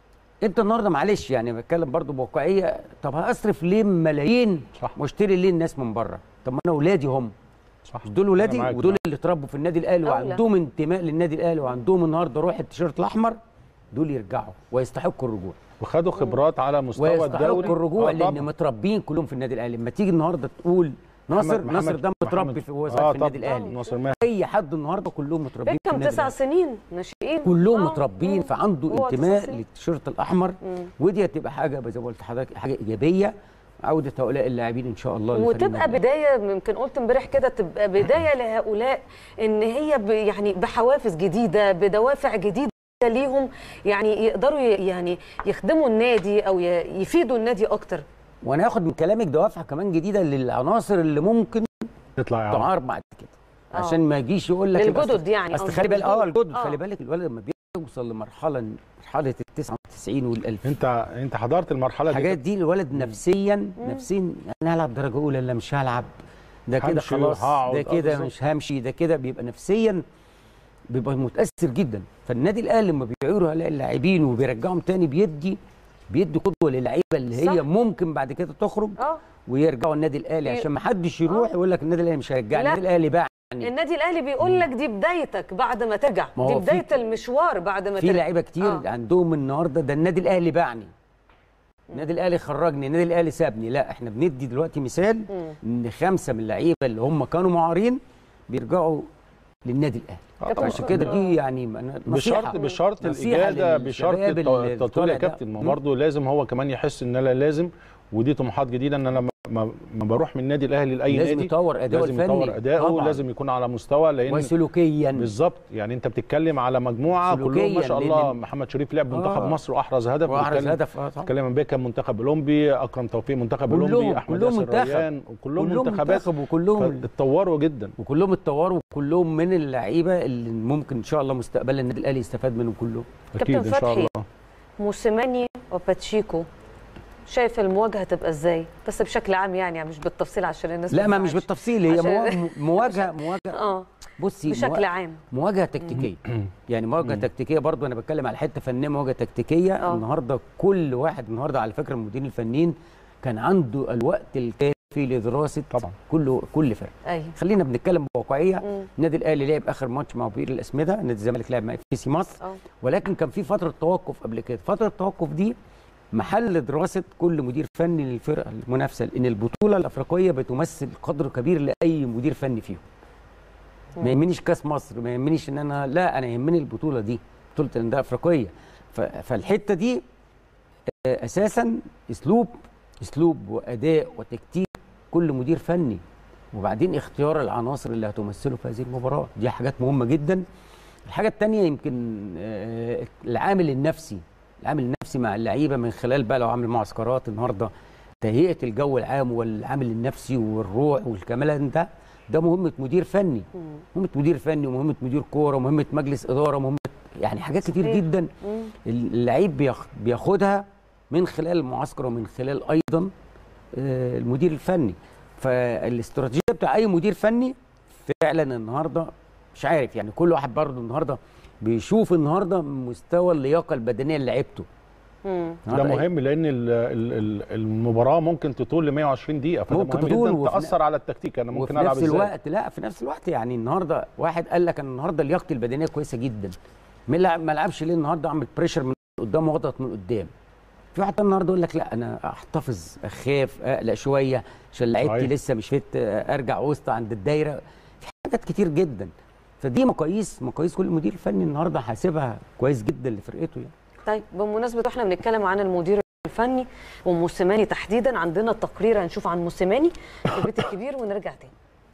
انت النهارده معلش يعني بتكلم برضو بواقعيه طب هصرف ليه ملايين صح. واشتري ليه الناس من بره طب ما انا اولادي هم صح مش دول ولادي أنا معاك. ودول اللي اتربوا في النادي الاهلي أولى. وعندهم انتماء للنادي الاهلي وعندهم النهارده روح التيشيرت الاحمر دول يرجعوا ويستحقوا الرجوع وخدوا خبرات على مستوى ويستحقوا الدوري الرجوع آه لان طبعاً. متربين كلهم في النادي الاهلي لما تيجي النهارده تقول ناصر محمد- ناصر ده محمد- متربي في هو آه في طبعاً. النادي الاهلي ناصر ماهر اي حد النهارده كلهم متربين في بيكم النادي تسع الأهلي. سنين ناشئين كلهم آه. متربين مم. فعنده هو تسع انتماء سنين. للتيشيرت الاحمر ودي هتبقى حاجه زي ما قلت لحضرتك حاجه ايجابيه عوده هؤلاء اللاعبين ان شاء الله لفريق وتبقى النادي. بدايه يمكن قلت امبارح كده تبقى بدايه لهؤلاء ان هي ب يعني بحوافز جديده بدوافع جديده ليهم يعني يقدروا ي- يعني يخدموا النادي او ي- يفيدوا النادي اكتر وانا هاخد من كلامك دوافع كمان جديده للعناصر اللي ممكن يطلع يا عم. تعار بعد كده آه. عشان ما يجيش يقول لك يبقى للجدد أصل- يعني اصل قصدك خلي بالك اه الجدد. الجدد آه. خلي بالك الولد لما بيوصل لمرحله مرحله ال 99 وال 1000 انت انت حضرت المرحله دي الحاجات دي الولد نفسيا نفسيا انا هلعب درجه اولى لا مش هلعب ده كده همشي خلاص وهقعد. ده آه، كده بالظبط. مش همشي ده كده بيبقى نفسيا بيبقى متاثر جدا فالنادي الاهلي لما بيعيروا هؤلاء اللاعبين وبيرجعهم تاني بيدي بيدي قدوه للعيبه اللي هي صح. ممكن بعد كده تخرج اه ويرجعوا النادي الاهلي ي- عشان ما حدش يروح آه. يقول لك النادي الاهلي مش هيرجعني لا. النادي الاهلي باع يعني النادي الاهلي بيقول لك دي بدايتك بعد ما ترجع ما دي هو في- بدايه المشوار بعد ما في ترجع لعيبه كتير آه. عندهم النهارده ده النادي الاهلي باعني النادي الاهلي خرجني النادي الاهلي سابني لا احنا بندي دلوقتي مثال ان خمسه من اللعيبه اللي هم كانوا معارين بيرجعوا للنادي الاهلي آه طبعاً. عشان كده دي يعني نصيحة. بشرط بشرط نصيحة الاجاده بشرط للشباب الت- اللي التطوير طالع يا ده. كابتن ما مم. برضه لازم هو كمان يحس ان انا لازم ودي طموحات جديده ان انا ما- ما ما بروح من النادي الاهلي لاي لازم نادي يطور اداؤه لازم الفني يطور اداؤه طبعاً. لازم يكون على مستوى لان وسلوكيا بالظبط يعني انت بتتكلم على مجموعه كلهم ما سلوكياً، شاء الله لأن- محمد شريف لعب منتخب آه. مصر واحرز هدف واحرز بتتكلم- هدف اه طبعا بتتكلم عن بيكهام منتخب اولمبي اكرم توفيق منتخب كلهم- اولمبي احمد كلهم ياسر منتخب. ريان وكلهم كلهم منتخبات منتخب وكلهم اتطوروا جدا وكلهم اتطوروا وكلهم من اللعيبه اللي ممكن ان شاء الله مستقبلا النادي الاهلي يستفاد منهم كلهم اكيد كابتن ان شاء فتحي. الله موسيماني وباتشيكو شايف المواجهه تبقى ازاي بس بشكل عام يعني مش بالتفصيل عشان الناس لا ما تزعلش. مش بالتفصيل هي عشان- موا- مواجهه مواجهه اه بصي بشكل موا- عام مواجهه تكتيكيه يعني مواجهه تكتيكيه برضو انا بتكلم على حته فنيه مواجهه تكتيكيه آه. النهارده كل واحد النهارده على فكره المديرين الفنيين كان عنده الوقت الكافي لدراسه طبعا. كل كل فرقه ايوه خلينا بنتكلم بواقعيه مم. النادي الاهلي لعب اخر ماتش مع بير الاسمده نادي الزمالك لعب مع اف سي مصر اه ولكن كان في فتره توقف قبل كده فتره التوقف دي محل دراسه كل مدير فني للفرقه المنافسه لان البطوله الافريقيه بتمثل قدر كبير لاي مدير فني فيهم ما يهمنيش كاس مصر ما يهمنيش ان انا لا انا يهمني البطوله دي بطوله الانديه الافريقيه ف- فالحته دي آه، اساسا اسلوب اسلوب واداء وتكتيك كل مدير فني وبعدين اختيار العناصر اللي هتمثله في هذه المباراه دي حاجات مهمه جدا الحاجه الثانيه يمكن آه، العامل النفسي العامل النفسي مع اللعيبه من خلال بقى لو عامل معسكرات النهارده تهيئه الجو العام والعامل النفسي والروح والكمال ده ده مهمه مدير فني مهمه مدير فني ومهمه مدير كوره ومهمه مجلس اداره ومهمه يعني حاجات كتير صحيح. جدا مم. اللعيب بياخ- بياخدها من خلال المعسكر ومن خلال ايضا آه، المدير الفني فالاستراتيجيه بتاع اي مدير فني فعلا النهارده مش عارف يعني كل واحد برضه النهارده بيشوف النهارده مستوى اللياقه البدنيه اللي لعبته مم. ده النهاردة مهم لان ال- ال- ال- المباراه ممكن تطول ل 120 دقيقه فده ممكن مهم تطول جدا وفي تاثر على التكتيك انا ممكن وفي العب نفس ازاي الوقت لا في نفس الوقت يعني النهارده واحد قال لك انا النهارده لياقتي البدنيه كويسه جدا ما لعب- ما لعبش ليه النهارده اعمل بريشر من قدام واضغط من قدام في واحد تاني النهارده يقول لك لا انا احتفظ اخاف اقلق شويه عشان لعيبتي صحيح. لسه مش فت ارجع وسط عند الدايره في حاجات كتير جدا فدي مقاييس مقاييس كل مدير فني النهارده حاسبها كويس جدا لفرقته يعني طيب بمناسبه واحنا بنتكلم عن المدير الفني وموسيماني تحديدا عندنا تقرير هنشوف عن موسيماني في البيت الكبير ونرجع تاني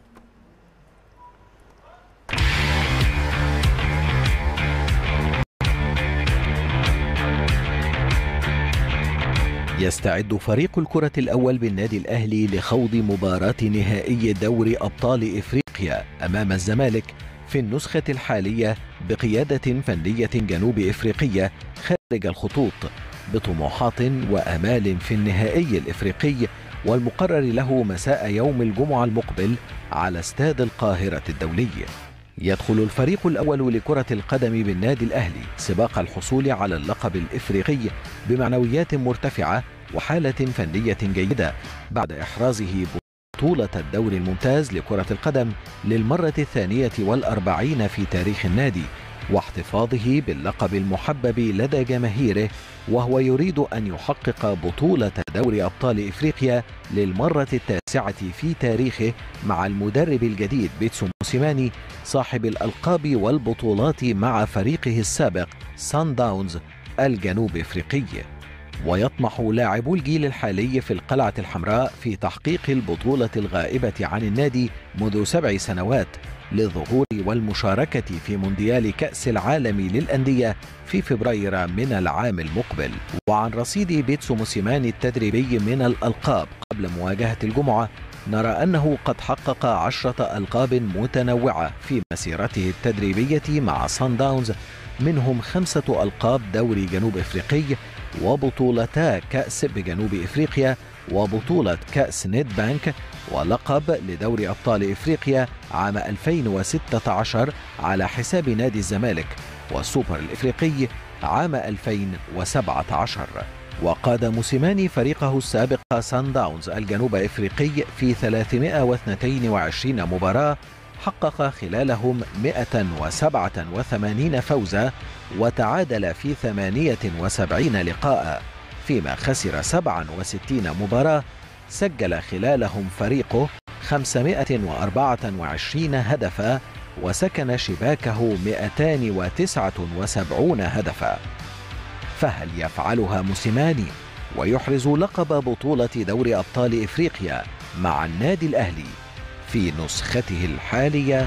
يستعد فريق الكرة الأول بالنادي الأهلي لخوض مباراة نهائي دوري أبطال إفريقيا أمام الزمالك في النسخة الحالية بقيادة فنية جنوب إفريقية خارج الخطوط بطموحات وآمال في النهائي الإفريقي والمقرر له مساء يوم الجمعة المقبل على استاد القاهرة الدولي يدخل الفريق الأول لكرة القدم بالنادي الأهلي سباق الحصول على اللقب الإفريقي بمعنويات مرتفعة وحالة فنية جيدة بعد إحرازه بطولة الدوري الممتاز لكرة القدم للمرة الثانية والأربعين في تاريخ النادي واحتفاظه باللقب المحبب لدى جماهيره وهو يريد أن يحقق بطولة دوري أبطال إفريقيا للمرة التاسعة في تاريخه مع المدرب الجديد بيتسو موسيماني صاحب الألقاب والبطولات مع فريقه السابق سان داونز الجنوب إفريقي ويطمح لاعبو الجيل الحالي في القلعة الحمراء في تحقيق البطولة الغائبة عن النادي منذ سبع سنوات للظهور والمشاركة في مونديال كأس العالم للأندية في فبراير من العام المقبل وعن رصيد بيتسو موسيماني التدريبي من الألقاب قبل مواجهة الجمعة نرى أنه قد حقق عشرة ألقاب متنوعة في مسيرته التدريبية مع سان داونز منهم خمسة ألقاب دوري جنوب إفريقي وبطولتا كأس بجنوب إفريقيا وبطولة كأس نيد بانك ولقب لدوري أبطال إفريقيا عام 2016 على حساب نادي الزمالك والسوبر الإفريقي عام 2017 وقاد موسيماني فريقه السابق سان داونز الجنوب إفريقي في 322 مباراة حقق خلالهم 187 فوزا وتعادل في 78 لقاء فيما خسر 67 مباراة سجل خلالهم فريقه 524 هدفا وسكن شباكه 279 هدفا فهل يفعلها موسيماني ويحرز لقب بطولة دوري أبطال إفريقيا مع النادي الأهلي في نسخته الحالية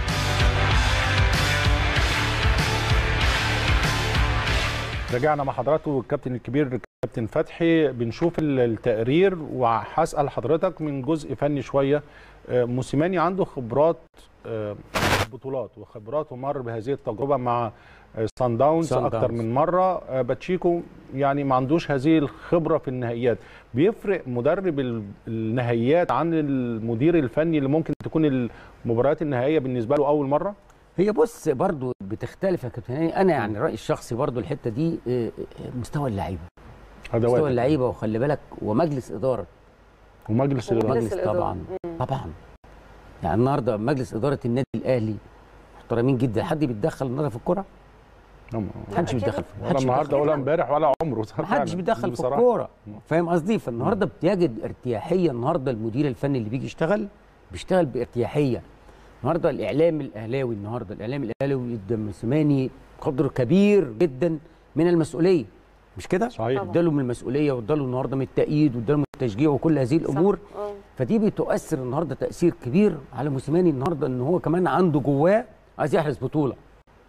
رجعنا مع حضراتكم الكابتن الكبير كابتن فتحي بنشوف ال- التقرير وهسال حضرتك من جزء فني شويه آه، موسيماني عنده خبرات آه، بطولات وخبرات ومر بهذه التجربه مع آه، سان داونز سان اكتر داونز. من مره آه، باتشيكو يعني ما عندوش هذه الخبره في النهائيات بيفرق مدرب ال- النهائيات عن المدير الفني اللي ممكن تكون المباريات النهائيه بالنسبه له اول مره هي بص برضو بتختلف يا كابتن هاني انا يعني رايي الشخصي برضو الحته دي آه، آه، مستوى اللعيبه مستوى ادوات اللعيبه وخلي بالك ومجلس اداره ومجلس الاداره مجلس مجلس الإدارة. طبعا طبعا يعني النهارده مجلس اداره النادي الاهلي محترمين جدا حد بيتدخل النهارده في الكوره هم- محدش أكيد. بيتدخل ولا محدش النهارده بيتدخل. ولا امبارح ولا عمره محدش فعلاً. بيدخل في بصراحة. الكوره فاهم قصدي فالنهارده بتجد ارتياحيه النهارده المدير الفني اللي بيجي يشتغل بيشتغل بارتياحيه النهارده الاعلام الاهلاوي النهارده الاعلام الاهلاوي ادى موسيماني قدر كبير جدا من المسؤوليه مش كده صحيح طبعاً. اداله من المسؤوليه واداله النهارده من التأييد واداله من التشجيع وكل هذه الامور صح. آه. فدي بتؤثر النهارده تاثير كبير على موسيماني النهارده ان هو كمان عنده جواه عايز يحرز بطوله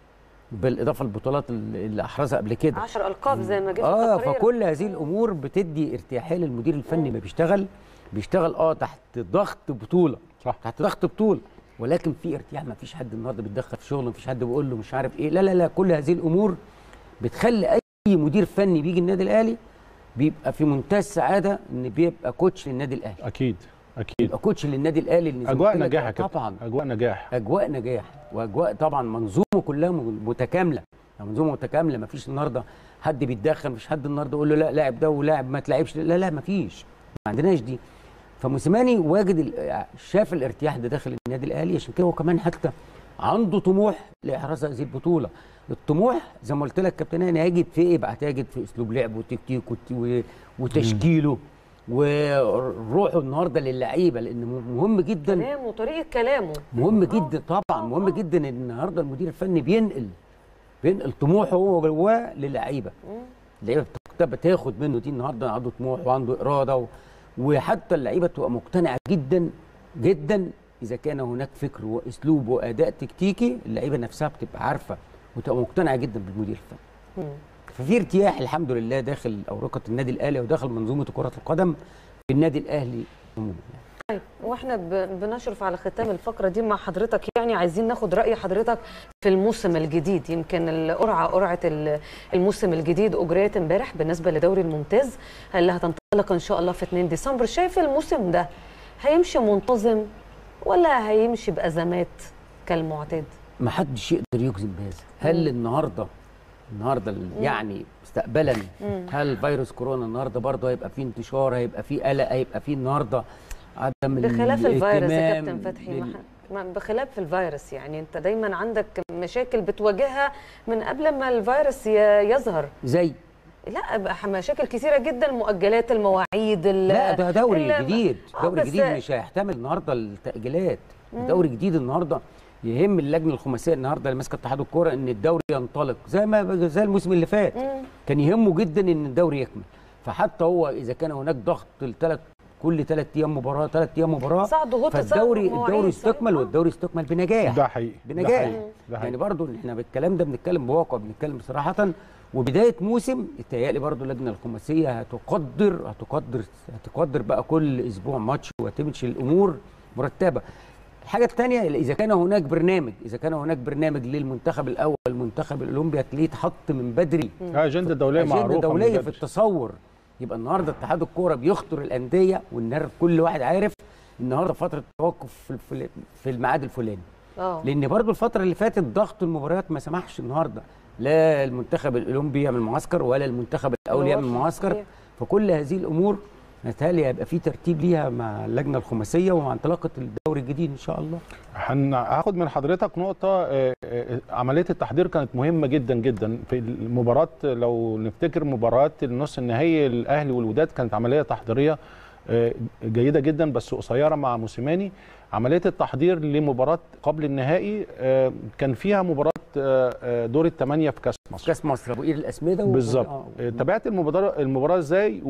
بالاضافه للبطولات اللي اللي احرزها قبل كده 10 القاب زي ما جه في اه التقرير. فكل هذه الامور بتدي ارتياحيه للمدير الفني ما بيشتغل بيشتغل اه تحت ضغط بطوله صح. تحت ضغط بطوله ولكن في ارتياح ما فيش حد النهارده بيتدخل في شغله ما فيش حد بيقول له مش عارف ايه لا لا لا كل هذه الامور بتخلي اي مدير فني بيجي النادي الاهلي بيبقى في منتهى السعاده ان بيبقى كوتش للنادي الاهلي اكيد اكيد يبقى كوتش للنادي الاهلي لأن زي ما اجواء قلت لك نجاح يا كابتن. طبعا اجواء نجاح اجواء نجاح واجواء طبعا منظومه كلها م- متكامله يعني منظومه متكامله ما فيش النهارده حد بيتدخل مفيش حد النهارده يقول له لا لاعب ده ولاعب ما تلعبش لا لا ما فيش ما عندناش دي فموسيماني واجد ال- شاف الارتياح ده داخل النادي الاهلي عشان كده هو كمان حتى عنده طموح لاحراز هذه البطوله الطموح زي ما قلت لك كابتن هاني هيجد في ايه بقى هتجد في اسلوب لعب وتكتيك وت- و- وتشكيله وروحه النهارده للعيبه لان م- مهم جدا كلامه وطريقه كلامه مهم جدا طبعا مهم جدا ان النهارده المدير الفني بينقل بينقل طموحه هو جواه للعيبه اللعيبه بت- بتاخد منه دي النهارده عنده طموح وعنده اراده و... وحتى اللعيبه تبقى مقتنعه جدا جدا اذا كان هناك فكر واسلوب واداء تكتيكي اللعيبه نفسها بتبقى عارفه وتبقى مقتنعه جدا بالمدير الفني ففي ارتياح الحمد لله داخل اورقه النادي الاهلي وداخل منظومه كره القدم في النادي الاهلي عموما طيب واحنا ب- بنشرف على ختام الفقره دي مع حضرتك يعني عايزين ناخد راي حضرتك في الموسم الجديد يمكن القرعه قرعه ال- الموسم الجديد اجريت امبارح بالنسبه لدوري الممتاز اللي هتنطلق ان شاء الله في 2 ديسمبر شايف الموسم ده هيمشي منتظم ولا هيمشي بازمات كالمعتاد ما حدش يقدر يجزم بهذا هل النهارده النهارده ال- يعني مستقبلا هل فيروس كورونا النهارده برضه هيبقى فيه انتشار هيبقى فيه قلق هيبقى فيه النهارده عدم بخلاف الفيروس يا الاهتمام كابتن فتحي لل- ما ح- ما- بخلاف الفيروس يعني انت دايما عندك مشاكل بتواجهها من قبل ما الفيروس ي- يظهر زي لا بقى مشاكل كثيره جدا مؤجلات المواعيد ال- لا ده دوري ال- جديد آه، دوري بس- جديد مش هيحتمل النهارده التاجيلات دوري جديد النهارده يهم اللجنه الخماسيه النهارده اللي ماسكه اتحاد الكوره ان الدوري ينطلق زي ما زي الموسم اللي فات كان يهمه جدا ان الدوري يكمل فحتى هو اذا كان هناك ضغط الثلاث كل ثلاث ايام مباراه ثلاث ايام مباراه صح ضغوط صح فالدوري مواعيد، الدوري صح. استكمل آه. والدوري استكمل بنجاح ده حقيقي ده بنجاح حقيقي. ده يعني حقيقي. برضو احنا بالكلام ده بنتكلم بواقع بنتكلم صراحه وبدايه موسم اتهيألي برضو اللجنه الخماسيه هتقدر هتقدر هتقدر بقى كل اسبوع ماتش وتمشي الامور مرتبه الحاجه الثانيه اذا كان هناك برنامج اذا كان هناك برنامج للمنتخب الاول المنتخب الاولمبي هتلاقيه اتحط من بدري اجنده دوليه أجندة معروفه من دوليه في بدري. التصور يبقى النهارده اتحاد الكوره بيخطر الانديه والنهارده كل واحد عارف النهارده فتره توقف في الفل- في الميعاد الفلاني اه لان برضو الفتره اللي فاتت ضغط المباريات ما سمحش النهارده لا المنتخب الاولمبي يعمل معسكر ولا المنتخب الاول يعمل الوطني، معسكر صحيح. فكل هذه الامور نتهيألي هيبقى في ترتيب ليها مع اللجنه الخماسيه ومع انطلاقه الدوري الجديد ان شاء الله هن- هاخد من حضرتك نقطة آه، آه، عملية التحضير كانت مهمة جدا جدا في المباراة لو نفتكر مباراة النص النهائي الأهلي والوداد كانت عملية تحضيرية آه، جيدة جدا بس قصيرة مع موسيماني عملية التحضير لمباراة قبل النهائي آه، كان فيها مباراة آه، آه، دور الثمانية في كأس مصر كاس مصر ابو قير الاسمده و- بالظبط آه، آه، تابعت المباراة المباراة ازاي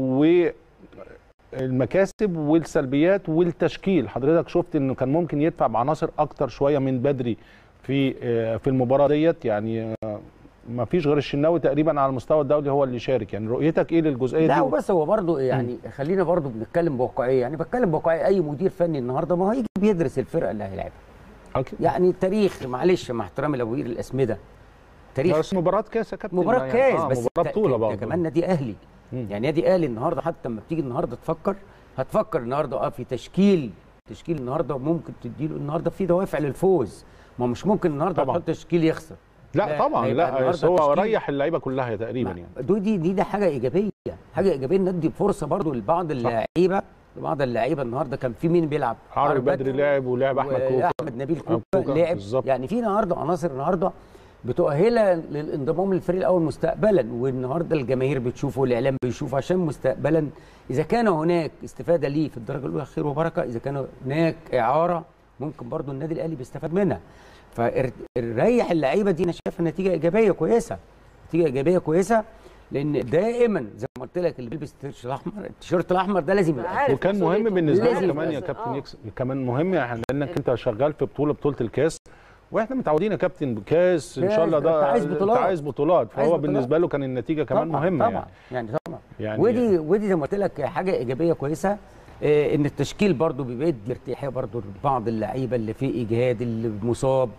والمكاسب والسلبيات والتشكيل حضرتك شفت انه كان ممكن يدفع بعناصر اكتر شويه من بدري في آه، في المباراه ديت يعني آه، ما فيش غير الشناوي تقريبا على المستوى الدولي هو اللي شارك يعني رؤيتك ايه للجزئيه لا دي وبس هو برضه يعني خلينا برضه بنتكلم بواقعيه يعني بتكلم بواقعيه اي مدير فني النهارده ما هو هيجي بيدرس الفرقه اللي هيلعبها أكيد. يعني تاريخ معلش مع احترامي لابو قير الاسمده تاريخ بس مباراه كاس يا كابتن مباراه يعني. كاس آه بس مباراه ت- بطوله ت- برضه كمان نادي اهلي مم. يعني نادي اهلي النهارده حتى لما بتيجي النهارده تفكر هتفكر النهارده اه في تشكيل تشكيل النهارده ممكن تديله النهارده في دوافع للفوز ما مش ممكن النهارده طبعاً. تحط تشكيل يخسر لا, لا، طبعا هيبقى لا النهاردة بس هو تشكيل. ريح اللعيبه كلها تقريبا يعني دي دي دي, دي حاجه ايجابيه حاجه ايجابيه ندي فرصه برضو لبعض اللعيبه لبعض اللعيبه النهارده كان في مين بيلعب عربي بدري لعب ولعب احمد كوكا احمد نبيل كوكا، كوكا لعب بالظبط. يعني في النهارده عناصر النهارده بتؤهلها للانضمام للفريق الاول مستقبلا والنهارده الجماهير بتشوفه والاعلام بيشوفه عشان مستقبلا اذا كان هناك استفاده ليه في الدرجه الاولى خير وبركه اذا كان هناك اعاره ممكن برضو النادي الاهلي بيستفاد منها فريح اللعيبه دي انا شايف نتيجه ايجابيه كويسه نتيجه ايجابيه كويسه لان دايما زي ما قلت لك اللي بيلبس التيشيرت الاحمر التيشيرت الاحمر ده لازم يبقى عارف وكان مهم مسؤوليته. بالنسبه لازم لي كمان يا يبقى- كابتن آه. يكسب كمان مهم يعني لانك انت شغال في بطوله بطوله الكاس واحنا متعودين يا كابتن بكاس ان شاء الله ده أنت عايز بطولات. أنت عايز بطولات فهو عايز بطولات. بالنسبه له كان النتيجه كمان طبعاً مهمه طبعا يعني يعني طبعا يعني ودي ودي زي ما قلت لك حاجه ايجابيه كويسه آه، ان التشكيل برضو بيدي ارتياحيه برضو لبعض اللعيبه اللي في اجهاد اللي مصاب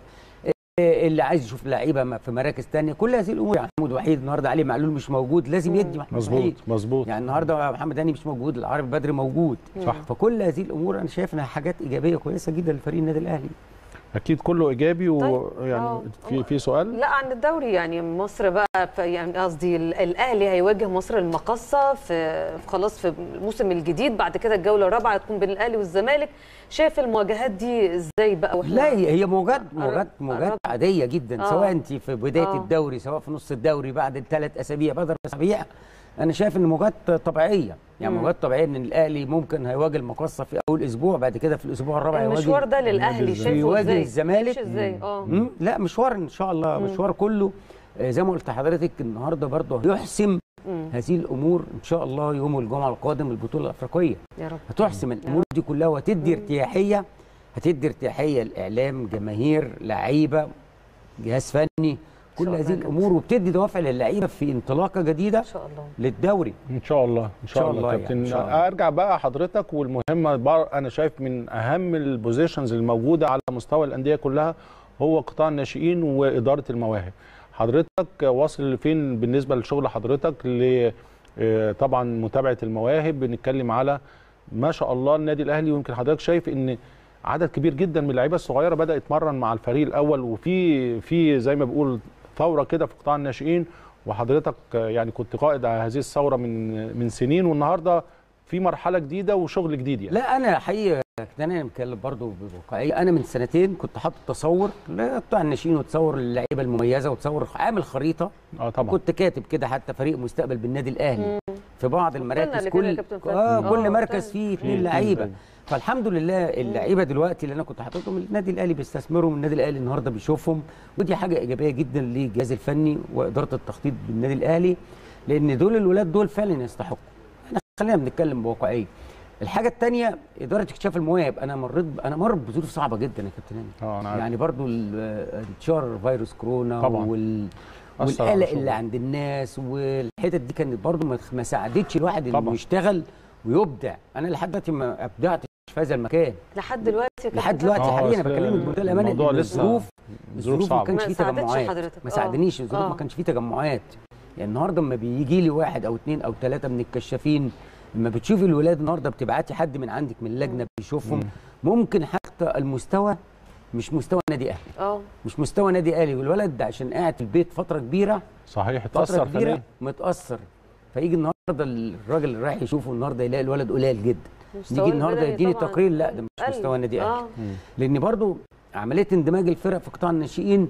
آه، اللي عايز يشوف لعيبه م- في مراكز تانية كل هذه الامور يعني محمود وحيد النهارده علي معلول مش موجود لازم يدي محمود مظبوط وحيد مظبوط يعني النهارده محمد هاني مش موجود العربي بدري موجود صح. فكل هذه الامور انا شايف انها حاجات ايجابيه كويسه جدا لفريق النادي الاهلي اكيد كله ايجابي طيب. ويعني آه. في في سؤال لا عن الدوري يعني مصر بقى ف- يعني قصدي ال- الاهلي هيواجه مصر المقصه في في خلاص في الموسم الجديد بعد كده الجوله الرابعه هتكون بين الاهلي والزمالك شايف المواجهات دي ازاي بقى واحنا لا هي هي موجات موجات قرب- موجات قرب. عاديه جدا آه. سواء انت في بدايه آه. الدوري سواء في نص الدوري بعد الثلاث اسابيع بعد الاربع اسابيع انا شايف ان موجات طبيعيه يعني مم. موجات طبيعيه ان الاهلي ممكن هيواجه المقصه في اول اسبوع بعد كده في الاسبوع الرابع المشوار هيواجه ده للاهلي شايفه يواجه ازاي الزمالك. مش ازاي اه مم. لا مشوار ان شاء الله مشوار كله آه، زي ما قلت لحضرتك النهارده برضه هيحسم مم. هذه الامور ان شاء الله يوم الجمعه القادم البطوله الافريقيه يا رب هتحسم الامور دي كلها وتدي ارتياحيه هتدي ارتياحيه الاعلام جماهير لعيبه جهاز فني كل شاء الله هذه يا الامور وبتدي دوافع للعيبه في انطلاقه جديده ان شاء الله للدوري ان شاء الله ان شاء, شاء الله, الله كابتن يعني، إن شاء الله. ارجع بقى حضرتك والمهمه بر- انا شايف من اهم البوزيشنز الموجوده على مستوى الانديه كلها هو قطاع الناشئين واداره المواهب حضرتك واصل لفين بالنسبه لشغل حضرتك ل آه، طبعا متابعه المواهب بنتكلم على ما شاء الله النادي الاهلي ويمكن حضرتك شايف ان عدد كبير جدا من اللعيبه الصغيره بدا يتمرن مع الفريق الاول وفي في زي ما بيقول ثوره كده في قطاع الناشئين وحضرتك آه، يعني كنت قائد على هذه الثوره من من سنين والنهارده في مرحله جديده وشغل جديد يعني لا انا حقيقه انا بتكلم برضه بواقعيه انا من سنتين كنت حاطط تصور لقطاع الناشئين وتصور اللعيبه المميزه وتصور عامل خريطه اه طبعا كنت كاتب كده حتى فريق مستقبل بالنادي الاهلي في بعض المراكز قلنا قبل كده يا كل كابتن فهمي. آه آه، كل مركز طيب. فيه اثنين مم. لعيبه مم. فالحمد لله اللعيبه دلوقتي اللي انا كنت حاططهم النادي الاهلي بيستثمروا النادي الاهلي النهارده بيشوفهم ودي حاجه ايجابيه جدا للجهاز الفني واداره التخطيط بالنادي الاهلي لان دول الولاد دول فعلا يستحقوا احنا خلينا بنتكلم بواقعيه الحاجه الثانيه اداره اكتشاف المواهب انا مريت ب- انا مر بظروف صعبه جدا يا كابتن هاني اه انا عارف يعني برضو ال- انتشار فيروس كورونا طبعاً. وال أثر على والقلق شغله. اللي عند الناس والحتت دي كانت برضو ما ما ساعدتش الواحد انه طبعاً. يشتغل ويبدع انا لحد دلوقتي ما ابدعتش في هذا المكان لحد دلوقتي يا كابتن لحد دلوقتي آه، حاليا انا أصل بكلمك بمنتهى الامانه الموضوع إن لسه الظروف ظروف الظروف ما صعبة. كانش ما فيه ساعدتش تجمعات حضرتك. ما آه. ساعدنيش الظروف آه. ما كانش فيه تجمعات يعني النهارده لما بيجي لي واحد او اثنين او ثلاثه من الكشافين لما بتشوفي الولاد النهارده بتبعتي حد من عندك من اللجنه بيشوفهم ممكن حتى المستوى مش مستوى نادي اهلي اه مش مستوى نادي اهلي والولد ده عشان قاعد في البيت فتره كبيره صحيح فتره اتاثر كبيره فنيا متاثر فيجي النهارده الراجل اللي رايح يشوفه النهارده يلاقي الولد قليل جدا مستواه يجي النهارده البدني يديني طبعاً تقرير لا ده مش قل. مستوى نادي اهلي اه لان برضو عمليه اندماج الفرق في قطاع الناشئين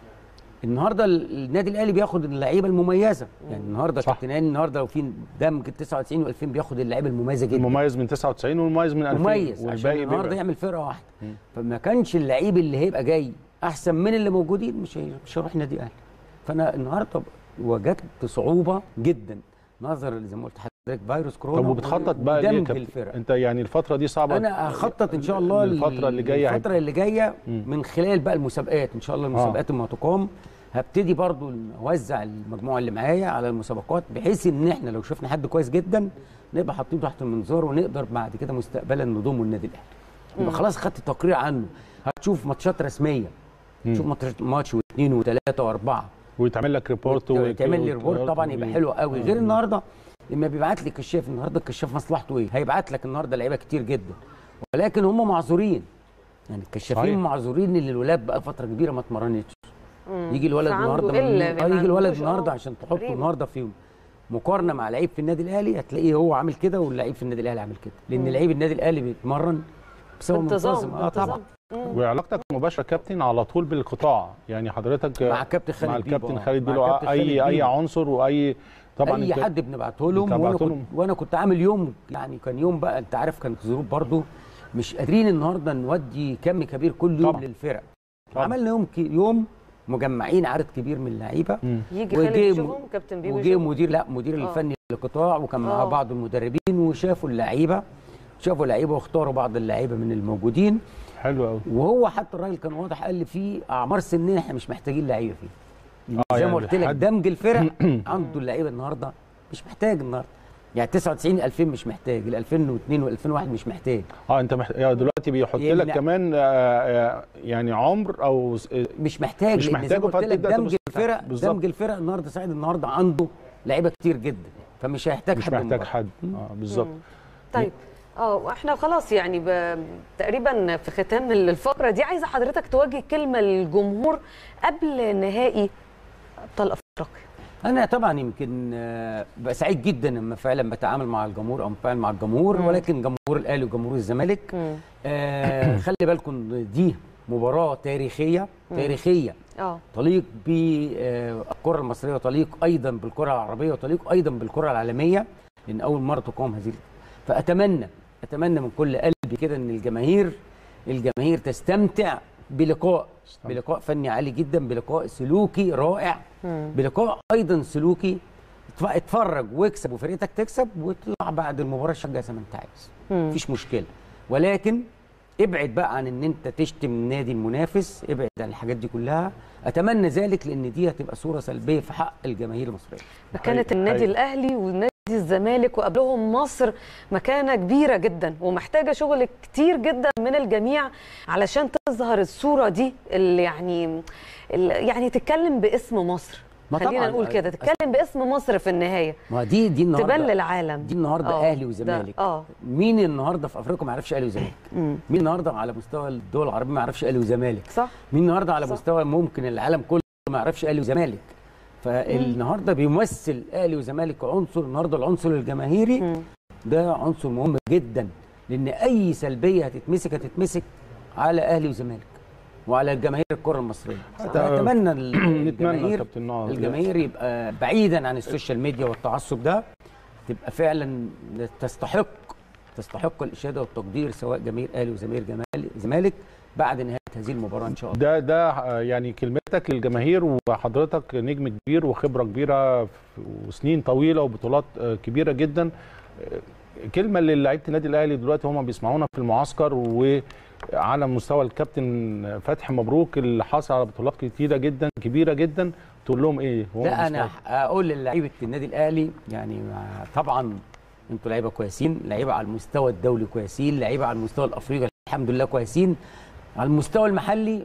النهارده ال- النادي الاهلي بياخد اللعيبه المميزه يعني النهارده صح. كابتن هاني النهارده لو في دمج 99 و2000 بياخد اللعيبه المميزه جدا المميز من 99 والمميز من 2000 مميز عشان والباقي النهارده بيبقى- يعمل فرقه واحده فما كانش اللعيب اللي هيبقى جاي احسن من اللي موجودين مش هي- مش هيروح نادي اهلي فانا النهارده وجدت صعوبه جدا نظرا زي ما قلت لحضرتك فيروس كورونا طب وبتخطط بقى ليه يا ودمج كابتن؟ الفرق انت يعني الفتره دي صعبه انا هخطط ان شاء الله الفتره اللي جايه الفتره اللي جايه مم. من خلال بقى المسابقات ان شاء الله المسابقات اللي هتقام هبتدي برضو اوزع المجموعه اللي معايا على المسابقات بحيث ان احنا لو شفنا حد كويس جدا نبقى حاطينه تحت المنظار ونقدر بعد كده مستقبلا نضمه النادي الاهلي يبقى خلاص خدت تقرير عنه هتشوف ماتشات رسميه تشوف ماتش- ماتش واثنين وثلاثه واربعه ويتعمل لك ريبورت تعمل لي ريبورت طبعا يبقى حلو قوي غير النهارده لما بيبعت لي كشاف النهارده الكشاف مصلحته ايه؟ هيبعت لك النهارده لعيبه كتير جدا ولكن هم معذورين يعني الكشافين صحيح. معذورين ان الولاد بقى فتره كبيره ما اتمرنتش يجي الولد فعنده النهارده قلة، من... ما آه يجي الولد عندوش، النهارده آه. عشان تحطه غريبة. النهارده في مقارنه مع لعيب في النادي الاهلي هتلاقيه هو عامل كده واللعيب في النادي الاهلي عامل كده لان لعيب النادي الاهلي بيتمرن بسبب بانتظام منتظم اه طبعا بانتظام. مم. وعلاقتك المباشره كابتن على طول بالقطاع يعني حضرتك مع كابتن خالد مع بيبو، الكابتن آه. خالد مع بيلو كابتن خالد اي اي بيبو. عنصر واي طبعا اي أنت- حد بنبعته لهم بتبعته وانا كنت لهم. وانا كنت عامل يوم يعني كان يوم بقى انت عارف كانت ظروف برضو مش قادرين النهارده نودي كم كبير كل يوم طبعا. للفرق طبعا. عملنا يوم كي يوم مجمعين عدد كبير من اللعيبه مم. يجي خالد وجه يشوفهم كابتن بيبو وجه يشوفهم. مدير لا مدير آه. الفني للقطاع وكان معاه آه. بعض المدربين وشافوا اللعيبه شافوا لعيبه واختاروا بعض اللعيبه من الموجودين حلو قوي وهو حتى الراجل كان واضح قال لي في اعمار سنيه احنا مش محتاجين لعيبه فيه آه، زي يعني ما قلت لك حد- دمج الفرق عنده اللعيبه النهارده مش محتاج النهارده يعني 99 2000 مش محتاج ال 2002 وال 2001 مش محتاج اه انت محت... يعني دلوقتي بيحط يعني لك لا. كمان آه، آه، يعني عمر او س- آه، مش محتاج مش لأن زي محتاجه ما قلت لك فتبدأ دمج تبص الفرق بالظبط. دمج الفرق النهارده سعيد النهارده عنده لعيبه كتير جدا فمش هيحتاج مش حد من محتاج بره. حد اه بالظبط طيب اه واحنا خلاص يعني ب... تقريبا في ختام الفقره دي عايزه حضرتك توجه كلمه للجمهور قبل نهائي ابطال افريقيا انا طبعا يمكن آه، ببقى سعيد جدا لما فعلا بتعامل مع الجمهور او بتعامل مع الجمهور ولكن جمهور الاهلي وجمهور الزمالك آه خلي بالكم إن دي مباراه تاريخيه تاريخيه اه تليق بالكره المصريه وتليق ايضا بالكره العربيه وتليق ايضا بالكره العالميه لان اول مره تقام هذه فاتمنى اتمنى من كل قلبي كده ان الجماهير الجماهير تستمتع بلقاء بلقاء فني عالي جدا بلقاء سلوكي رائع بلقاء ايضا سلوكي اتف- اتفرج واكسب وفريقك تكسب واطلع بعد المباراه شجع زي ما انت عايز مفيش مشكله ولكن ابعد بقى عن ان انت تشتم النادي المنافس ابعد عن الحاجات دي كلها اتمنى ذلك لان دي هتبقى صوره سلبيه في حق الجماهير المصريه مكانه حقيقي- النادي حقيقي. الاهلي والنادي الزمالك وقبلهم مصر مكانه كبيره جدا ومحتاجه شغل كتير جدا من الجميع علشان تظهر الصوره دي اللي يعني اللي يعني تتكلم باسم مصر ما خلينا طبعاً. نقول كده تتكلم باسم مصر في النهايه ما دي دي النهارده تبان للعالم دي النهارده آه، اهلي وزمالك ده- اه مين النهارده في افريقيا ما يعرفش اهلي وزمالك مين النهارده على مستوى الدول العربيه ما يعرفش اهلي وزمالك صح مين النهارده على صح. مستوى ممكن العالم كله ما يعرفش اهلي وزمالك فالنهارده بيمثل اهلي وزمالك عنصر النهارده العنصر الجماهيري ده عنصر مهم جدا لان اي سلبيه هتتمسك هتتمسك على اهلي وزمالك وعلى الجماهير الكره المصريه اتمنى نتمنى الجماهير كابتن آه، الجماهير يبقى بعيدا عن السوشيال ميديا والتعصب ده تبقى فعلا تستحق تستحق الاشاده والتقدير سواء جماهير اهلي وزماهير جمال زمالك بعد نهايه هذه المباراه ان شاء الله ده ده آه، يعني كلمتك للجماهير وحضرتك نجم كبير وخبره كبيره في- وسنين طويله وبطولات آه، كبيره جدا آه، كلمه للاعيبه النادي الاهلي دلوقتي هم بيسمعونا في المعسكر وعلى مستوى الكابتن فتحي مبروك اللي حصل على بطولات كتيره جدا كبيره جدا تقول لهم ايه؟ وهم لا انا بيسمعوا؟ اقول للعيبه النادي الاهلي يعني مع- طبعا انتوا لعيبه كويسين لعيبه على المستوى الدولي كويسين لعيبه على المستوى الافريقي الحمد لله كويسين على المستوى المحلي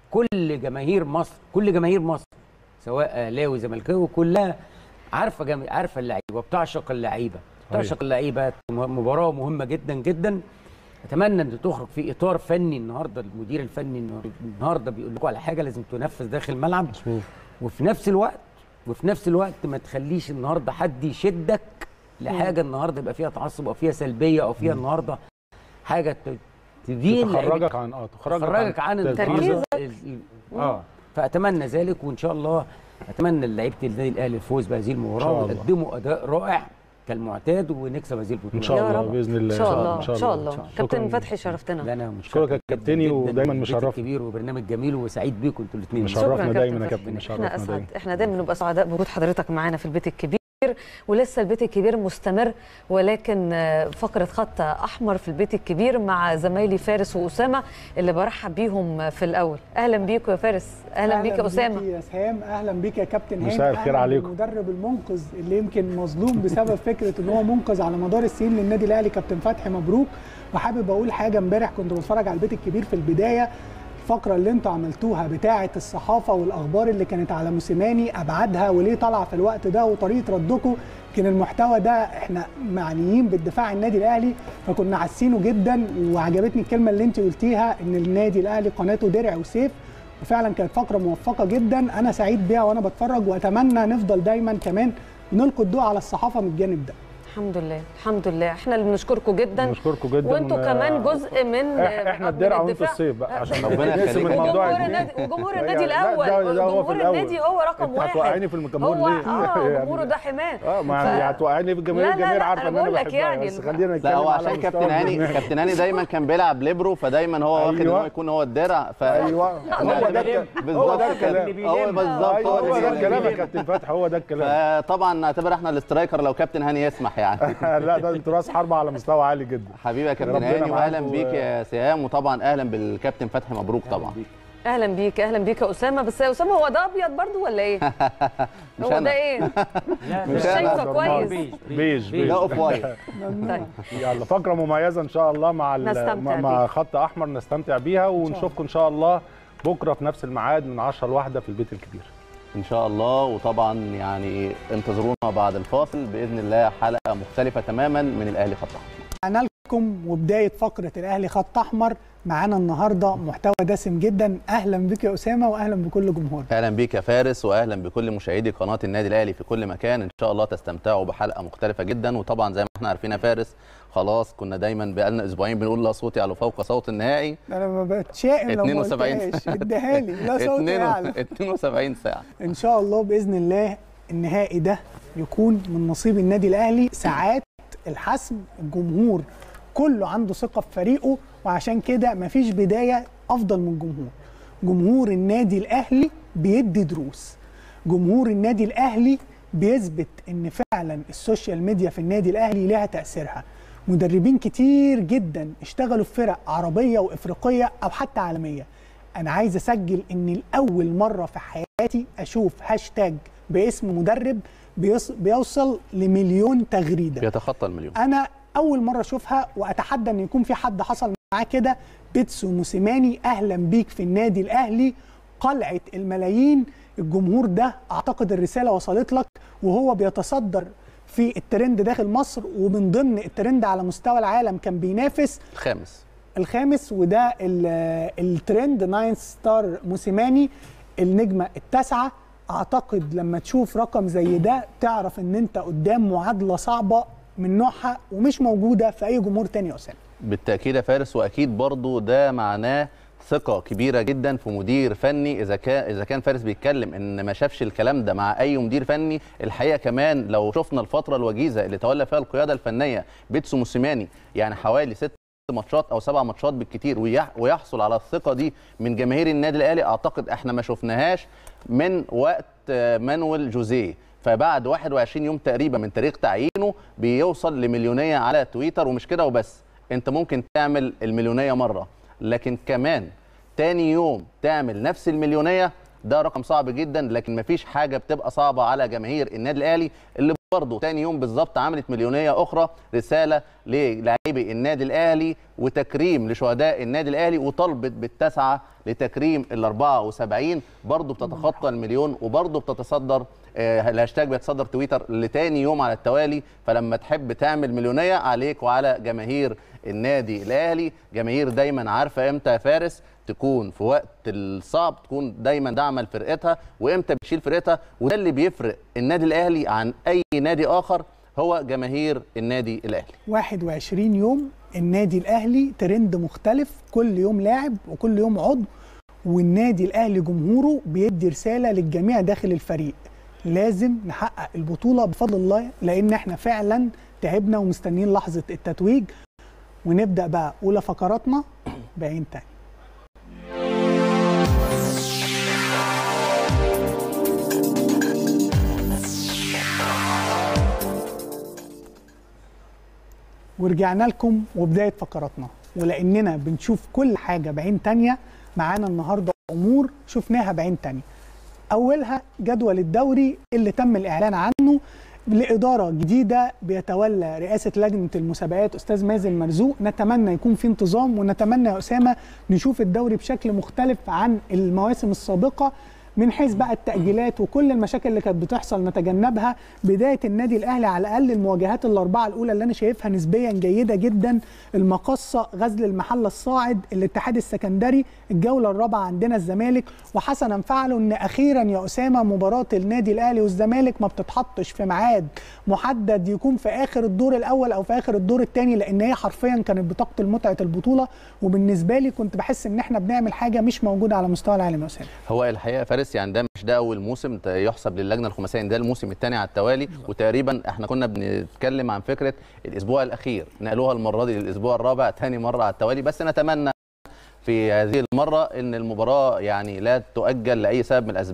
كل جماهير مصر كل جماهير مصر سواء اهلاوي زملكاوي كلها عارفه جم... عارفه اللعيبه وبتعشق اللعيبه بتعشق اللعيبه مباراه مهمه جدا جدا اتمنى ان تخرج في اطار فني النهارده المدير الفني النهارده بيقول لكم على حاجه لازم تنفذ داخل الملعب وفي نفس الوقت وفي نفس الوقت ما تخليش النهارده حد يشدك لحاجه النهارده يبقى فيها تعصب او فيها سلبيه او فيها النهارده حاجه ت- تدين لعيبة- تخرجك عن اه تخرجك, تخرجك عن النهارده تركيزك. ال- ال- اه فاتمنى ذلك وان شاء الله اتمنى لعيبه النادي الاهلي الفوز بهذه إن المباراه شاء الله. ويقدموا اداء رائع كالمعتاد ونكسب هذه البطوله ان شاء يا الله رب. باذن الله ان شاء الله ان ان شاء الله شكراً. كابتن فتحي شرفتنا لا انا أشكرك يا متشكر كابتني جداً ودايماً البيت مشرفنا. الكبير وبرنامج جميل وسعيد بيكم انتوا الاثنين مشرف. شكراً شرفنا دايماً يا فتحي. كابتن، احنا شرفنا اسعد دايماً. احنا دايما بنبقى سعداء بوجود حضرتك معانا في البيت الكبير ولسه البيت الكبير مستمر ولكن آه، فقره خط احمر في البيت الكبير مع زمايلي فارس واسامه اللي برحب بيهم في الاول اهلا بيكم يا فارس اهلا بيك يا اسامه بيك يا سهام اهلا بيك يا كابتن هاني مساء الخير أهلاً عليكم. بالمدرب المنقذ اللي يمكن مظلوم بسبب فكره ان هو منقذ على مدار السنين للنادي الاهلي كابتن فتحي مبروك وحابب اقول حاجه امبارح كنت بتفرج على البيت الكبير في البدايه الفقره اللي انتوا عملتوها بتاعه الصحافه والاخبار اللي كانت على موسيماني ابعادها وليه طالعه في الوقت ده وطريقه ردكم كان المحتوى ده احنا معنيين بالدفاع عن النادي الاهلي فكنا حاسينه جدا وعجبتني الكلمه اللي انت قلتيها ان النادي الاهلي قناته درع وسيف وفعلا كانت فقره موفقه جدا انا سعيد بيها وانا بتفرج واتمنى نفضل دايما كمان نلقي الضوء على الصحافه من الجانب ده الحمد لله الحمد لله احنا اللي بنشكركم جدا بنشكركم جدا وانتوا ون- كمان جزء من إح- احنا من الدرع وانتوا الدفاع. الصيف بقى عشان ربنا نقسم يخليك. الموضوع وجمهور اتنين. النادي وجمهور يعني النادي لا، الاول ده- ده هو في جمهور الأول. النادي هو رقم انت واحد هتوقعني في الجمهور هو ليه؟ اه يعني- جمهوره ده حماه اه ما ف- هي هتوقعني في الجماهير لا، لا، الجماهير لا، عارفه أنا ان انا بقول لك بحبها يعني بس ال- خلينا نتكلم لا هو على عشان مستوى كابتن هاني الجماهير. كابتن هاني دايما كان بيلعب ليبرو فدايما هو واخد ان أيوة. هو يكون هو الدرع ف ايوه هو ده الك- هو بالظبط ده كده. الكلام هو بالظبط ايوه هو ده اللي الكلام يا بيلم. كابتن فتحي هو ده الكلام فطبعا نعتبر احنا الاسترايكر لو كابتن هاني يسمح يعني لا ده انتوا راس حربة على مستوى عالي جدا حبيبي يا كابتن ربنا هاني واهلا معاكم بيك و- يا سهام وطبعا اهلا بالكابتن فتحي مبروك طبعا اهلا بيك اهلا بيك يا اسامه بس يا اسامه هو ده ابيض برضو ولا ايه مش هو أنا. ده ايه لا مش أنا. شايفه كويس بيج بيج بيج ده اوف وايت طيب يلا فقره مميزه ان شاء الله مع ال- نستمتع مع- بيها. مع خط احمر نستمتع بيها ونشوفكم ان شاء الله بكره في نفس الميعاد من 10 لواحدة في البيت الكبير ان شاء الله وطبعا يعني انتظرونا بعد الفاصل باذن الله حلقه مختلفه تماما من الاهلي خط احمر معانا لكم وبدايه فقره الاهلي خط احمر معانا النهارده محتوى دسم جدا اهلا بك يا اسامه واهلا بكل جمهور اهلا بيك يا فارس واهلا بكل مشاهدي قناه النادي الاهلي في كل مكان ان شاء الله تستمتعوا بحلقه مختلفه جدا وطبعا زي ما احنا عارفين يا فارس خلاص كنا دايما بقالنا اسبوعين بنقول لا صوتي على فوق صوت النهائي انا ما بتشائم لو ما 72 قلتهاش اديها لي لا صوت يعلم 72 ساعه ان شاء الله باذن الله النهائي ده يكون من نصيب النادي الاهلي ساعات الحسم الجمهور كله عنده ثقه في فريقه وعشان كده مفيش بدايه افضل من الجمهور جمهور النادي الاهلي بيدي دروس جمهور النادي الاهلي بيثبت ان فعلا السوشيال ميديا في النادي الاهلي لها تاثيرها مدربين كتير جدا اشتغلوا في فرق عربيه وافريقيه او حتى عالميه انا عايز اسجل ان الاول مره في حياتي اشوف هاشتاج باسم مدرب بيص- بيوصل لمليون تغريده بيتخطى المليون انا اول مره اشوفها واتحدى ان يكون في حد حصل معاه كده بيتسو موسيماني اهلا بيك في النادي الاهلي قلعه الملايين الجمهور ده اعتقد الرساله وصلت لك وهو بيتصدر في الترند داخل مصر ومن ضمن الترند على مستوى العالم كان بينافس الخامس الخامس وده ال- الترند ناين ستار موسيماني النجمه التاسعه اعتقد لما تشوف رقم زي ده تعرف ان انت قدام معادله صعبه من نوعها ومش موجوده في اي جمهور تاني يا اسامه بالتاكيد يا فارس واكيد برضو ده معناه ثقة كبيرة جدا في مدير فني إذا كان إذا كان فارس بيتكلم إن ما شافش الكلام ده مع أي مدير فني الحقيقة كمان لو شفنا الفترة الوجيزة اللي تولى فيها القيادة الفنية بيتسو موسيماني يعني حوالي ست ماتشات او سبع ماتشات بالكتير ويح- ويحصل على الثقه دي من جماهير النادي الاهلي اعتقد احنا ما شفناهاش من وقت آه، مانويل جوزيه فبعد 21 يوم تقريبا من تاريخ تعيينه بيوصل لمليونيه على تويتر ومش كده وبس انت ممكن تعمل المليونيه مره لكن كمان تاني يوم تعمل نفس المليونيه ده رقم صعب جدا لكن مفيش حاجه بتبقى صعبه على جماهير النادي الاهلي اللي برضه تاني يوم بالظبط عملت مليونيه اخرى رساله للاعبي النادي الاهلي وتكريم لشهداء النادي الاهلي وطلبت بالتسعه لتكريم ال 74 برضه بتتخطى المليون وبرضه بتتصدر آه، الهاشتاج بيتصدر تويتر لتاني يوم على التوالي فلما تحب تعمل مليونيه عليك وعلى جماهير النادي الاهلي جماهير دايما عارفه امتى يا فارس تكون في وقت الصعب تكون دايما داعمه لفرقتها وامتى بتشيل فرقتها وده اللي بيفرق النادي الاهلي عن اي نادي اخر هو جماهير النادي الاهلي 21 يوم النادي الاهلي ترند مختلف كل يوم لاعب وكل يوم عضو والنادي الاهلي جمهوره بيدي رساله للجميع داخل الفريق لازم نحقق البطوله بفضل الله لان احنا فعلا تعبنا ومستنيين لحظه التتويج ونبدا بقى اولى فقراتنا بعين تاني ورجعنا لكم وبدايه فقراتنا ولاننا بنشوف كل حاجه بعين تانية معانا النهارده امور شفناها بعين تانية اولها جدول الدوري اللي تم الاعلان عنه لاداره جديده بيتولى رئاسه لجنه المسابقات استاذ مازن مرزوق نتمنى يكون في انتظام ونتمنى يا اسامه نشوف الدوري بشكل مختلف عن المواسم السابقه من حيث بقى التأجيلات وكل المشاكل اللي كانت بتحصل نتجنبها بداية النادي الأهلي على الأقل المواجهات الأربعة الأولى اللي أنا شايفها نسبيا جيدة جدا المقصة غزل المحلة الصاعد الاتحاد السكندري الجولة الرابعة عندنا الزمالك وحسنا فعلوا أن أخيرا يا أسامة مباراة النادي الأهلي والزمالك ما بتتحطش في ميعاد محدد يكون في آخر الدور الأول أو في آخر الدور الثاني لأن هي حرفيا كانت بتقتل متعة البطولة وبالنسبة لي كنت بحس إن إحنا بنعمل حاجة مش موجودة على مستوى العالم يا أسامة هو الحقيقه يا فارس يعني ده مش ده اول موسم ت- يحسب للجنه الخماسيه ده الموسم الثاني على التوالي وتقريبا احنا كنا بنتكلم عن فكره الاسبوع الاخير نقلوها المره دي للاسبوع الرابع ثاني مره على التوالي بس نتمنى في هذه المره ان المباراه يعني لا تؤجل لاي سبب من الاسباب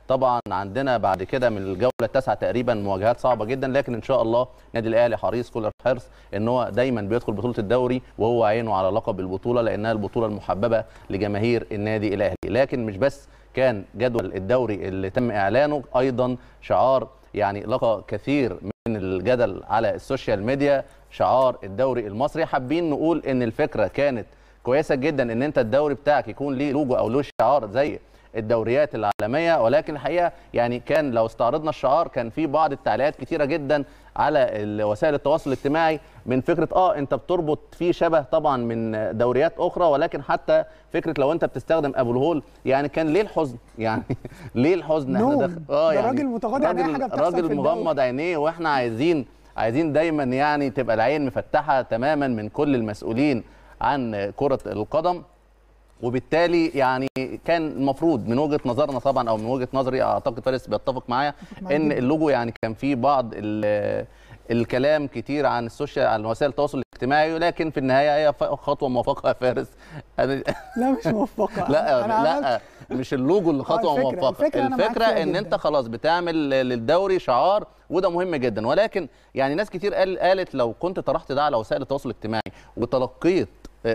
طبعا عندنا بعد كده من الجوله التاسعه تقريبا مواجهات صعبه جدا لكن ان شاء الله النادي الاهلي حريص كل الحرص ان هو دايما بيدخل بطوله الدوري وهو عينه على لقب البطوله لانها البطوله المحببه لجماهير النادي الاهلي لكن مش بس كان جدول الدوري اللي تم اعلانه ايضا شعار يعني لقى كثير من الجدل على السوشيال ميديا شعار الدوري المصري حابين نقول ان الفكره كانت كويسه جدا ان انت الدوري بتاعك يكون ليه لوجو او له شعار زي الدوريات العالميه ولكن الحقيقه يعني كان لو استعرضنا الشعار كان في بعض التعليقات كتيره جدا على وسائل التواصل الاجتماعي من فكره اه انت بتربط فيه شبه طبعا من دوريات اخرى ولكن حتى فكره لو انت بتستخدم ابو الهول يعني كان ليه الحزن يعني ليه الحزن نوم. داخل- اه ده يعني راجل متغاضي عن أي راجل- حاجة بتحصل في راجل الدوري. مغمض عينيه واحنا عايزين عايزين دايما يعني تبقى العين مفتحه تماما من كل المسؤولين عن كره القدم وبالتالي يعني كان المفروض من وجهه نظرنا طبعا او من وجهه نظري اعتقد فارس بيتفق معايا معاك ان جداً. اللوجو يعني كان فيه بعض ال- الكلام كتير عن السوشيال عن وسائل التواصل الاجتماعي لكن في النهايه هي ف- خطوه موفقه يا فارس أنا لا مش موفقه لا أنا عملت- لا مش اللوجو اللي خطوه الفكرة- موفقه الفكرة أنا معاك الفكره فيها ان جداً. انت خلاص بتعمل للدوري شعار وده مهم جدا ولكن يعني ناس كتير قال قالت لو كنت طرحت ده على وسائل التواصل الاجتماعي وتلقيت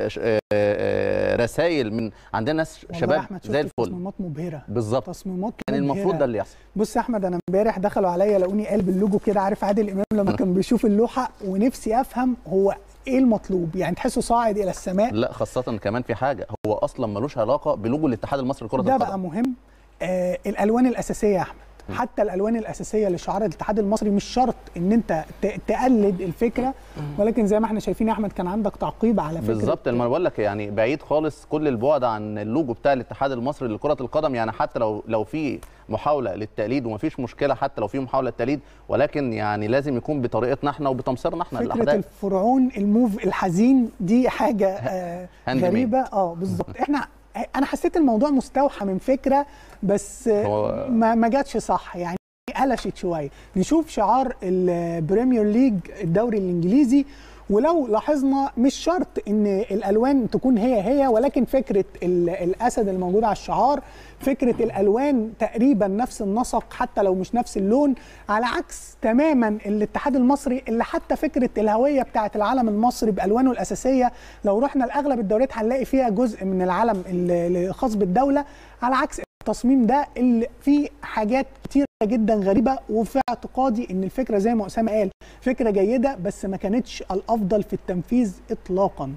رسائل من عندنا ناس والله يا شباب أحمد شفت زي الفل تصميمات مبهره بالظبط تصميمات كان المفروض مبهرة. ده اللي يحصل بص يا احمد انا امبارح دخلوا عليا لقوني قلب اللوجو كده عارف عادل امام لما كان بيشوف اللوحه ونفسي افهم هو ايه المطلوب يعني تحسه صاعد الى السماء لا خاصه كمان في حاجه هو اصلا ملوش علاقه بلوجو الاتحاد المصري لكره ده بقى القدم مهم آه الالوان الاساسيه يا احمد حتى الالوان الاساسيه لشعار الاتحاد المصري مش شرط ان انت ت- تقلد الفكره ولكن زي ما احنا شايفين يا احمد كان عندك تعقيب على فكره بالظبط لما بقول لك يعني بعيد خالص كل البعد عن اللوجو بتاع الاتحاد المصري لكره القدم يعني حتى لو لو في محاوله للتقليد ومفيش مشكله حتى لو في محاوله للتقليد ولكن يعني لازم يكون بطريقتنا احنا وبتمصيرنا احنا فكره للاحداث الفرعون الموف الحزين دي حاجه آه هاند ميد. غريبه اه بالظبط احنا انا حسيت الموضوع مستوحى من فكره بس آه، هو- ما ما جاتش صح يعني قلشت شويه نشوف شعار البريمير ليج الدوري الانجليزي ولو لاحظنا مش شرط ان الالوان تكون هي هي ولكن فكره ال- الاسد الموجود على الشعار فكره الالوان تقريبا نفس النسق حتى لو مش نفس اللون على عكس تماما الاتحاد المصري اللي حتى فكره الهويه بتاعه العلم المصري بالوانه الاساسيه لو رحنا لاغلب الدوريات هنلاقي فيها جزء من العلم ال- الخاص بالدوله على عكس التصميم ده اللي فيه حاجات كتيرة جدا غريبة وفي اعتقادي ان الفكرة زي ما أسامة قال فكرة جيدة بس ما كانتش الأفضل في التنفيذ إطلاقا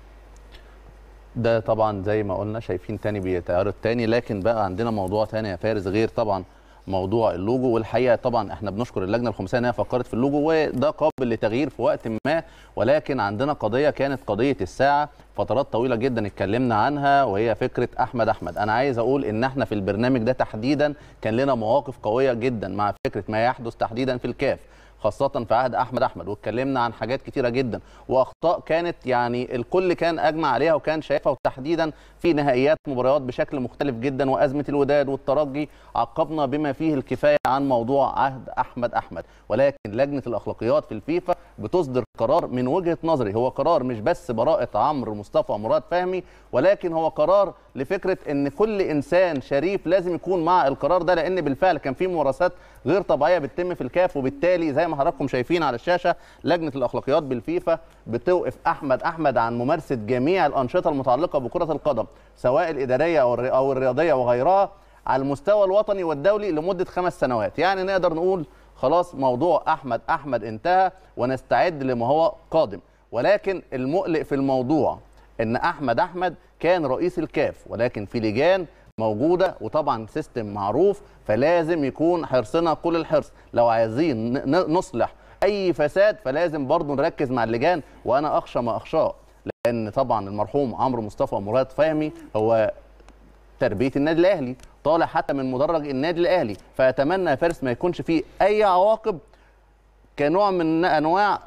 ده طبعا زي ما قلنا شايفين تاني بيتعرض تاني لكن بقى عندنا موضوع تاني يا فارس غير طبعا موضوع اللوجو والحقيقه طبعا احنا بنشكر اللجنه الخماسيه انها فكرت في اللوجو وده قابل لتغيير في وقت ما ولكن عندنا قضيه كانت قضيه الساعه فترات طويله جدا اتكلمنا عنها وهي فكره احمد احمد انا عايز اقول ان احنا في البرنامج ده تحديدا كان لنا مواقف قويه جدا مع فكره ما يحدث تحديدا في الكاف خاصة في عهد أحمد أحمد واتكلمنا عن حاجات كتيرة جدا وأخطاء كانت يعني الكل كان أجمع عليها وكان شايفها وتحديدا في نهائيات مباريات بشكل مختلف جدا وأزمة الوداد والترجي عقبنا بما فيه الكفاية عن موضوع عهد أحمد أحمد ولكن لجنة الأخلاقيات في الفيفا بتصدر قرار من وجهة نظري هو قرار مش بس براءة عمرو مصطفى مراد فهمي ولكن هو قرار لفكرة ان كل انسان شريف لازم يكون مع القرار ده لان بالفعل كان في ممارسات غير طبيعية بتتم في الكاف وبالتالي زي ما حضراتكم شايفين على الشاشة لجنة الاخلاقيات بالفيفا بتوقف احمد احمد عن ممارسة جميع الانشطة المتعلقة بكرة القدم سواء الادارية او الري- او الرياضية وغيرها على المستوى الوطني والدولي لمدة خمس سنوات يعني نقدر نقول خلاص موضوع احمد احمد انتهى ونستعد لما هو قادم ولكن المقلق في الموضوع ان احمد احمد كان رئيس الكاف ولكن في لجان موجوده وطبعا سيستم معروف فلازم يكون حرصنا كل الحرص لو عايزين ن- ن- نصلح اي فساد فلازم برضه نركز مع اللجان وانا اخشى ما اخشاه لان طبعا المرحوم عمرو مصطفى مراد فهمي هو تربيه النادي الاهلي طالع حتى من مدرج النادي الاهلي فاتمنى يا فارس ما يكونش فيه اي عواقب كنوع من انواع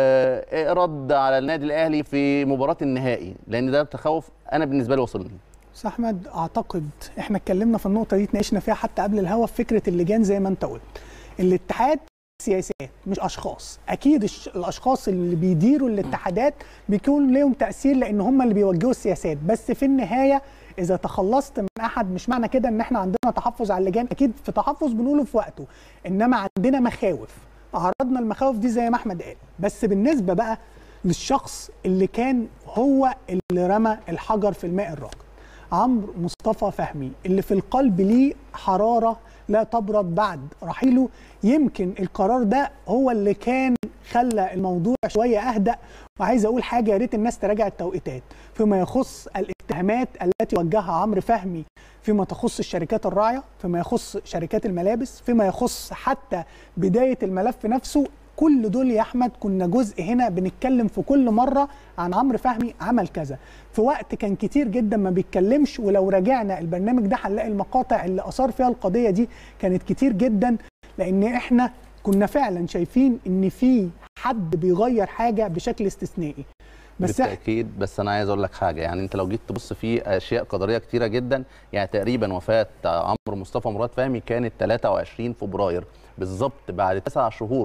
آه، رد على النادي الاهلي في مباراه النهائي لان ده تخوف انا بالنسبه لي وصلني بس احمد اعتقد احنا اتكلمنا في النقطه دي اتناقشنا فيها حتى قبل الهوا في فكره اللجان زي ما انت قلت الاتحاد سياسات مش اشخاص اكيد الش- الاشخاص اللي بيديروا الاتحادات بيكون لهم تاثير لان هم اللي بيوجهوا السياسات بس في النهايه اذا تخلصت من احد مش معنى كده ان احنا عندنا تحفظ على اللجان اكيد في تحفظ بنقوله في وقته انما عندنا مخاوف عرضنا المخاوف دي زي ما احمد قال بس بالنسبه بقى للشخص اللي كان هو اللي رمى الحجر في الماء الراكد عمرو مصطفى فهمي اللي في القلب ليه حراره لا تبرد بعد رحيله يمكن القرار ده هو اللي كان خلى الموضوع شويه اهدأ وعايز اقول حاجه يا ريت الناس تراجع التوقيتات فيما يخص الاتهامات التي وجهها عمرو فهمي فيما تخص الشركات الراعيه فيما يخص شركات الملابس فيما يخص حتى بدايه الملف نفسه كل دول يا احمد كنا جزء هنا بنتكلم في كل مره عن عمرو فهمي عمل كذا في وقت كان كتير جدا ما بيتكلمش ولو راجعنا البرنامج ده هنلاقي المقاطع اللي اثار فيها القضيه دي كانت كتير جدا لان احنا كنا فعلا شايفين ان في حد بيغير حاجه بشكل استثنائي بس إح- بالتاكيد بس انا عايز اقول لك حاجه يعني انت لو جيت تبص في اشياء قدريه كتيره جدا يعني تقريبا وفاه عمرو مصطفى مراد فهمي كانت 23 فبراير بالظبط بعد تسع شهور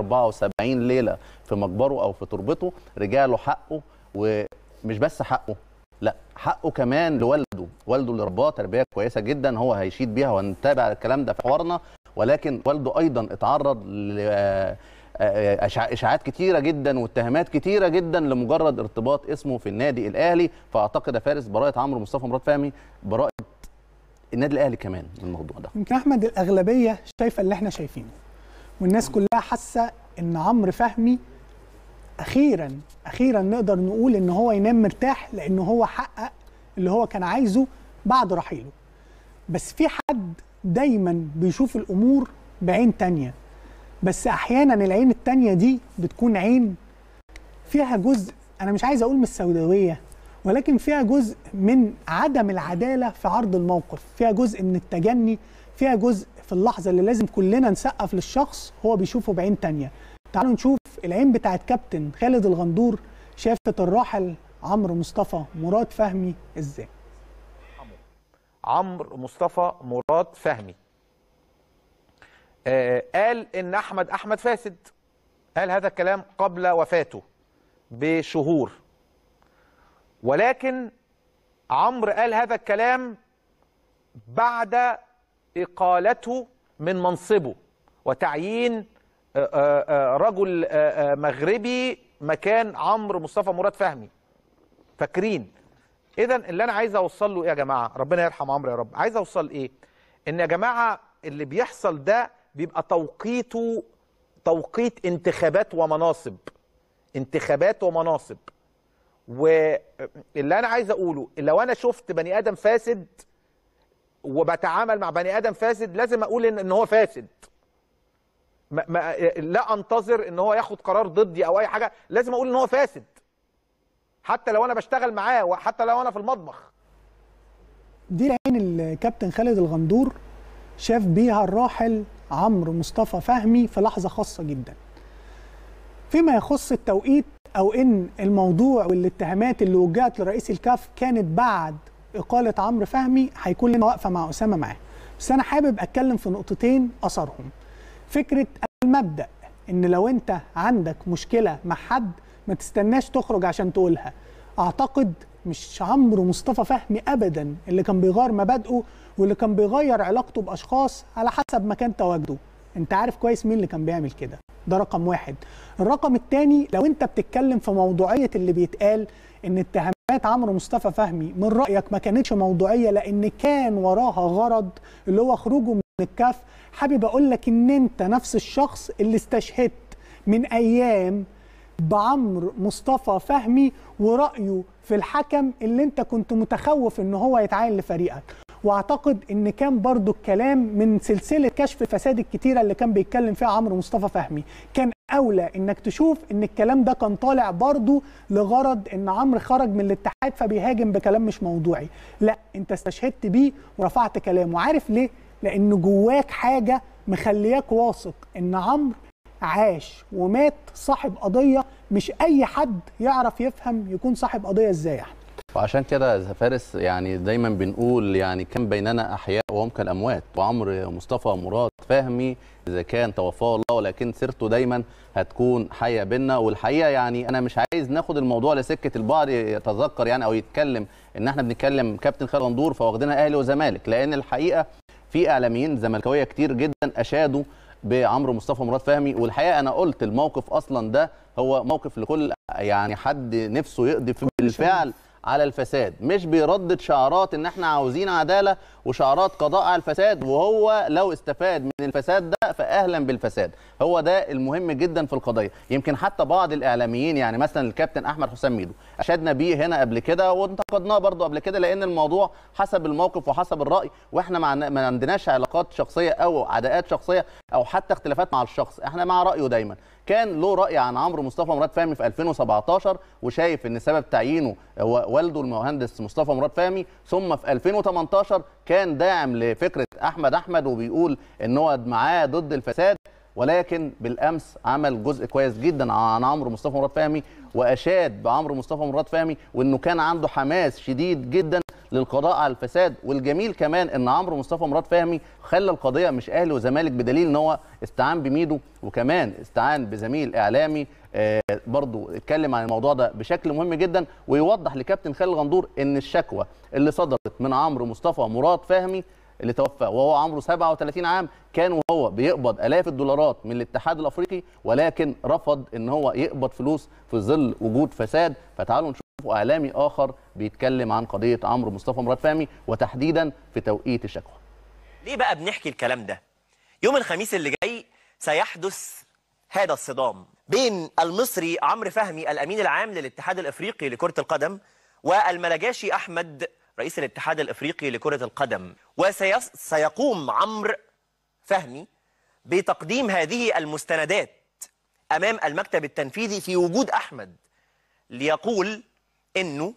274 ليله في مقبره او في تربته رجع له حقه ومش بس حقه لا حقه كمان لوالده والده اللي رباه تربيه كويسه جدا هو هيشيد بيها وهنتابع الكلام ده في حوارنا ولكن والده ايضا اتعرض ل آه، إشاع- اشاعات كتيره جدا واتهامات كتيره جدا لمجرد ارتباط اسمه في النادي الاهلي فاعتقد يا فارس براءه عمرو مصطفى مراد فهمي براءه النادي الاهلي كمان من الموضوع ده يمكن احمد الاغلبيه شايفه اللي احنا شايفينه والناس كلها حاسه ان عمرو فهمي اخيرا اخيرا نقدر نقول ان هو ينام مرتاح لان هو حقق اللي هو كان عايزه بعد رحيله بس في حد دايما بيشوف الامور بعين تانية بس احيانا العين التانية دي بتكون عين فيها جزء انا مش عايز اقول من السوداويه ولكن فيها جزء من عدم العداله في عرض الموقف فيها جزء من التجني فيها جزء في اللحظه اللي لازم كلنا نسقف للشخص هو بيشوفه بعين تانية تعالوا نشوف العين بتاعت كابتن خالد الغندور شافت الراحل عمرو مصطفى مراد فهمي ازاي عمرو مصطفى مراد فهمي آه قال ان احمد احمد فاسد قال هذا الكلام قبل وفاته بشهور ولكن عمرو قال هذا الكلام بعد اقالته من منصبه وتعيين آه، آه، آه، رجل آه، آه، مغربي مكان عمرو مصطفى مراد فهمي فاكرين اذا اللي انا عايز اوصل له ايه يا جماعه ربنا يرحم عمرو يا رب عايز اوصل ايه ان يا جماعه اللي بيحصل ده بيبقى توقيته توقيت انتخابات ومناصب انتخابات ومناصب واللي انا عايز اقوله لو انا شفت بني ادم فاسد وبتعامل مع بني ادم فاسد لازم اقول ان إن هو فاسد ما ما لا انتظر ان هو ياخد قرار ضدي او اي حاجه لازم اقول ان هو فاسد حتى لو انا بشتغل معاه وحتى لو انا في المطبخ دي العين الكابتن خالد الغندور شاف بيها الراحل عمرو مصطفى فهمي في لحظه خاصه جدا فيما يخص التوقيت او ان الموضوع والاتهامات اللي وجهت لرئيس الكاف كانت بعد اقاله عمرو فهمي هيكون لنا واقفه مع اسامه معاه بس انا حابب اتكلم في نقطتين اثرهم فكره المبدا ان لو انت عندك مشكله مع حد ما تستناش تخرج عشان تقولها اعتقد مش عمرو مصطفى فهمي ابدا اللي كان بيغير مبادئه واللي كان بيغير علاقته باشخاص على حسب مكان تواجده انت عارف كويس مين اللي كان بيعمل كده ده رقم واحد الرقم الثاني لو انت بتتكلم في موضوعيه اللي بيتقال ان اتهامات عمرو مصطفى فهمي من رايك ما كانتش موضوعيه لان كان وراها غرض اللي هو خروجه من الكاف حابب اقول لك ان انت نفس الشخص اللي استشهدت من ايام بعمرو مصطفى فهمي ورأيه في الحكم اللي انت كنت متخوف ان هو يتعين لفريقك واعتقد ان كان برضو الكلام من سلسله كشف الفساد الكتيره اللي كان بيتكلم فيها عمرو مصطفى فهمي كان اولى انك تشوف ان الكلام ده كان طالع برضو لغرض ان عمرو خرج من الاتحاد فبيهاجم بكلام مش موضوعي لا انت استشهدت بيه ورفعت كلامه عارف ليه لان جواك حاجه مخلياك واثق ان عمرو عاش ومات صاحب قضيه مش اي حد يعرف يفهم يكون صاحب قضيه ازاي يا احمد وعشان كده يا فارس يعني دايما بنقول يعني كان بيننا احياء وهم كالاموات وعمرو مصطفى مراد فهمي اذا كان توفاه الله ولكن سيرته دايما هتكون حيه بينا والحقيقه يعني انا مش عايز ناخد الموضوع لسكه البعض يتذكر يعني او يتكلم ان احنا بنتكلم كابتن خالد غندور فواخدينها اهلي وزمالك لان الحقيقه في اعلاميين زملكاويه كتير جدا اشادوا بعمرو مصطفى مراد فهمي والحقيقه انا قلت الموقف اصلا ده هو موقف لكل يعني حد نفسه يقضي في بالفعل على الفساد مش بيردد شعارات ان احنا عاوزين عداله وشعارات قضاء على الفساد وهو لو استفاد من الفساد ده فاهلا بالفساد هو ده المهم جدا في القضيه يمكن حتى بعض الاعلاميين يعني مثلا الكابتن احمد حسام ميدو اشدنا بيه هنا قبل كده وانتقدناه برضه قبل كده لان الموضوع حسب الموقف وحسب الراي واحنا مع ما عندناش علاقات شخصيه او عداءات شخصيه او حتى اختلافات مع الشخص احنا مع رايه دايما كان له راي عن عمرو مصطفى مراد فهمي في 2017 وشايف ان سبب تعيينه هو والده المهندس مصطفى مراد فهمي ثم في 2018 كان داعم لفكره احمد احمد وبيقول ان هو معاه ضد الفساد ولكن بالامس عمل جزء كويس جدا عن عمرو مصطفى مراد فهمي واشاد بعمرو مصطفى مراد فهمي وانه كان عنده حماس شديد جدا للقضاء على الفساد والجميل كمان ان عمرو مصطفى مراد فهمي خلى القضيه مش اهلي وزمالك بدليل ان هو استعان بميدو وكمان استعان بزميل اعلامي آه برضو اتكلم عن الموضوع ده بشكل مهم جدا ويوضح لكابتن خالد غندور ان الشكوى اللي صدرت من عمرو مصطفى مراد فهمي اللي توفى وهو عمره 37 عام كان وهو بيقبض الاف الدولارات من الاتحاد الافريقي ولكن رفض ان هو يقبض فلوس في ظل وجود فساد فتعالوا نشوف اعلامي اخر بيتكلم عن قضيه عمرو مصطفى مراد فهمي وتحديدا في توقيت الشكوى ليه بقى بنحكي الكلام ده يوم الخميس اللي جاي سيحدث هذا الصدام بين المصري عمرو فهمي الامين العام للاتحاد الافريقي لكره القدم والملجاشي احمد رئيس الاتحاد الافريقي لكره القدم وسيقوم عمرو فهمي بتقديم هذه المستندات امام المكتب التنفيذي في وجود احمد ليقول انه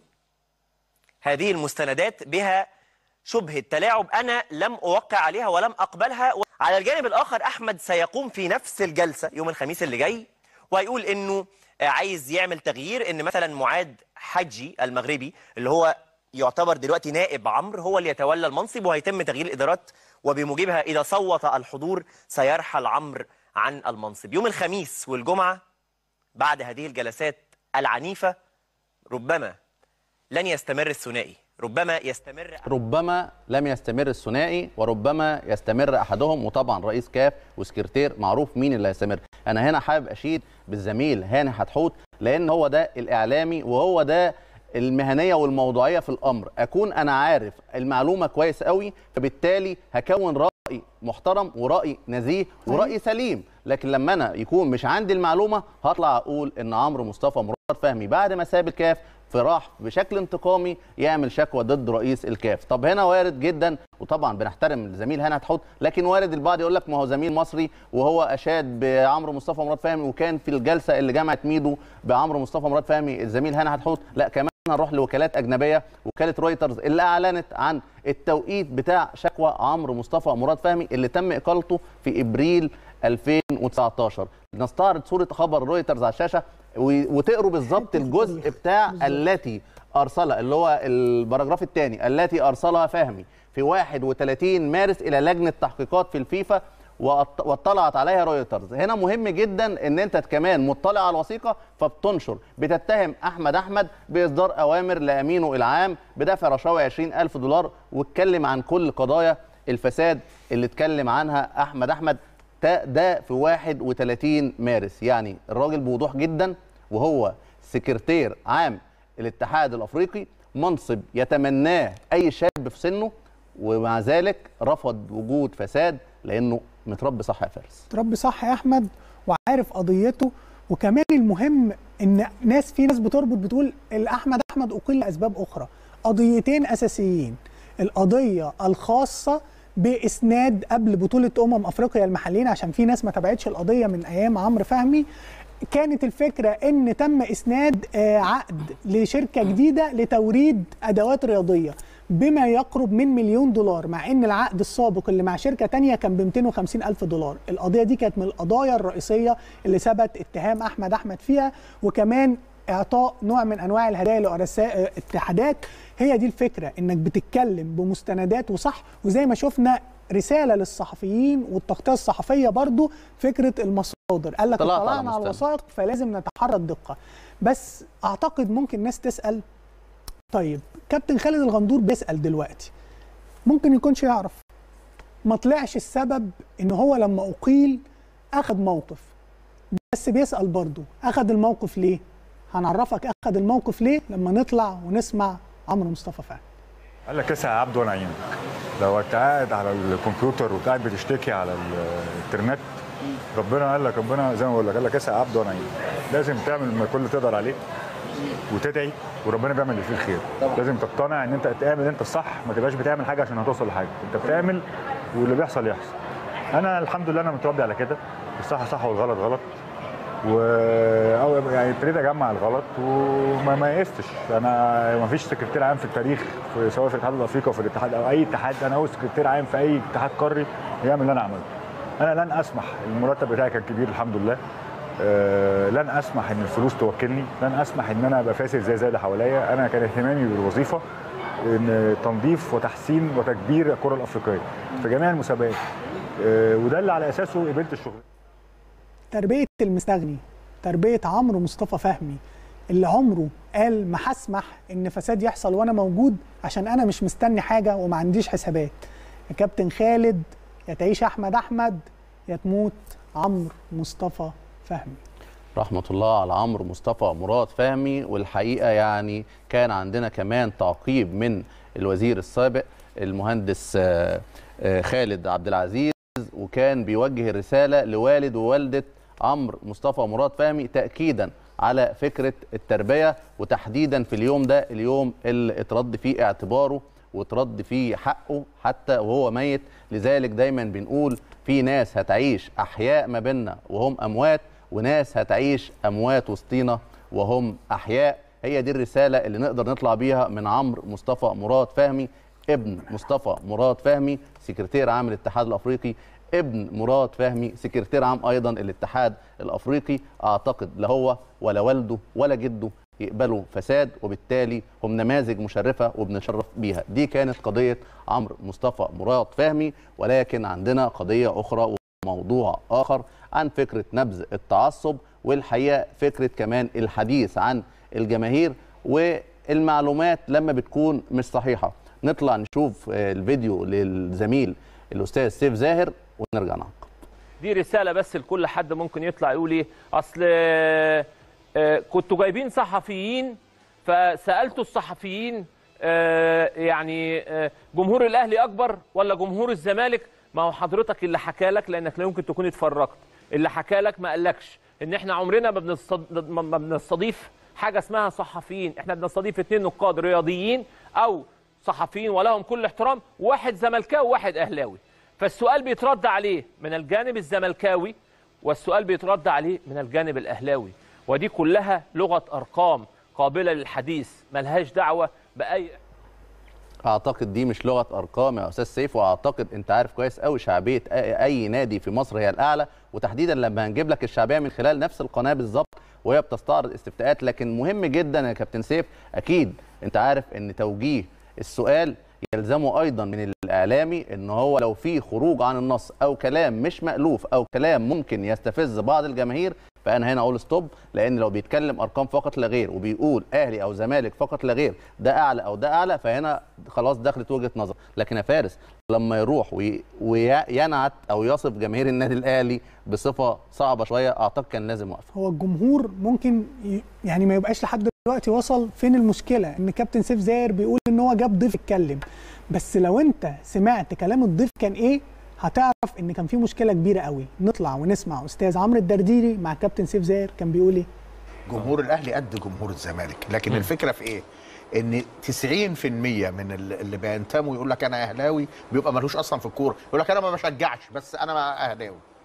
هذه المستندات بها شبهه تلاعب انا لم اوقع عليها ولم اقبلها على الجانب الاخر احمد سيقوم في نفس الجلسه يوم الخميس اللي جاي ويقول انه عايز يعمل تغيير ان مثلا معاد حجي المغربي اللي هو يعتبر دلوقتي نائب عمرو هو اللي يتولى المنصب وهيتم تغيير الادارات وبموجبها اذا صوت الحضور سيرحل عمرو عن المنصب يوم الخميس والجمعه بعد هذه الجلسات العنيفه ربما لن يستمر الثنائي ربما يستمر ربما لم يستمر الثنائي وربما يستمر احدهم وطبعا رئيس كاف وسكرتير معروف مين اللي هيستمر انا هنا حابب اشيد بالزميل هاني حتحوت لان هو ده الاعلامي وهو ده المهنيه والموضوعيه في الامر اكون انا عارف المعلومه كويس قوي فبالتالي هكون راي محترم وراي نزيه وراي سليم لكن لما انا يكون مش عندي المعلومه هطلع اقول ان عمرو مصطفى مراد فهمي بعد ما ساب الكاف فراح بشكل انتقامي يعمل شكوى ضد رئيس الكاف طب هنا وارد جدا وطبعا بنحترم الزميل هنا هتحط لكن وارد البعض يقول لك ما هو زميل مصري وهو اشاد بعمرو مصطفى مراد فهمي وكان في الجلسه اللي جمعت ميدو بعمرو مصطفى مراد فهمي الزميل هنا هتحط لا كمان هنروح لوكالات اجنبيه وكاله رويترز اللي اعلنت عن التوقيت بتاع شكوى عمرو مصطفى مراد فهمي اللي تم اقالته في ابريل 2019 نستعرض صوره خبر رويترز على الشاشه وتقروا بالظبط الجزء بتاع التي ارسلها اللي هو الباراجراف الثاني التي ارسلها فهمي في 31 مارس الى لجنه تحقيقات في الفيفا واطلعت عليها رويترز هنا مهم جدا ان انت كمان مطلع على الوثيقه فبتنشر بتتهم احمد احمد باصدار اوامر لامينه العام بدفع رشاوي 20000 دولار واتكلم عن كل قضايا الفساد اللي اتكلم عنها احمد احمد ده في 31 مارس يعني الراجل بوضوح جدا وهو سكرتير عام الاتحاد الافريقي منصب يتمناه اي شاب في سنه ومع ذلك رفض وجود فساد لانه متربي صح يا فارس متربي صح يا احمد وعارف قضيته وكمان المهم ان ناس في ناس بتربط بتقول الاحمد احمد اقل لاسباب اخرى قضيتين اساسيين القضيه الخاصه باسناد قبل بطوله امم افريقيا المحليين عشان في ناس ما تابعتش القضيه من ايام عمرو فهمي كانت الفكره ان تم اسناد عقد لشركه جديده لتوريد ادوات رياضيه بما يقرب من مليون دولار مع ان العقد السابق اللي مع شركه تانية كان ب 250 الف دولار القضيه دي كانت من القضايا الرئيسيه اللي ثبت اتهام احمد احمد فيها وكمان اعطاء نوع من انواع الهدايا لرؤساء اتحادات هي دي الفكره انك بتتكلم بمستندات وصح وزي ما شفنا رساله للصحفيين والتغطيه الصحفيه برضو فكره المصادر قال لك اطلاع على اطلعنا على مستند. الوثائق فلازم نتحرى الدقه بس اعتقد ممكن ناس تسال طيب كابتن خالد الغندور بيسال دلوقتي ممكن يكونش يعرف ما طلعش السبب ان هو لما اقيل اخذ موقف بس بيسال برضه اخذ الموقف ليه هنعرفك اخذ الموقف ليه لما نطلع ونسمع عمرو مصطفى فهمي قال لك اسعى يا عبد وانا اعينك لو انت قاعد على الكمبيوتر وقاعد بتشتكي على الانترنت ربنا قال لك ربنا زي ما بقول لك قال لك اسعى يا عبد وانا اعينك لازم تعمل ما كل اللي تقدر عليه وتدعي وربنا بيعمل اللي فيه الخير لازم تقتنع ان انت تعمل انت الصح ما تبقاش بتعمل حاجه عشان هتوصل لحاجه انت بتعمل واللي بيحصل يحصل انا الحمد لله انا متربي على كده الصح صح والغلط غلط و أو يعني ابتديت اجمع الغلط وما ما يئستش انا ما فيش سكرتير عام في التاريخ في سواء في الاتحاد الافريقي او في الاتحاد او اي اتحاد انا اول سكرتير عام في اي اتحاد قاري يعمل اللي انا عملته انا لن اسمح المرتب بتاعي كان كبير الحمد لله آه، لن اسمح ان الفلوس توكلني لن اسمح ان انا ابقى فاسد زي زي اللي حواليا انا كان اهتمامي بالوظيفه ان تنظيف وتحسين وتكبير الكره الافريقيه في جميع المسابقات آه، وده اللي على اساسه قبلت الشغل تربيه المستغني تربيه عمرو مصطفى فهمي اللي عمره قال ما هسمح ان فساد يحصل وانا موجود عشان انا مش مستني حاجه وما عنديش حسابات يا كابتن خالد يا تعيش احمد احمد يا تموت عمرو مصطفى فهمي رحمة الله على عمرو مصطفى مراد فهمي والحقيقة يعني كان عندنا كمان تعقيب من الوزير السابق المهندس آه، آه، خالد عبد العزيز وكان بيوجه الرسالة لوالد ووالدة عمرو مصطفى مراد فهمي تأكيدا على فكرة التربية وتحديدا في اليوم ده اليوم اللي اترد فيه اعتباره وترد فيه حقه حتى وهو ميت لذلك دايما بنقول في ناس هتعيش أحياء ما بيننا وهم أموات وناس هتعيش أموات وسطينا وهم أحياء هي دي الرسالة اللي نقدر نطلع بيها من عمرو مصطفى مراد فهمي ابن مصطفى مراد فهمي سكرتير عام الاتحاد الافريقي ابن مراد فهمي سكرتير عام ايضا الاتحاد الافريقي اعتقد لا هو ولا والده ولا جده يقبلوا فساد وبالتالي هم نماذج مشرفه وبنشرف بيها دي كانت قضيه عمرو مصطفى مراد فهمي ولكن عندنا قضيه اخرى وموضوع اخر عن فكره نبذ التعصب والحقيقه فكره كمان الحديث عن الجماهير والمعلومات لما بتكون مش صحيحه نطلع نشوف آه، الفيديو للزميل الاستاذ سيف زاهر ونرجع نعقب دي رساله بس لكل حد ممكن يطلع يقول ايه اصل آه، آه، كنتوا جايبين صحفيين فسالتوا الصحفيين آه، يعني آه، جمهور الاهلي اكبر ولا جمهور الزمالك ما هو حضرتك اللي حكى لك لانك لا يمكن تكون اتفرجت اللي حكى لك ما قالكش ان احنا عمرنا ما بنستض- ما- ما بنستضيف حاجه اسمها صحفيين احنا بنستضيف اثنين نقاد رياضيين او صحفيين ولهم كل احترام واحد زملكاوي وواحد اهلاوي فالسؤال بيترد عليه من الجانب الزملكاوي والسؤال بيترد عليه من الجانب الاهلاوي ودي كلها لغه ارقام قابله للحديث ملهاش دعوه باي اعتقد دي مش لغه ارقام يا استاذ سيف واعتقد انت عارف كويس قوي شعبيه أي- اي نادي في مصر هي الاعلى وتحديدا لما هنجيب لك الشعبيه من خلال نفس القناه بالظبط وهي بتستعرض استفتاءات لكن مهم جدا يا كابتن سيف اكيد انت عارف ان توجيه السؤال يلزمه ايضا من الاعلامي ان هو لو في خروج عن النص او كلام مش مالوف او كلام ممكن يستفز بعض الجماهير فانا هنا اقول ستوب لان لو بيتكلم ارقام فقط لا غير وبيقول اهلي او زمالك فقط لا غير ده اعلى او ده اعلى فهنا خلاص دخلت وجهه نظر لكن يا فارس لما يروح وي- وينعت او يصف جماهير النادي الاهلي بصفه صعبه شويه اعتقد كان لازم وقفه هو الجمهور ممكن ي- يعني ما يبقاش لحد دلوقتي وصل فين المشكله ان كابتن سيف زاهر بيقول ان هو جاب ضيف يتكلم بس لو انت سمعت كلام الضيف كان ايه هتعرف ان كان في مشكله كبيره قوي نطلع ونسمع استاذ عمرو الدرديري مع كابتن سيف زاهر كان بيقول ايه جمهور الاهلي قد جمهور الزمالك لكن م. الفكره في ايه ان 90% من ال- اللي بينتموا يقول لك انا اهلاوي بيبقى ملوش اصلا في الكوره يقول لك انا ما بشجعش بس انا اهلاوي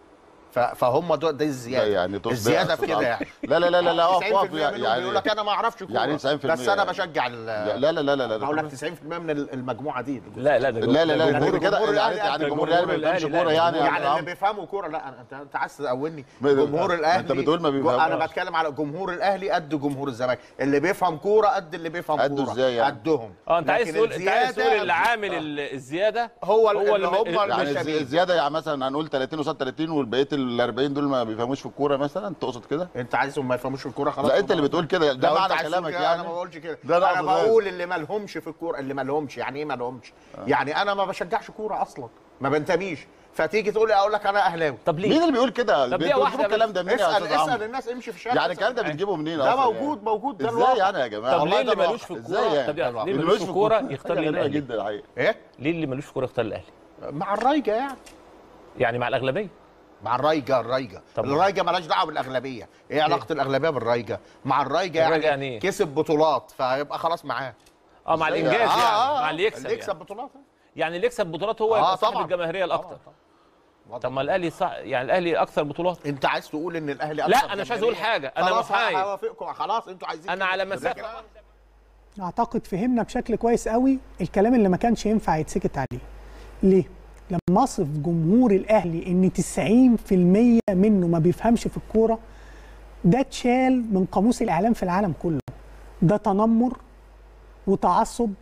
ف- فهم دول دي الزياده لا يعني تقصد الزياده إيه في يا كده أستاذ يعني لا لا لا لا لا اقف 90% اقف منهم يعني بيقول لك انا ما اعرفش كوره يعني 90% بس انا يعني. بشجع ال- لا لا لا لا لا بقول لك 90% من المجموعه دي لا لا ده لا لا لا جمهور- انت كده جمهور يعني الأهلي يعني قد الجمهور الاهلي ما الجمهور بيفهمش الأهلي، كوره لا، يعني يا يعني اللي عم بيفهموا كوره لا انت انت عايز تقولني ما- جمهور الاهلي انت بتقول ما بيفهموش. انا بتكلم على جمهور الاهلي قد جمهور الزمالك اللي بيفهم كوره قد اللي بيفهم قده كوره ازاي يعني؟ قدهم اه انت عايز لكن تقول انت عايز تقول الزيادة- اللي عامل ال- الزياده هو ال- هو اللي اللي هم اللي- يعني مش الزي- شبيه. الزياده يعني مثلا هنقول 30 قصاد 30 والبقيه ال 40 دول ما بيفهموش في الكوره مثلا تقصد كده؟ انت عايزهم ما يفهموش الكوره خلاص لا انت اللي بتقول كده ده لو انت معنى عايز تقول كلامك كده، يعني انا ما بقولش كده ده أنا انا أقصد بقول اللي ما لهمش في الكوره اللي ما لهمش يعني ايه ما لهمش يعني انا ما بشجعش كوره اصلا ما بنتميش فتيجي تقول لي اقول لك انا اهلاوي طب ليه؟ مين اللي بيقول كده؟ طب دي بتجيبوا واحدة الكلام ده منين يا اسال استاذ اسال عمرو؟ الناس امشي في الشارع يعني اسأل. الكلام ده بتجيبه منين ده اصلا موجود يعني؟ موجود ده ازاي الواقع. يعني يا جماعه؟ طب والله ليه اللي ده ملوش في الواقع. الكوره ازاي يعني؟ طب يعني ليه اللي ملوش في الكوره يختار حاجة ليه غريبة الاهلي جدا الحقيقه ايه ليه اللي ملوش في الكوره يختار الاهلي مع الرايجه يعني يعني مع الاغلبيه مع الرايجه الرايجه طب- الرايجه مالهاش دعوه بالاغلبيه ايه علاقه الاغلبيه بالرايجه مع الرايجه الرايجة يعني, يعني ايه؟ كسب بطولات فيبقى خلاص معاه اه مع ازاي؟ الانجاز آه، يعني آه، مع اللي يكسب اللي يكسب يعني. بطولات يعني اللي يكسب بطولات هو آه، يبقى صاحب طبعاً. الجماهيريه الاكتر طبعاً، طبعاً. طب ما الاهلي صح يعني الاهلي اكثر بطولات انت عايز تقول ان الاهلي لا، أكثر أنا مش عايز أقول جماهيرية. حاجة، أنا خلاص محايد. هوافقكم خلاص انتوا عايزين انا كده. على لكن مسافه اعتقد فهمنا بشكل كويس قوي الكلام اللي ما كانش ينفع يتسكت عليه ليه لما اصف جمهور الاهلي ان 90% منه ما بيفهمش في الكوره ده اتشال من قاموس الاعلام في العالم كله ده تنمر وتعصب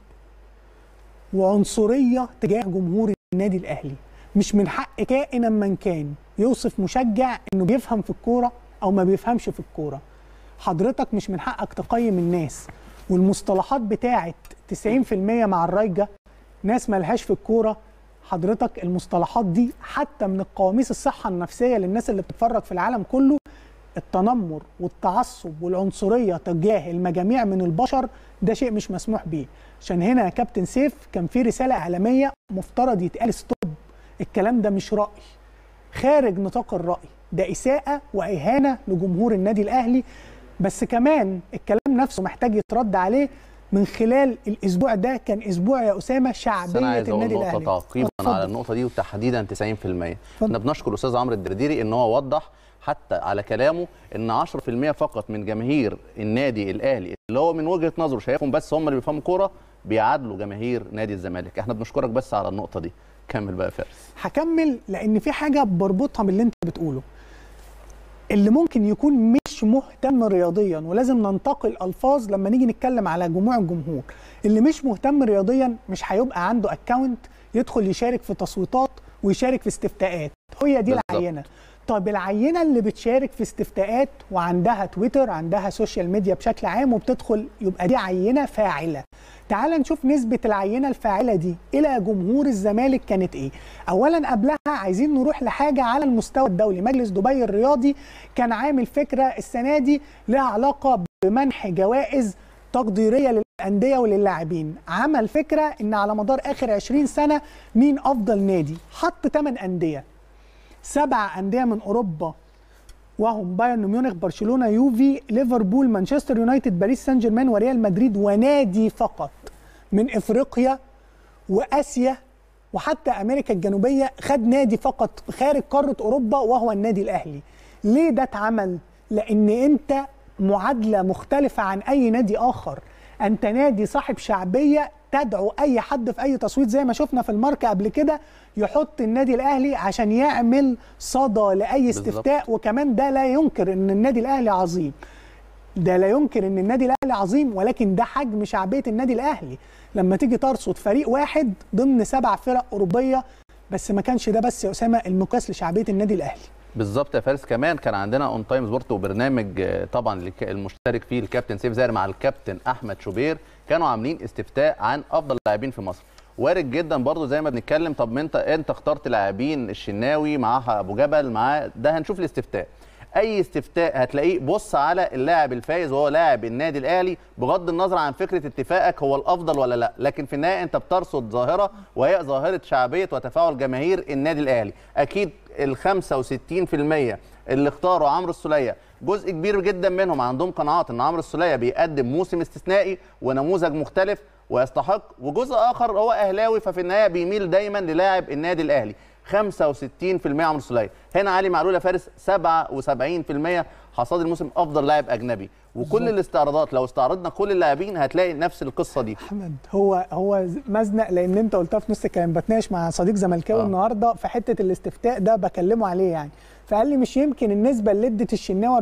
وعنصريه تجاه جمهور النادي الاهلي مش من حق كائنا من كان يوصف مشجع انه بيفهم في الكوره او ما بيفهمش في الكوره حضرتك مش من حقك تقيم الناس والمصطلحات بتاعت 90% مع الرايجه ناس ملهاش في الكوره حضرتك المصطلحات دي حتى من القواميس الصحه النفسيه للناس اللي بتتفرج في العالم كله التنمر والتعصب والعنصريه تجاه المجاميع من البشر ده شيء مش مسموح بيه عشان هنا يا كابتن سيف كان في رساله اعلاميه مفترض يتقال ستوب الكلام ده مش راي خارج نطاق الراي ده اساءه واهانه لجمهور النادي الاهلي بس كمان الكلام نفسه محتاج يترد عليه من خلال الاسبوع ده كان اسبوع يا اسامه بس شعبيه انا عايز اقول النادي نقطه الاهلي تعقيبا اتفضل. على النقطه دي وتحديدا 90% احنا بنشكر الاستاذ عمرو الدرديري ان هو وضح حتى على كلامه ان 10% فقط من جماهير النادي الاهلي اللي هو من وجهه نظره شايفهم بس هم اللي بيفهموا كوره بيعادلوا جماهير نادي الزمالك احنا بنشكرك بس على النقطه دي كمل بقى يا فارس هكمل لان في حاجه بربطها باللي انت بتقوله اللي ممكن يكون مش مهتم رياضيا ولازم ننتقي الالفاظ لما نيجي نتكلم على جموع الجمهور اللي مش مهتم رياضيا مش هيبقى عنده اكونت يدخل يشارك في تصويتات ويشارك في استفتاءات هي دي بالظبط. العينه طب العينه اللي بتشارك في استفتاءات وعندها تويتر عندها سوشيال ميديا بشكل عام وبتدخل يبقى دي عينه فاعله تعال نشوف نسبة العينة الفاعلة دي إلى جمهور الزمالك كانت إيه؟ أولا قبلها عايزين نروح لحاجة على المستوى الدولي مجلس دبي الرياضي كان عامل فكرة السنة دي لها علاقة بمنح جوائز تقديرية للأندية وللاعبين عمل فكرة إن على مدار آخر 20 سنة مين أفضل نادي حط 8 أندية سبع أندية من أوروبا وهم بايرن ميونخ برشلونه يوفي ليفربول مانشستر يونايتد باريس سان جيرمان وريال مدريد ونادي فقط من افريقيا واسيا وحتى امريكا الجنوبيه خد نادي فقط خارج قاره اوروبا وهو النادي الاهلي ليه ده اتعمل لان انت معادله مختلفه عن اي نادي اخر انت نادي صاحب شعبيه تدعو اي حد في اي تصويت زي ما شفنا في الماركه قبل كده يحط النادي الاهلي عشان يعمل صدى لاي بالظبط. استفتاء وكمان ده لا ينكر ان النادي الاهلي عظيم ده لا ينكر ان النادي الاهلي عظيم ولكن ده حجم شعبيه النادي الاهلي لما تيجي ترصد فريق واحد ضمن سبع فرق اوروبيه بس ما كانش ده بس يا اسامه المقياس لشعبيه النادي الاهلي بالظبط يا فارس كمان كان عندنا اون تايم سبورت وبرنامج آه، طبعا الك- المشترك فيه الكابتن سيف زاهر مع الكابتن احمد شوبير كانوا عاملين استفتاء عن افضل لاعبين في مصر وارد جدا برضو زي ما بنتكلم طب ما انت انت اخترت لاعبين الشناوي معاها ابو جبل معاه ده هنشوف الاستفتاء اي استفتاء هتلاقيه بص على اللاعب الفايز وهو لاعب النادي الاهلي بغض النظر عن فكره اتفاقك هو الافضل ولا لا لكن في النهايه انت بترصد ظاهره وهي ظاهره شعبيه وتفاعل جماهير النادي الاهلي اكيد ال 65% اللي اختاروا عمرو السوليه جزء كبير جدا منهم عندهم قناعات ان عمرو السوليه بيقدم موسم استثنائي ونموذج مختلف ويستحق وجزء اخر هو اهلاوي ففي النهايه بيميل دايما للاعب النادي الاهلي 65% عمرو السوليه هنا علي معلول يا فارس 77% حصاد الموسم افضل لاعب اجنبي وكل الاستعراضات لو استعرضنا كل اللاعبين هتلاقي نفس القصه دي احمد هو هو مزنق لان انت قلتها في نص الكلام بتناقش مع صديق زملكاوي آه. آه. النهارده في حته الاستفتاء ده بكلمه عليه يعني فقال لي مش يمكن النسبه اللي ادت الشناوي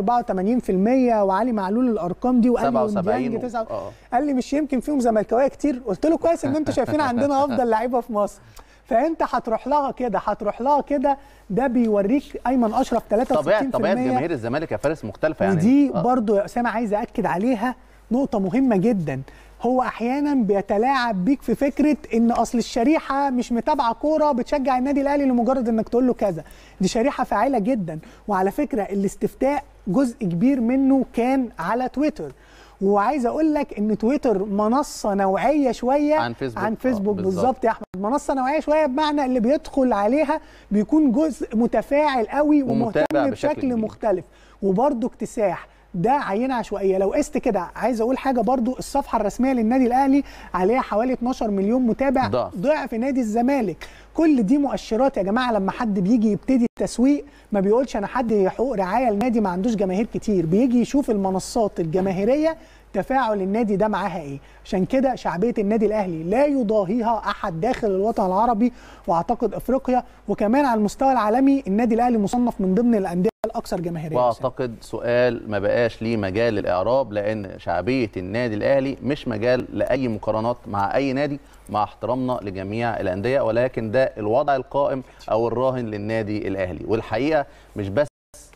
84% وعلي معلول الارقام دي وقال لي 77 وديانج و- 9 آه. قال لي مش يمكن فيهم زملكاويه كتير قلت له كويس ان انتوا شايفين عندنا افضل لعيبه في مصر فانت هتروح لها كده هتروح لها كده ده بيوريك ايمن اشرف 63% طبيعه طبيعه جماهير الزمالك يا فارس مختلفه يعني ودي آه. برضو يا اسامه عايز اكد عليها نقطه مهمه جدا هو احيانا بيتلاعب بيك في فكره ان اصل الشريحه مش متابعه كوره بتشجع النادي الاهلي لمجرد انك تقول له كذا دي شريحه فاعله جدا وعلى فكره الاستفتاء جزء كبير منه كان على تويتر وعايز اقول لك ان تويتر منصه نوعيه شويه عن فيسبوك. عن آه، فيسبوك بالظبط. بالظبط يا احمد منصه نوعيه شويه بمعنى اللي بيدخل عليها بيكون جزء متفاعل قوي ومتابع ومهتم بشكل بشكل كبير. مختلف وبرده اكتساح ده عينه عشوائيه لو قست كده عايز اقول حاجه برضو الصفحه الرسميه للنادي الاهلي عليها حوالي 12 مليون متابع ضعف. ضعف نادي الزمالك كل دي مؤشرات يا جماعه لما حد بيجي يبتدي التسويق ما بيقولش انا حد حقوق رعايه النادي ما عندوش جماهير كتير بيجي يشوف المنصات الجماهيريه تفاعل النادي ده معاها ايه عشان كده شعبيه النادي الاهلي لا يضاهيها احد داخل الوطن العربي واعتقد افريقيا وكمان على المستوى العالمي النادي الاهلي مصنف من ضمن الانديه الاكثر جماهيريه واعتقد سؤال ما بقاش ليه مجال للاعراب لان شعبيه النادي الاهلي مش مجال لاي مقارنات مع اي نادي مع احترامنا لجميع الانديه ولكن ده الوضع القائم او الراهن للنادي الاهلي والحقيقه مش بس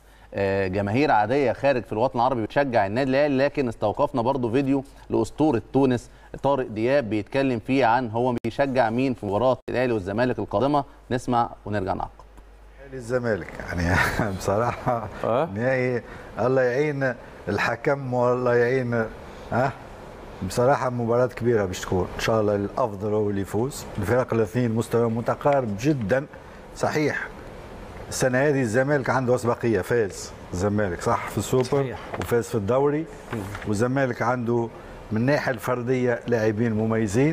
آه، جماهير عاديه خارج في الوطن العربي بتشجع النادي الاهلي لكن استوقفنا برضو فيديو لاسطوره تونس طارق دياب بيتكلم فيه عن هو بيشجع مين في مباراه الاهلي والزمالك القادمه نسمع ونرجع نعقب للزمالك يعني بصراحة نهائي الله يعين الحكم والله يعين ها بصراحة مباراة كبيرة باش تكون إن شاء الله الأفضل هو اللي يفوز الفرق الاثنين مستوى متقارب جدا صحيح السنة هذه الزمالك عنده أسبقية فاز الزمالك صح في السوبر صحيح. وفاز في الدوري والزمالك عنده من الناحية الفردية لاعبين مميزين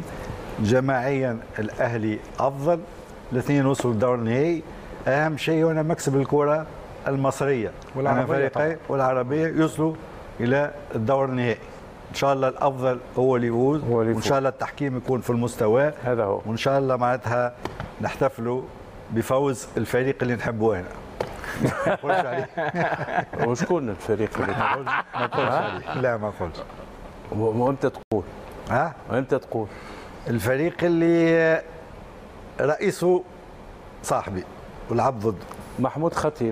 جماعيا الأهلي أفضل الاثنين وصلوا للدور النهائي أهم شيء هنا مكسب الكرة المصرية والعربية أنا فريقين طبعاً. والعربية يوصلوا إلى الدور النهائي ان شاء الله الافضل هو اللي يفوز وان شاء الله التحكيم يكون في المستوى هذا هو وان شاء الله معناتها نحتفلوا بفوز الفريق اللي نحبه هنا وشكون الفريق اللي ما تقولش عليه لا ما قلتش وامتى تقول ها امتى تقول الفريق اللي رئيسه صاحبي ولعب ضده محمود خطيب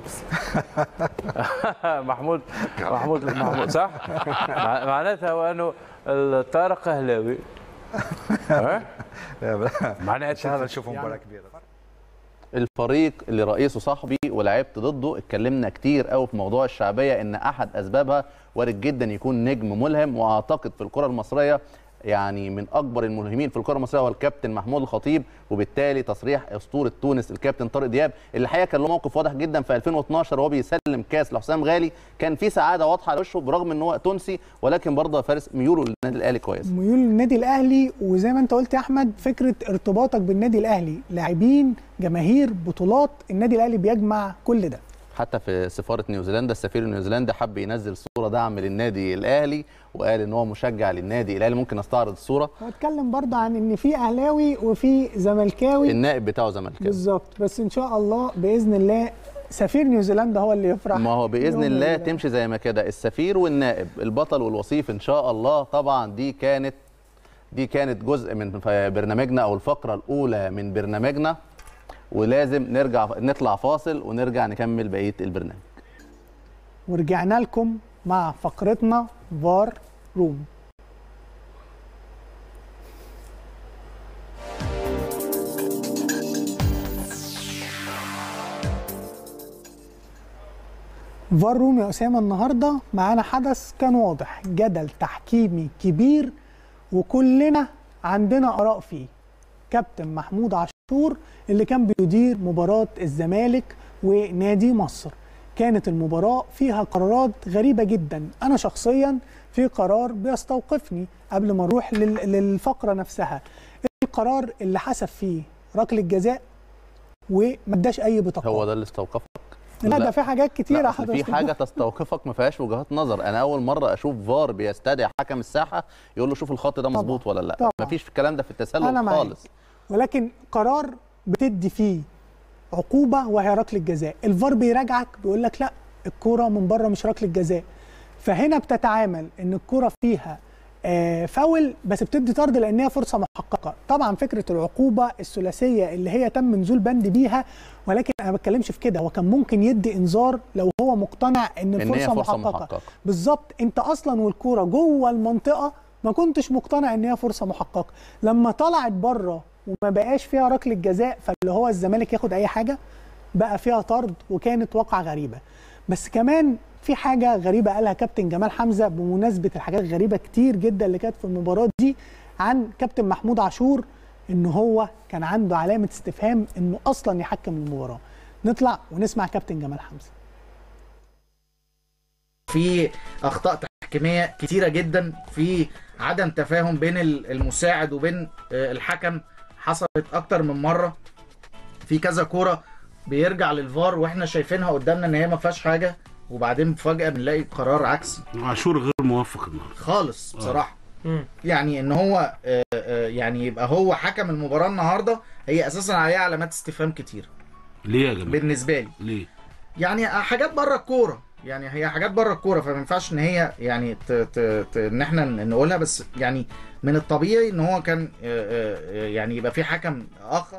محمود محمود محمود صح مع- معناتها هو انه الطارق اهلاوي معناتها ان شاء الله نشوف مباراه كبيره الفريق اللي رئيسه صاحبي ولعبت ضده اتكلمنا كتير قوي في موضوع الشعبيه ان احد اسبابها وارد جدا يكون نجم ملهم واعتقد في الكره المصريه يعني من اكبر الملهمين في الكره المصريه هو الكابتن محمود الخطيب وبالتالي تصريح اسطوره تونس الكابتن طارق دياب اللي الحقيقه كان له موقف واضح جدا في 2012 وهو بيسلم كاس لحسام غالي كان في سعاده واضحه على وشه برغم ان هو تونسي ولكن برضه يا فارس ميوله للنادي الاهلي كويس ميول للنادي الاهلي وزي ما انت قلت يا احمد فكره ارتباطك بالنادي الاهلي لاعبين جماهير بطولات النادي الاهلي بيجمع كل ده حتى في سفاره نيوزيلندا السفير النيوزيلندي حب ينزل صوره دعم للنادي الاهلي وقال ان هو مشجع للنادي الاهلي ممكن استعرض الصوره هو اتكلم برضه عن ان في اهلاوي وفي زملكاوي النائب بتاعه زملكاوي بالظبط بس ان شاء الله باذن الله سفير نيوزيلندا هو اللي يفرح ما هو باذن يوم الله ال- تمشي زي ما كده السفير والنائب البطل والوصيف ان شاء الله طبعا دي كانت دي كانت جزء من برنامجنا او الفقره الاولى من برنامجنا ولازم نرجع نطلع فاصل ونرجع نكمل بقيه البرنامج ورجعنا لكم مع فقرتنا فار روم فار روم يا اسامه النهارده معانا حدث كان واضح جدل تحكيمي كبير وكلنا عندنا اراء فيه كابتن محمود عاشور اللي كان بيدير مباراه الزمالك ونادي مصر كانت المباراه فيها قرارات غريبه جدا انا شخصيا في قرار بيستوقفني قبل ما نروح لل- للفقره نفسها القرار اللي حسب فيه ركله جزاء وما اداش اي بطاقات هو ده اللي استوقفك لا ده في حاجات كتيره لا أصل في حضرتك. حاجه تستوقفك ما فيهاش وجهات نظر انا اول مره اشوف فار بيستدعي حكم الساحه يقول له شوف الخط ده مظبوط ولا لا طبعاً. ما فيش في الكلام ده في أنا التسلل معاك. خالص ولكن قرار بتدي فيه عقوبه وهي ركله جزاء الفار بيراجعك بيقول لك لا الكوره من بره مش ركله جزاء فهنا بتتعامل ان الكوره فيها آه، فاول بس بتدي طرد لان هي فرصه محققه طبعا فكره العقوبه الثلاثيه اللي هي تم نزول بند بيها ولكن انا ما بتكلمش في كده هو كان ممكن يدي انذار لو هو مقتنع ان إن هي الفرصه فرصة محققه محققة. بالظبط انت اصلا والكوره جوه المنطقه ما كنتش مقتنع ان هي فرصه محققه لما طلعت بره وما بقاش فيها ركله جزاء فاللي هو الزمالك ياخد اي حاجه بقى فيها طرد وكانت واقعه غريبه بس كمان في حاجه غريبه قالها كابتن جمال حمزه بمناسبه الحاجات الغريبه كتير جدا اللي كانت في المباراه دي عن كابتن محمود عاشور ان هو كان عنده علامه استفهام انه اصلا يحكم المباراه نطلع ونسمع كابتن جمال حمزه في اخطاء تحكيميه كتيره جدا في عدم تفاهم بين ال- المساعد وبين آه، الحكم حصلت اكتر من مره في كذا كوره بيرجع للفار واحنا شايفينها قدامنا ان هي ما فيهاش حاجه وبعدين فجاه بنلاقي قرار عكسي عاشور غير موفق النهارده خالص بصراحه يعني ان هو آه، آه، يعني يبقى هو حكم المباراه النهارده هي اساسا عليها علامات استفهام كتير ليه يا جماعه بالنسبه لي ليه يعني حاجات بره الكوره يعني هي حاجات بره الكوره فما ينفعش ان هي يعني ت ت ت ان احنا نقولها بس يعني من الطبيعي ان هو كان آه، آه، آه، يعني يبقى في حكم اخر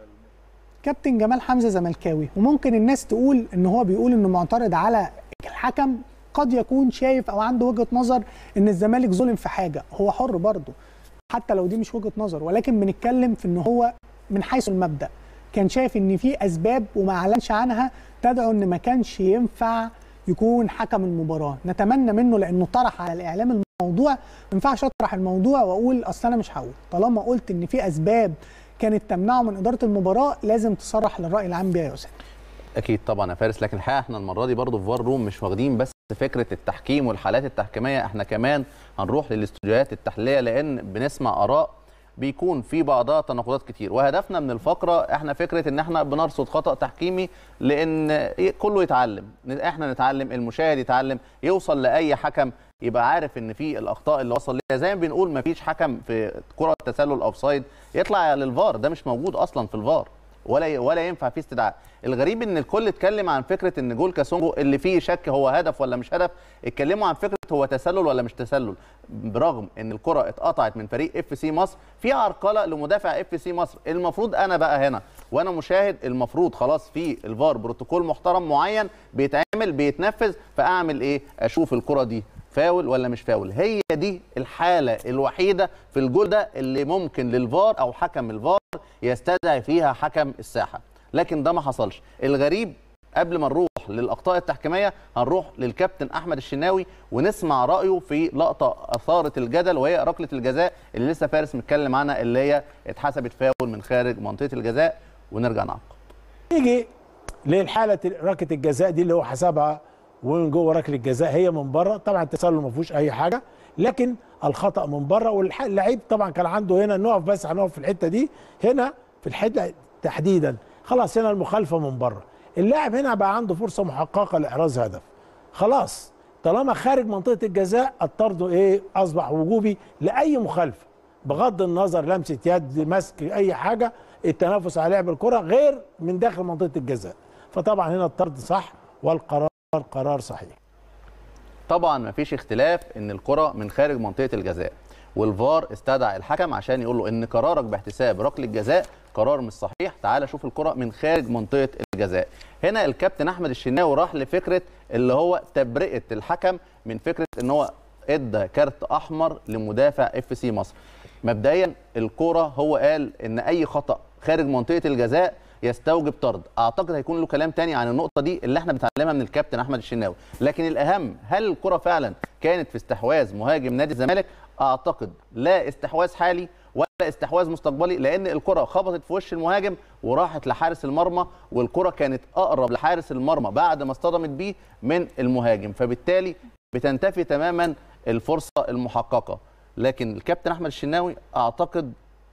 كابتن جمال حمزه زملكاوي وممكن الناس تقول ان هو بيقول انه معترض على الحكم قد يكون شايف او عنده وجهه نظر ان الزمالك ظلم في حاجه هو حر برضه حتى لو دي مش وجهه نظر ولكن بنتكلم في ان هو من حيث المبدا كان شايف ان في اسباب وما اعلنش عنها تدعو ان ما كانش ينفع يكون حكم المباراه نتمنى منه لانه طرح على الاعلام الموضوع ما ينفعش اطرح الموضوع واقول اصل انا مش هقول طالما قلت ان في اسباب كانت تمنعه من اداره المباراه لازم تصرح للراي العام بيها يا اسامه اكيد طبعا يا فارس لكن الحقيقه احنا المره دي برضو في فار روم مش واخدين بس فكره التحكيم والحالات التحكيميه احنا كمان هنروح للاستوديوهات التحليليه لان بنسمع اراء بيكون في بعضها تناقضات كتير وهدفنا من الفقره احنا فكره ان احنا بنرصد خطا تحكيمي لان كله يتعلم احنا نتعلم المشاهد يتعلم يوصل لاي حكم يبقى عارف ان في الاخطاء اللي وصل ليها زي ما بنقول ما فيش حكم في كره تسلل اوفسايد يطلع للفار ده مش موجود اصلا في الفار ولا ولا ينفع فيه استدعاء الغريب ان الكل اتكلم عن فكره ان جول كاسونجو اللي فيه شك هو هدف ولا مش هدف اتكلموا عن فكره هو تسلل ولا مش تسلل برغم ان الكره اتقطعت من فريق اف سي مصر في عرقله لمدافع اف سي مصر المفروض انا بقى هنا وانا مشاهد المفروض خلاص في الفار بروتوكول محترم معين بيتعمل بيتنفذ فاعمل ايه اشوف الكره دي فاول ولا مش فاول هي دي الحاله الوحيده في الجول ده اللي ممكن للفار او حكم الفار يستدعي فيها حكم الساحه لكن ده ما حصلش الغريب قبل ما نروح للاخطاء التحكيميه هنروح للكابتن احمد الشناوي ونسمع رايه في لقطه اثارت الجدل وهي ركله الجزاء اللي لسه فارس متكلم عنها اللي هي اتحسبت فاول من خارج منطقه الجزاء ونرجع نعقب نيجي للحاله ركله الجزاء دي اللي هو حسبها ومن جوه ركله الجزاء هي من بره طبعا التسلل ما فيهوش اي حاجه لكن الخطا من بره واللعيب طبعا كان عنده هنا نقف بس هنقف في الحته دي هنا في الحته تحديدا خلاص هنا المخالفه من بره اللاعب هنا بقى عنده فرصه محققه لاحراز هدف خلاص طالما خارج منطقه الجزاء الطرد ايه اصبح وجوبي لاي مخالفه بغض النظر لمسه يد مسك اي حاجه التنافس على لعب الكره غير من داخل منطقه الجزاء فطبعا هنا الطرد صح والقرار قرار صحيح طبعا مفيش اختلاف ان الكره من خارج منطقه الجزاء والفار استدعى الحكم عشان يقول له ان قرارك باحتساب ركله جزاء قرار مش صحيح تعال شوف الكره من خارج منطقه الجزاء هنا الكابتن احمد الشناوي راح لفكره اللي هو تبرئه الحكم من فكره ان هو ادى كارت احمر لمدافع اف سي مصر مبدئيا الكره هو قال ان اي خطا خارج منطقه الجزاء يستوجب طرد اعتقد هيكون له كلام تاني عن النقطه دي اللي احنا بنتعلمها من الكابتن احمد الشناوي لكن الاهم هل الكره فعلا كانت في استحواذ مهاجم نادي الزمالك اعتقد لا استحواذ حالي ولا استحواذ مستقبلي لان الكره خبطت في وش المهاجم وراحت لحارس المرمى والكره كانت اقرب لحارس المرمى بعد ما اصطدمت بيه من المهاجم فبالتالي بتنتفي تماما الفرصه المحققه لكن الكابتن احمد الشناوي اعتقد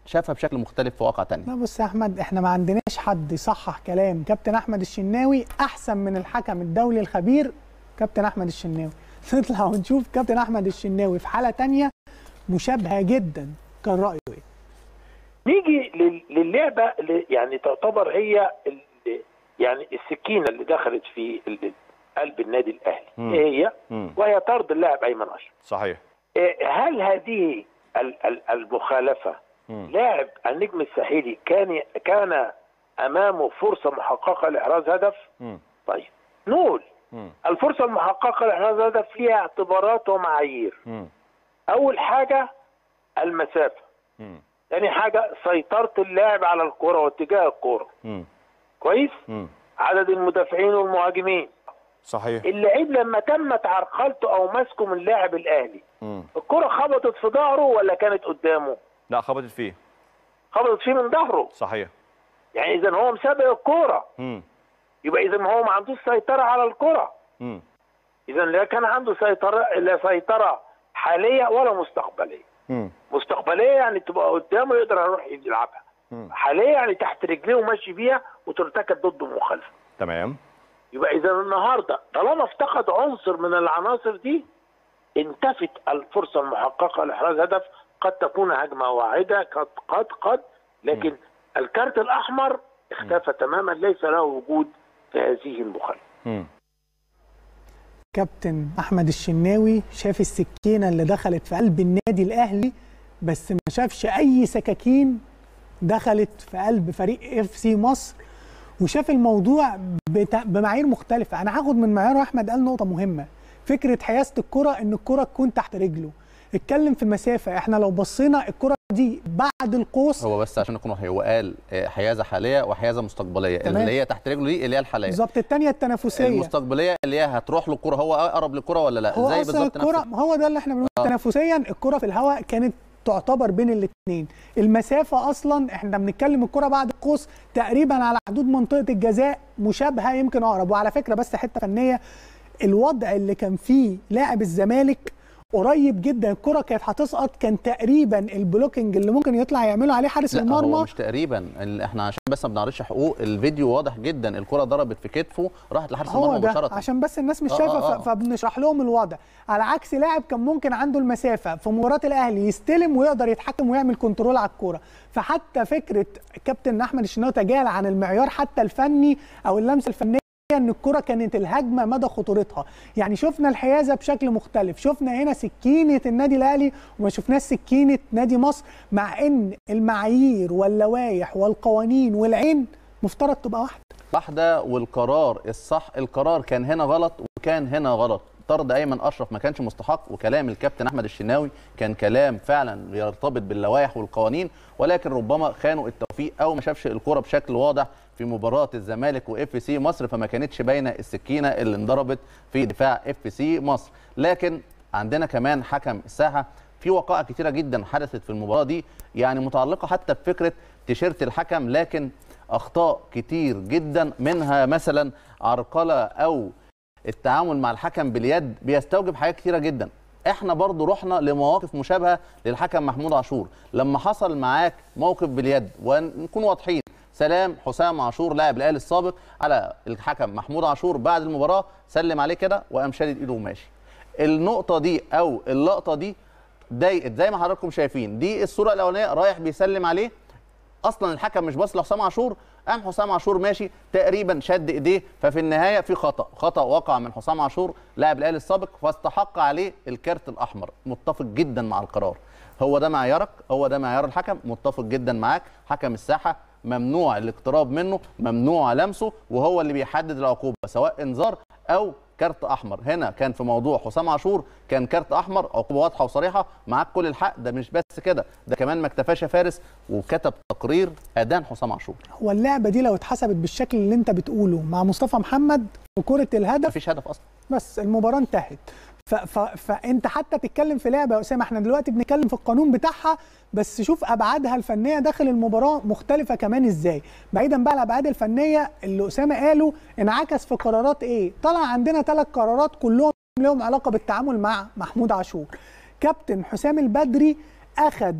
شافها بشكل مختلف في واقع تاني لا بص يا احمد احنا ما عندناش حد يصحح كلام كابتن احمد الشناوي احسن من الحكم الدولي الخبير كابتن احمد الشناوي نطلع ونشوف كابتن احمد الشناوي في حاله تانية مشابهه جدا كان رايه ايه نيجي لل- للعبه اللي يعني تعتبر هي ال- يعني السكينه اللي دخلت في ال- قلب النادي الاهلي مم. ايه هي مم. وهي طرد اللاعب ايمن اشرف صحيح إيه، هل هذه ال- ال- المخالفه مم. لاعب النجم الساحلي كان كان امامه فرصه محققه لاحراز هدف مم. طيب نقول مم. الفرصه المحققه لاحراز هدف ليها اعتبارات ومعايير مم. اول حاجه المسافه مم. ثاني حاجه سيطره اللاعب على الكره واتجاه الكره مم. كويس مم. عدد المدافعين والمهاجمين صحيح اللعيب لما تمت عرقلته او مسكه من لاعب الاهلي مم. الكره خبطت في ظهره ولا كانت قدامه لا خبطت فيه خبطت فيه من ظهره صحيح يعني اذا هو مسابق الكوره مم. يبقى اذا هو ما عندوش سيطره على الكره مم. اذا لا كان عنده سيطره لا سيطره حاليه ولا مستقبليه مم. مستقبليه يعني تبقى قدامه يقدر يروح يلعبها مم. حاليه يعني تحت رجليه وماشي بيها وترتكب ضده مخالفه تمام يبقى اذا النهارده طالما افتقد عنصر من العناصر دي انتفت الفرصه المحققه لاحراز هدف قد تكون هجمه واحده قد قد قد لكن الكارت الاحمر اختفى تماما ليس له وجود في هذه المخالفه مم. كابتن احمد الشناوي شاف السكينه اللي دخلت في قلب النادي الاهلي بس ما شافش اي سكاكين دخلت في قلب فريق اف سي مصر وشاف الموضوع بتا... بمعايير مختلفه انا هاخد من معيار احمد قال نقطه مهمه فكره حيازه الكره ان الكره تكون تحت رجله اتكلم في المسافه احنا لو بصينا الكره دي بعد القوس هو بس عشان نكون واضحين هو قال آه، حيازه حاليه وحيازه مستقبليه تمام. اللي هي تحت رجله دي اللي هي الحاليه بالظبط الثانيه التنافسيه المستقبليه اللي هي هتروح له الكره هو اقرب للكره ولا لا هو زي اصلا بالظبط نفس الكره هو ده اللي احنا بنقول آه. تنافسيا الكره في الهواء كانت تعتبر بين الاثنين المسافه اصلا احنا بنتكلم الكره بعد القوس تقريبا على حدود منطقه الجزاء مشابهه يمكن اقرب وعلى فكره بس حته فنيه الوضع اللي كان فيه لاعب الزمالك قريب جدا الكره كانت هتسقط كان تقريبا البلوكينج اللي ممكن يطلع يعمله عليه حارس لا هو المرمى مش تقريبا ال- احنا عشان بس ما بنعرضش حقوق الفيديو واضح جدا الكره ضربت في كتفه راحت لحارس هو المرمى ده مباشره عشان بس الناس مش آه، شايفه آه، آه. ف- فبنشرح لهم الوضع على عكس لاعب كان ممكن عنده المسافه في مباراه الاهلي يستلم ويقدر يتحكم ويعمل كنترول على الكوره فحتى فكره كابتن احمد الشناوي تجاهل عن المعيار حتى الفني او اللمسه الفنيه ان الكره كانت الهجمه مدى خطورتها يعني شفنا الحيازه بشكل مختلف شفنا هنا سكينه النادي الاهلي وما شفناش سكينه نادي مصر مع ان المعايير واللوائح والقوانين والعين مفترض تبقى واحده واحده والقرار الصح القرار كان هنا غلط وكان هنا غلط طرد ايمن اشرف ما كانش مستحق وكلام الكابتن احمد الشناوي كان كلام فعلا يرتبط باللوائح والقوانين ولكن ربما خانوا التوفيق او ما شافش الكره بشكل واضح في مباراه الزمالك واف سي مصر فما كانتش باينه السكينه اللي انضربت في دفاع اف سي مصر لكن عندنا كمان حكم الساحه في وقائع كتيره جدا حدثت في المباراه دي يعني متعلقه حتى بفكره تيشيرت الحكم لكن اخطاء كتير جدا منها مثلا عرقله او التعامل مع الحكم باليد بيستوجب حاجات كتيره جدا احنا برضو رحنا لمواقف مشابهه للحكم محمود عاشور لما حصل معاك موقف باليد ونكون واضحين سلام حسام عاشور لاعب الاهلي السابق على الحكم محمود عاشور بعد المباراه سلم عليه كده وقام شادد ايده وماشي النقطه دي او اللقطه دي ضايقت زي ما حضراتكم شايفين دي الصوره الاولانيه رايح بيسلم عليه اصلا الحكم مش باص لحسام عاشور قام حسام عاشور ماشي تقريبا شد ايديه ففي النهايه في خطا خطا وقع من حسام عاشور لاعب الاهلي السابق فاستحق عليه الكارت الاحمر متفق جدا مع القرار هو ده معيارك هو ده معيار الحكم متفق جدا معاك حكم الساحه ممنوع الاقتراب منه ممنوع لمسه وهو اللي بيحدد العقوبه سواء انذار او كارت احمر هنا كان في موضوع حسام عاشور كان كارت احمر عقوبه واضحه وصريحه معاك كل الحق ده مش بس كده ده كمان ما اكتفاش يا فارس وكتب تقرير ادان حسام عاشور هو اللعبه دي لو اتحسبت بالشكل اللي انت بتقوله مع مصطفى محمد وكره الهدف مفيش هدف اصلا بس المباراه انتهت ف ف فانت حتى تتكلم في لعبه يا اسامه احنا دلوقتي بنتكلم في القانون بتاعها بس شوف ابعادها الفنيه داخل المباراه مختلفه كمان ازاي بعيدا بقى الابعاد الفنيه اللي اسامه قاله انعكس في قرارات ايه طلع عندنا ثلاث قرارات كلهم لهم علاقه بالتعامل مع محمود عاشور كابتن حسام البدري اخذ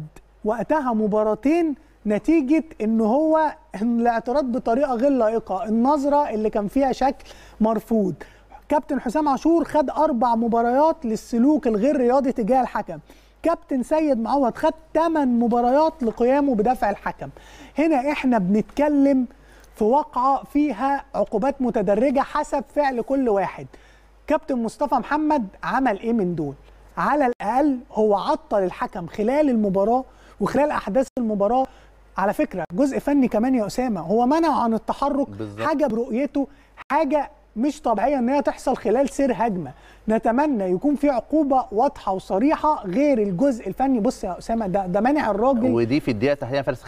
وقتها مباراتين نتيجه ان هو الاعتراض بطريقه غير لائقه النظره اللي كان فيها شكل مرفوض كابتن حسام عاشور خد اربع مباريات للسلوك الغير رياضي تجاه الحكم كابتن سيد معوض خد 8 مباريات لقيامه بدفع الحكم هنا احنا بنتكلم في واقعه فيها عقوبات متدرجه حسب فعل كل واحد كابتن مصطفى محمد عمل ايه من دول على الاقل هو عطل الحكم خلال المباراه وخلال احداث المباراه على فكره جزء فني كمان يا اسامه هو منع عن التحرك بالظبط. حاجه برؤيته حاجه مش طبيعيه ان هي تحصل خلال سير هجمه نتمنى يكون في عقوبه واضحه وصريحه غير الجزء الفني بص يا اسامه ده ده منع الراجل ودي في الدقيقه تحديدا فارس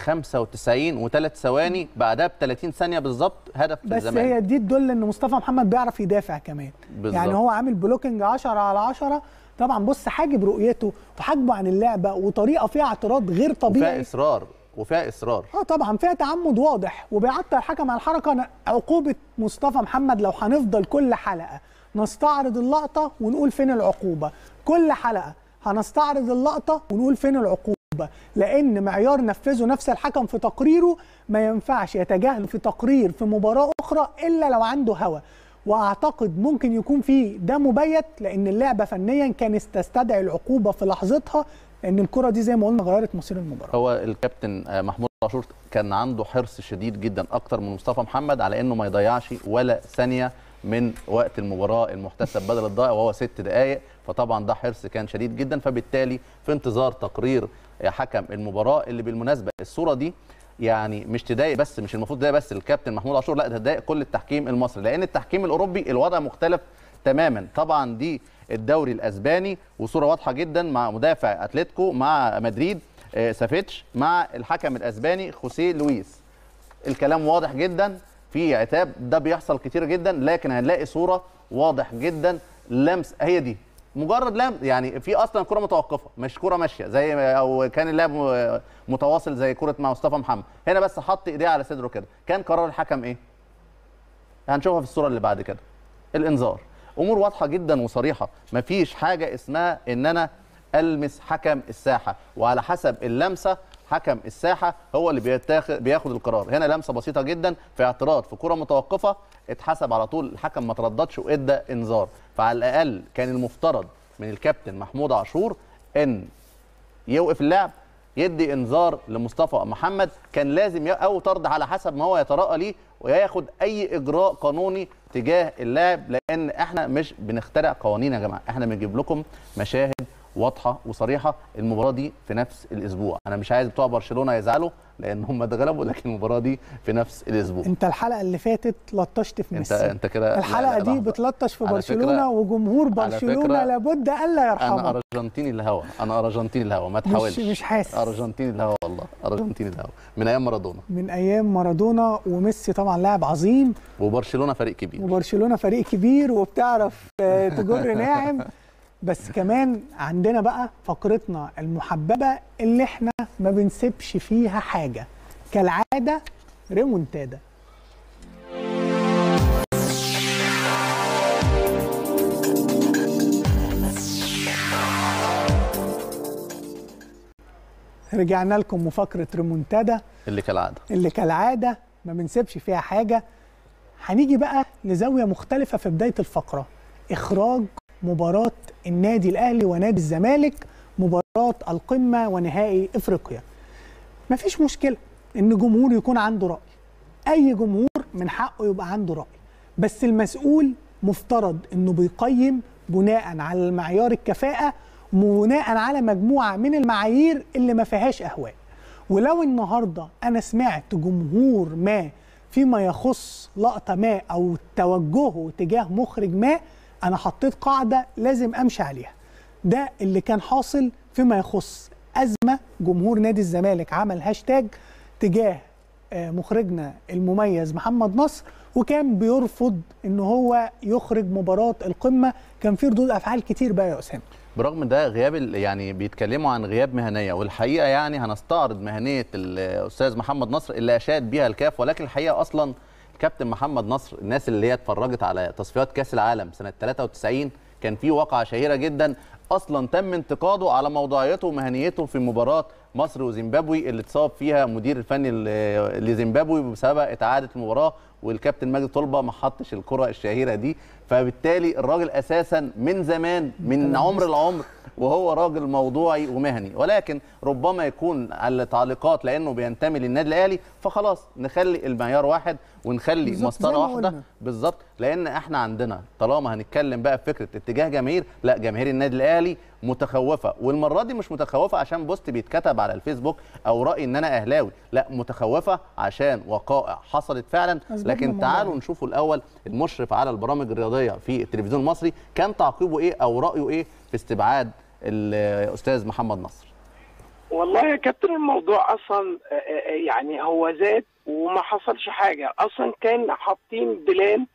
95 وثلاث ثواني بعدها ب 30 ثانيه بالظبط هدف بس الزمالك هي دي تدل ان مصطفى محمد بيعرف يدافع كمان بالظبط. يعني هو عامل بلوكينج 10 على 10 طبعا بص حاجب رؤيته وحاجبه عن اللعبه وطريقه فيها اعتراض غير وفيها طبيعي اصرار وفيها اصرار اه طبعا فيها تعمد واضح وبيعطل الحكم على الحركه أنا- عقوبه مصطفى محمد لو هنفضل كل حلقه نستعرض اللقطه ونقول فين العقوبه كل حلقه هنستعرض اللقطه ونقول فين العقوبه لان معيار نفذه نفس الحكم في تقريره ما ينفعش يتجاهله في تقرير في مباراه اخرى الا لو عنده هوى واعتقد ممكن يكون في ده مبيت لان اللعبه فنيا كانت تستدعي العقوبه في لحظتها لان الكره دي زي ما قلنا غيرت مصير المباراه هو الكابتن آه، محمود عاشور كان عنده حرص شديد جدا اكتر من مصطفى محمد على انه ما يضيعش ولا ثانيه من وقت المباراه المحتسب بدل الضائع وهو ست دقائق فطبعا ده حرص كان شديد جدا فبالتالي في انتظار تقرير آه، حكم المباراه اللي بالمناسبه الصوره دي يعني مش تضايق بس مش المفروض تضايق بس الكابتن محمود عاشور لا ده تضايق كل التحكيم المصري لان التحكيم الاوروبي الوضع مختلف تماما طبعا دي الدوري الاسباني وصوره واضحه جدا مع مدافع اتلتيكو مع مدريد آه، سافيتش مع الحكم الاسباني خوسيه لويس الكلام واضح جدا في عتاب ده بيحصل كتير جدا لكن هنلاقي صوره واضح جدا لمس هي دي مجرد لمس يعني في اصلا كره متوقفه مش كره ماشيه زي او كان اللعب م- متواصل زي كره مع مصطفى محمد هنا بس حط ايديه على صدره كده كان قرار الحكم ايه هنشوفها في الصوره اللي بعد كده الانذار امور واضحه جدا وصريحه مفيش حاجه اسمها ان انا المس حكم الساحه وعلى حسب اللمسه حكم الساحه هو اللي بيتاخد بياخد القرار هنا لمسه بسيطه جدا في اعتراض في كره متوقفه اتحسب على طول الحكم ما ترددش وادى انذار فعلى الاقل كان المفترض من الكابتن محمود عاشور ان يوقف اللعب يدي انذار لمصطفى محمد كان لازم ي- او طرد على حسب ما هو يترقى ليه وياخد اي اجراء قانوني تجاه اللاعب لان احنا مش بنخترع قوانين يا جماعه احنا بنجيب لكم مشاهد واضحه وصريحه المباراه دي في نفس الاسبوع انا مش عايز بتوع برشلونه يزعلوا لان هم اتغلبوا لكن المباراه دي في نفس الاسبوع انت الحلقه اللي فاتت لطشت في انت ميسي انت كده لا، الحلقه لا، دي لحظة. بتلطش في على برشلونه فكرة- وجمهور على برشلونه فكرة لابد الا يرحمه انا ارجنتيني الهوا انا ارجنتيني الهوا ما مش- تحاولش مش حاسس. ارجنتيني الهوا والله ارجنتيني الهوا من ايام مارادونا من ايام مارادونا وميسي طبعا لاعب عظيم وبرشلونه فريق كبير وبرشلونه فريق كبير وبتعرف آه، تجر ناعم بس كمان عندنا بقى فقرتنا المحببه اللي احنا ما بنسيبش فيها حاجه كالعاده ريمونتادا رجعنا لكم وفقره ريمونتادا اللي كالعاده اللي كالعاده ما بنسيبش فيها حاجه هنيجي بقى لزاويه مختلفه في بدايه الفقره اخراج مباراه النادي الاهلي ونادي الزمالك مباراه القمه ونهائي افريقيا مفيش مشكله ان جمهور يكون عنده راي اي جمهور من حقه يبقى عنده راي بس المسؤول مفترض انه بيقيم بناء على المعيار الكفاءه بناء على مجموعه من المعايير اللي ما فيهاش اهواء ولو النهارده انا سمعت جمهور ما فيما يخص لقطه ما او توجهه تجاه مخرج ما انا حطيت قاعده لازم امشي عليها ده اللي كان حاصل فيما يخص ازمه جمهور نادي الزمالك عمل هاشتاج تجاه آه، مخرجنا المميز محمد نصر وكان بيرفض ان هو يخرج مباراه القمه كان في ردود افعال كتير بقى يا اسامه برغم ده غياب ال- يعني بيتكلموا عن غياب مهنيه والحقيقه يعني هنستعرض مهنيه الاستاذ محمد نصر اللي اشاد بيها الكاف ولكن الحقيقه اصلا الكابتن محمد نصر الناس اللي هي اتفرجت على تصفيات كاس العالم سنه 93 كان في واقعه شهيره جدا اصلا تم انتقاده على موضوعيته ومهنيته في مباراه مصر وزيمبابوي اللي اتصاب فيها مدير الفني ل- لزيمبابوي بسبب اتعاده المباراه والكابتن مجدي طلبه ما حطش الكره الشهيره دي فبالتالي الراجل اساسا من زمان من عمر العمر وهو راجل موضوعي ومهني ولكن ربما يكون على تعليقات لانه بينتمي للنادي الاهلي فخلاص نخلي المعيار واحد ونخلي بالظبط، زي مسطره ما واحده قلنا. بالظبط لان احنا عندنا طالما هنتكلم بقى في فكره اتجاه جماهير لا جماهير النادي الاهلي متخوفه والمره دي مش متخوفه عشان بوست بيتكتب على الفيسبوك او راي ان انا اهلاوي لا متخوفه عشان وقائع حصلت فعلا أسباب لكن الموضوع. تعالوا نشوفوا الاول المشرف على البرامج الرياضيه في التلفزيون المصري كان تعقيبه ايه او رايه ايه في استبعاد الاستاذ محمد نصر والله يا كابتن الموضوع اصلا آه، آه، يعني هو زاد وما حصلش حاجه اصلا كان حاطين بلان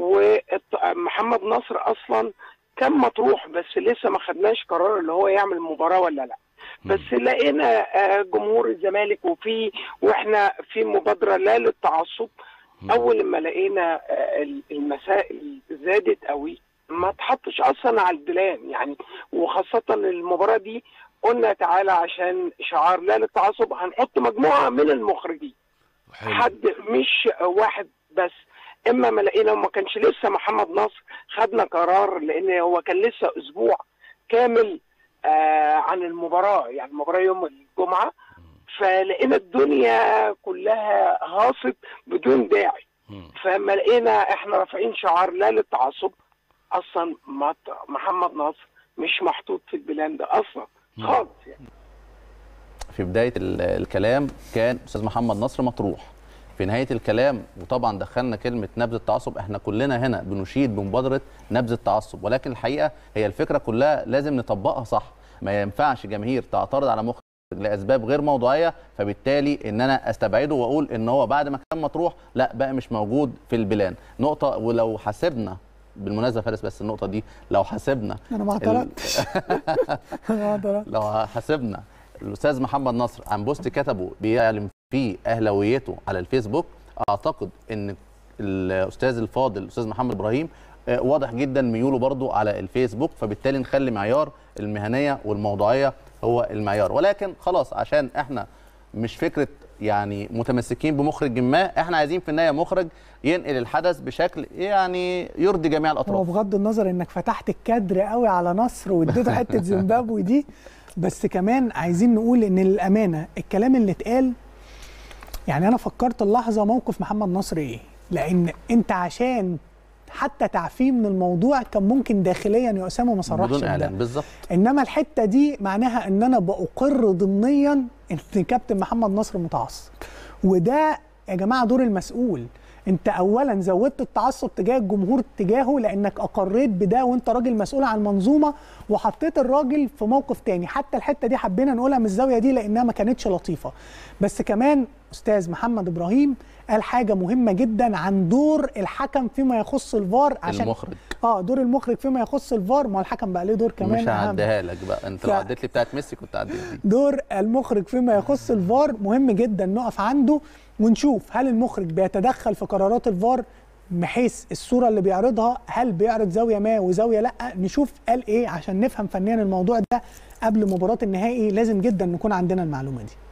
ومحمد نصر اصلا كان مطروح بس لسه ما خدناش قرار اللي هو يعمل مباراه ولا لا بس لقينا آه، جمهور الزمالك وفي واحنا في مبادره لا للتعصب اول ما لقينا آه، المسائل زادت قوي ما تحطش اصلا على البلان يعني وخاصه المباراه دي قلنا تعالى عشان شعار لا للتعصب هنحط مجموعه من المخرجين حد مش واحد بس اما ما لقينا وما كانش لسه محمد نصر خدنا قرار لان هو كان لسه اسبوع كامل آه عن المباراه يعني المباراه يوم الجمعه فلقينا الدنيا كلها هاصت بدون داعي فما لقينا احنا رافعين شعار لا للتعصب اصلا مط- محمد نصر مش محطوط في البلان ده اصلا خالص يعني في بدايه ال- الكلام كان استاذ محمد نصر مطروح في نهايه الكلام وطبعا دخلنا كلمه نبذ التعصب احنا كلنا هنا بنشيد بمبادره نبذ التعصب ولكن الحقيقه هي الفكره كلها لازم نطبقها صح ما ينفعش جماهير تعترض على مخرج لاسباب غير موضوعيه فبالتالي ان انا استبعده واقول ان هو بعد ما كان مطروح لا بقى مش موجود في البلان نقطه ولو حسبنا بالمناسبه فارس بس النقطه دي لو حسبنا انا ما ال- اعترضتش انا ما اعترضتش لو حسبنا الاستاذ محمد نصر عن بوست كتبه بيعلن فيه اهلاويته على الفيسبوك اعتقد ان الاستاذ الفاضل الاستاذ محمد ابراهيم آه، واضح جدا ميوله برضو على الفيسبوك فبالتالي نخلي معيار المهنيه والموضوعيه هو المعيار ولكن خلاص عشان احنا مش فكره يعني متمسكين بمخرج ما احنا عايزين في النهايه مخرج ينقل الحدث بشكل يعني يرضي جميع هو الاطراف بغض النظر انك فتحت الكادر قوي على نصر واديته حته زيمبابوي دي بس كمان عايزين نقول ان للامانه الكلام اللي اتقال يعني انا فكرت اللحظه موقف محمد نصر ايه لان انت عشان حتى تعفيه من الموضوع كان ممكن داخليا يا اسامه ما صرحش بدون بده. اعلان بالظبط انما الحته دي معناها ان انا باقر ضمنيا ان كابتن محمد نصر متعصب وده يا جماعه دور المسؤول انت اولا زودت التعصب تجاه الجمهور تجاهه لانك اقريت بده وانت راجل مسؤول عن منظومه وحطيت الراجل في موقف تاني حتى الحته دي حبينا نقولها من الزاويه دي لانها ما كانتش لطيفه بس كمان استاذ محمد ابراهيم قال حاجه مهمه جدا عن دور الحكم فيما يخص الفار عشان المخرج. اه دور المخرج فيما يخص الفار ما هو الحكم بقى ليه دور كمان مش أهم. هعديها لك بقى انت ف- لو عديت لي بتاعت ميسي كنت عديت دي دور المخرج فيما يخص الفار مهم جدا نقف عنده ونشوف هل المخرج بيتدخل في قرارات الفار بحيث الصوره اللي بيعرضها هل بيعرض زاويه ما وزاويه لا نشوف قال ايه عشان نفهم فنيا الموضوع ده قبل مباراه النهائي لازم جدا نكون عندنا المعلومه دي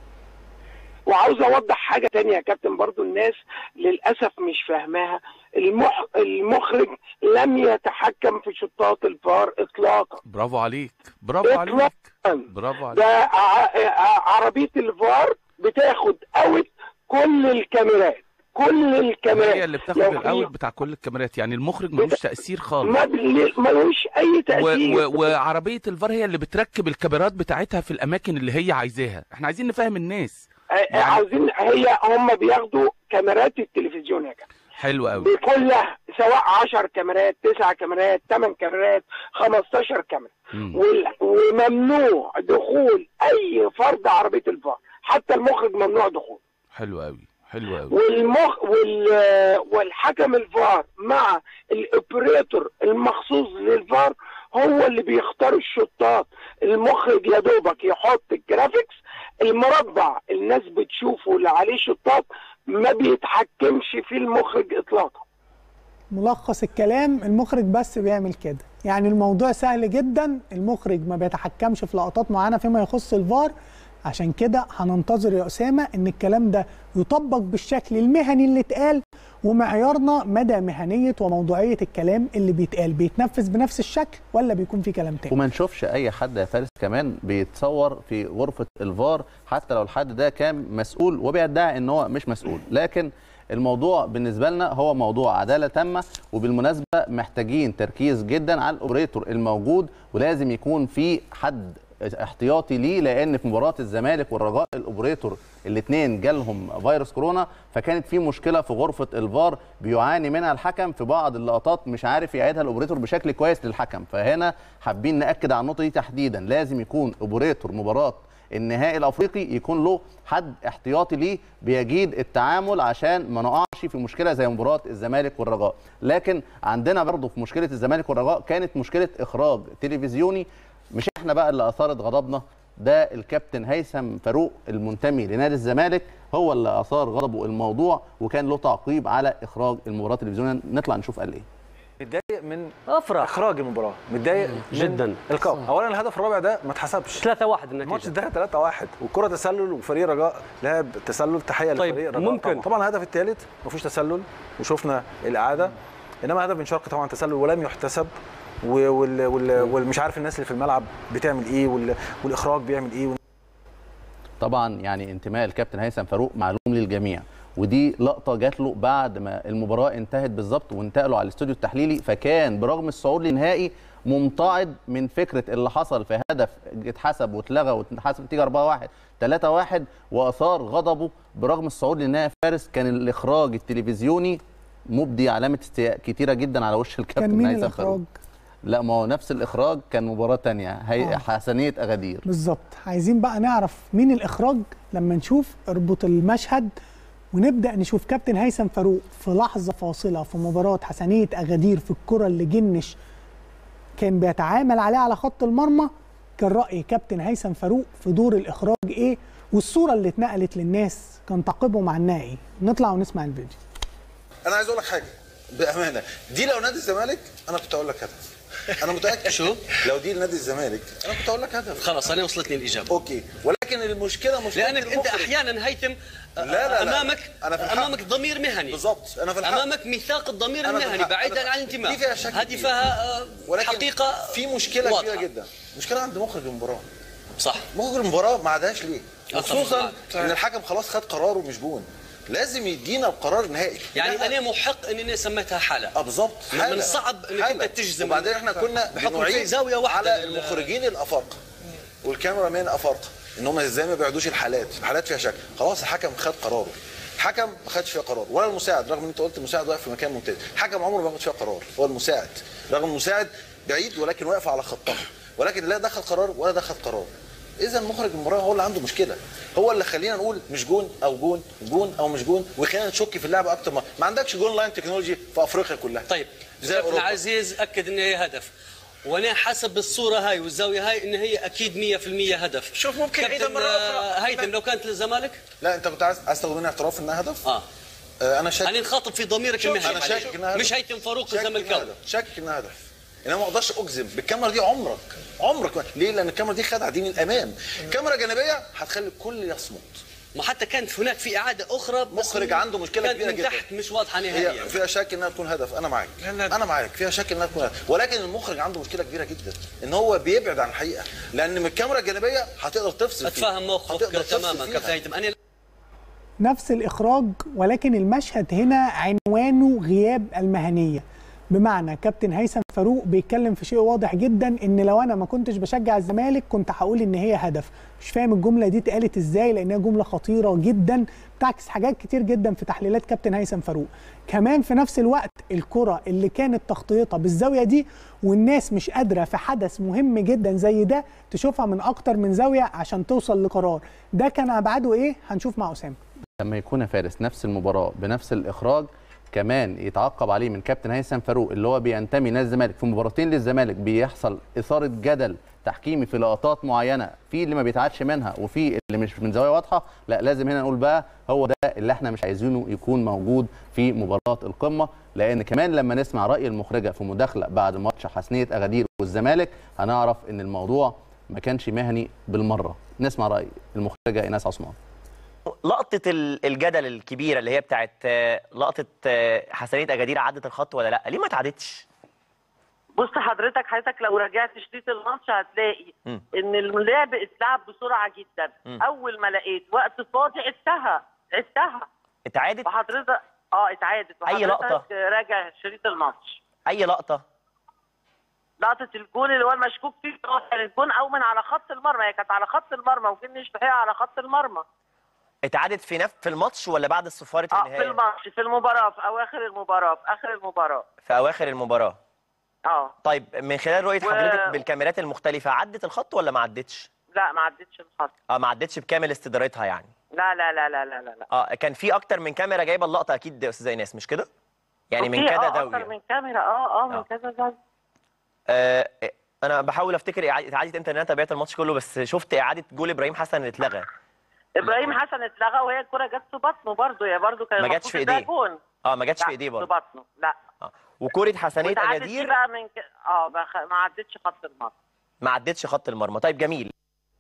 وعاوز اوضح حاجه تانية يا كابتن برضو الناس للاسف مش فاهماها المح... المخرج لم يتحكم في شطات الفار اطلاقا برافو عليك برافو عليك اطلاقا برافو عليك ده ع... ع- عربيه الفار بتاخد اوت كل الكاميرات كل الكاميرات هي اللي بتاخد لو الاول في- بتاع كل الكاميرات يعني المخرج ملوش تاثير خالص ما بل- ملوش اي تاثير و... و... وعربيه الفار هي اللي بتركب الكاميرات بتاعتها في الاماكن اللي هي عايزاها احنا عايزين نفهم الناس آه، عاوزين هي هم بياخدوا كاميرات التلفزيون يا كابتن حلو قوي بكلها سواء 10 كاميرات 9 كاميرات 8 كاميرات 15 كاميرا وال- وممنوع دخول اي فرد عربيه الفار حتى المخرج ممنوع دخول حلو قوي حلو قوي والمخ وال والحكم الفار مع الاوبريتور المخصوص للفار هو اللي بيختار الشطات المخرج يا دوبك يحط الجرافيكس المربع الناس بتشوفه اللي عليه شطات ما بيتحكمش فيه المخرج اطلاقا ملخص الكلام المخرج بس بيعمل كده يعني الموضوع سهل جدا المخرج ما بيتحكمش في لقطات معينه فيما يخص الفار عشان كده هننتظر يا اسامه ان الكلام ده يطبق بالشكل المهني اللي اتقال ومعيارنا مدى مهنيه وموضوعيه الكلام اللي بيتقال بيتنفذ بنفس الشكل ولا بيكون في كلام تاني وما نشوفش اي حد يا فارس كمان بيتصور في غرفه الفار حتى لو الحد ده كان مسؤول وبيدعي ان هو مش مسؤول لكن الموضوع بالنسبه لنا هو موضوع عداله تامه وبالمناسبه محتاجين تركيز جدا على الاوبريتور الموجود ولازم يكون في حد احتياطي ليه لان في مباراه الزمالك والرجاء الاوبريتور الاثنين جالهم فيروس كورونا فكانت في مشكله في غرفه الفار بيعاني منها الحكم في بعض اللقطات مش عارف يعيدها الاوبريتور بشكل كويس للحكم فهنا حابين ناكد على النقطه دي تحديدا لازم يكون اوبريتور مباراه النهائي الافريقي يكون له حد احتياطي ليه بيجيد التعامل عشان ما نقعش في مشكله زي مباراه الزمالك والرجاء لكن عندنا برضه في مشكله الزمالك والرجاء كانت مشكله اخراج تلفزيوني مش احنا بقى اللي اثارت غضبنا ده الكابتن هيثم فاروق المنتمي لنادي الزمالك هو اللي اثار غضبه الموضوع وكان له تعقيب على اخراج المباراه التلفزيونيه نطلع نشوف قال ايه متضايق من افرح اخراج المباراه متضايق جدا القاء اولا الهدف الرابع ده ما اتحسبش 3 1 النتيجه الماتش انتهى 3 1 والكره تسلل وفريق رجاء لعب تسلل تحيه طيب، لفريق رجاء ممكن. طبعا, طبعا الهدف الثالث ما فيهوش تسلل وشفنا الاعاده انما هدف بن شرقي طبعا تسلل ولم يحتسب و- وال- وال- والمش عارف الناس اللي في الملعب بتعمل ايه وال- والاخراج بيعمل ايه طبعا يعني انتماء الكابتن هيثم فاروق معلوم للجميع ودي لقطه جات له بعد ما المباراه انتهت بالظبط وانتقلوا على الاستوديو التحليلي فكان برغم الصعود للنهائي ممتعض من فكره اللي حصل في هدف اتحسب واتلغى واتحسب نتيجه 4 1 3 1 واثار غضبه برغم الصعود للنهائي فارس كان الاخراج التلفزيوني مبدي علامه استياء كتيره جدا على وش كان الكابتن مين هيثم فاروق الاخراج لا ما هو نفس الاخراج كان مباراه تانية هي آه. حسنيه اغادير بالظبط عايزين بقى نعرف مين الاخراج لما نشوف اربط المشهد ونبدا نشوف كابتن هيثم فاروق في لحظه فاصله في مباراه حسنيه اغادير في الكره اللي جنش كان بيتعامل عليها على خط المرمى كان راي كابتن هيثم فاروق في دور الاخراج ايه والصوره اللي اتنقلت للناس كان تعقيبهم عنها ايه نطلع ونسمع الفيديو انا عايز اقول لك حاجه بامانه دي لو نادي الزمالك انا كنت اقول لك هدف انا متاكد شو؟ لو دي لنادي الزمالك انا كنت اقول لك هدف خلاص انا وصلتني الاجابه اوكي ولكن المشكله مشكله لانك انت المخرج. احيانا هيثم لا لا لا امامك أنا في الحق. امامك ضمير مهني بالظبط انا في الحق. امامك ميثاق الضمير أنا في المهني الحق. بعيدا أنا عن في- الانتماء دي فيها شك هذه كبير. فيها آه، ولكن حقيقه في مشكله واضحة. كبيره جدا مشكله عند مخرج المباراه صح مخرج المباراه ما عادهاش ليه آه، وخصوصا طبعاً. ان الحكم خلاص خد قراره مش جون لازم يدينا القرار النهائي يعني لا، لا. انا محق انني سميتها حاله اه بالظبط من حالة. الصعب انك حالة. انت تجزم وبعدين احنا كنا بحكم بنعيد في زاويه واحده على المخرجين الافارقه والكاميرا مان افارقه ان هم ازاي ما بيعدوش الحالات الحالات فيها شك خلاص الحكم خد قراره الحكم ما خدش فيها قرار ولا المساعد رغم ان انت قلت المساعد واقف في مكان ممتاز الحكم عمره ما ياخد فيها قرار هو المساعد رغم المساعد بعيد ولكن واقف على خطها ولكن لا دخل قرار ولا دخل قرار اذا مخرج المباراه هو اللي عنده مشكله هو اللي خلينا نقول مش جون او جون جون او مش جون وخلينا نشك في اللعبه اكتر ما ما عندكش جون لاين تكنولوجي في افريقيا كلها طيب زي كابتن أوروبا. عزيز اكد ان هي هدف وانا حسب الصوره هاي والزاويه هاي ان هي اكيد 100% هدف شوف ممكن كابتن نعيدها مرة آه، أخرى. هيثم لو كانت للزمالك لا انت كنت عايز عايز تاخد مني اعتراف انها هدف؟ اه انا شاكك انا نخاطب في ضميرك شوف، المهني انا شاكك انها هدف مش هيثم فاروق شاكك إنها الزملكاوي هدف. شاكك انها هدف انما ما اقدرش اجزم بالكاميرا دي عمرك عمرك ما- ليه؟ لان الكاميرا دي خدعه دي من الامام كاميرا جانبيه هتخلي الكل يصمت ما حتى كانت هناك في اعاده اخرى بس مخرج من- عنده مشكله كانت كبيره من جدا تحت مش واضحه نهائيا هي فيها شك انها تكون هدف انا معاك انا معاك فيها شك انها تكون هدف ولكن المخرج عنده مشكله كبيره جدا ان هو بيبعد عن الحقيقه لان من الكاميرا الجانبيه هتقدر تفصل فيها. اتفهم موقفك هتقدر تفصل تماما فيها. كابتن هيثم انا نفس الإخراج ولكن المشهد هنا عنوانه غياب المهنية بمعنى كابتن هيثم فاروق بيتكلم في شيء واضح جدا ان لو انا ما كنتش بشجع الزمالك كنت هقول ان هي هدف مش فاهم الجمله دي اتقالت ازاي لانها جمله خطيره جدا بتعكس حاجات كتير جدا في تحليلات كابتن هيثم فاروق كمان في نفس الوقت الكره اللي كانت تغطيتها بالزاويه دي والناس مش قادره في حدث مهم جدا زي ده تشوفها من اكتر من زاويه عشان توصل لقرار ده كان ابعاده ايه هنشوف مع اسامه لما يكون يا فارس نفس المباراه بنفس الاخراج كمان يتعقب عليه من كابتن هيثم فاروق اللي هو بينتمي نادي الزمالك في مباراتين للزمالك بيحصل اثاره جدل تحكيمي في لقطات معينه في اللي ما بيتعادش منها وفي اللي مش من زاويه واضحه لا لازم هنا نقول بقى هو ده اللي احنا مش عايزينه يكون موجود في مباراه القمه لان كمان لما نسمع راي المخرجه في مداخله بعد ماتش حسنيه اغادير والزمالك هنعرف ان الموضوع ما كانش مهني بالمره نسمع راي المخرجه ايناس عثمان لقطه ال- الجدل الكبيره اللي هي بتاعت آه، لقطه آه، حسنيه اجادير عدت الخط ولا لا ليه ما اتعدتش بص حضرتك حضرتك لو رجعت شريط الماتش هتلاقي مم. ان اللعب اتلعب بسرعه جدا مم. اول ما لقيت وقت فاضي عدتها عدتها اتعادت وحضرتك اه اتعادت أي لقطة؟ وحضرتك راجع شريط الماتش اي لقطه لقطه الجون اللي هو المشكوك فيه هو كان الجون او من على خط المرمى هي كانت على خط المرمى وجنش بحقيقة على خط المرمى اتعادت في نفس في الماتش ولا بعد صفاره اه في النهائي الماتش في المباراه في اواخر المباراه في اخر المباراه في اواخر المباراه اه طيب من خلال رؤيه و- حضرتك بالكاميرات المختلفه عدت الخط ولا ما عدتش لا ما عدتش الخط اه ما عدتش بكامل استدارتها يعني لا لا لا لا لا لا, لا. اه كان في اكتر من كاميرا جايبه اللقطه اكيد يا استاذه ايناس مش كده يعني من وفي كذا اه زاويه اكتر من كاميرا اه اه من كذا زاويه آه انا بحاول افتكر إعادة- اعاده امتى لأن انا تابعت الماتش كله بس شفت اعاده جول ابراهيم حسن اللي اتلغى ابراهيم حسن اتلغى وهي الكره جت في بطنه برضه هي برضه كان ما جاتش المفروض في ده إيديه. جون اه ما جاتش لا، في ايديه في برضه بطنه لا وكوره حسنيه واتعادت دي اجادير بقى من ك... اه ما, خ... ما عدتش خط المرمى ما عدتش خط المرمى طيب جميل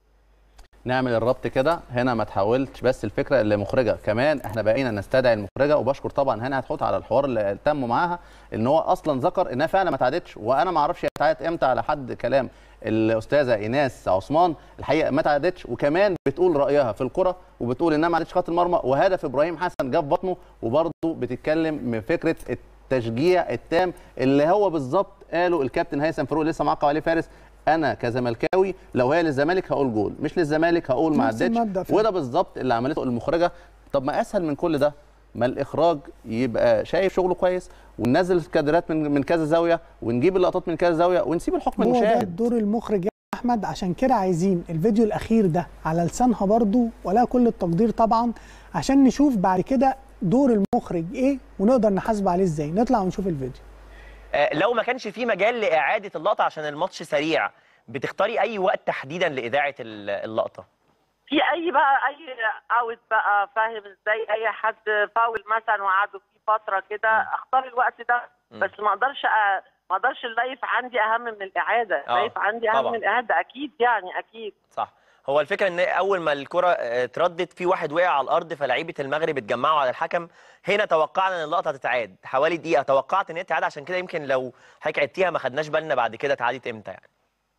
نعمل الربط كده هنا ما تحاولش بس الفكره اللي مخرجه كمان احنا بقينا نستدعي المخرجه وبشكر طبعا هنا هتحط على الحوار اللي تم معاها ان هو اصلا ذكر انها فعلا ما اتعادتش وانا ما اعرفش هي اتعادت امتى على حد كلام الاستاذه ايناس عثمان الحقيقه ما اتعادتش وكمان بتقول رايها في الكره وبتقول انها ما عدتش خط المرمى وهدف ابراهيم حسن جاب بطنه وبرضه بتتكلم من فكره التشجيع التام اللي هو بالظبط قاله الكابتن هيثم فاروق لسه معقب عليه فارس انا كزملكاوي لو هي للزمالك هقول جول مش للزمالك هقول ما نفس عدتش المبدأ فعلا. وده بالظبط اللي عملته المخرجه طب ما اسهل من كل ده ما الاخراج يبقى شايف شغله كويس وننزل الكادرات من من كذا زاويه ونجيب اللقطات من كذا زاويه ونسيب الحكم هو ده المشاهد دور المخرج يا احمد عشان كده عايزين الفيديو الاخير ده على لسانها برضو ولا كل التقدير طبعا عشان نشوف بعد كده دور المخرج ايه ونقدر نحاسب عليه ازاي نطلع ونشوف الفيديو آه لو ما كانش في مجال لاعاده اللقطه عشان الماتش سريع بتختاري اي وقت تحديدا لاذاعه ال- اللقطه في اي بقى اي اوت بقى فاهم ازاي اي حد فاول مثلا وقعدوا فيه فتره كده اختار الوقت ده مم. بس ما اقدرش أ... ما اقدرش اللايف عندي اهم من الاعاده آه، اللايف عندي اهم طبعاً. من الاعاده اكيد يعني اكيد صح هو الفكره ان اول ما الكره آه، اتردت في واحد وقع على الارض فلعيبه المغرب اتجمعوا على الحكم هنا توقعنا ان اللقطه تتعاد حوالي دقيقه توقعت ان هي تتعاد عشان كده يمكن لو حضرتك عدتيها ما خدناش بالنا بعد كده اتعادت امتى يعني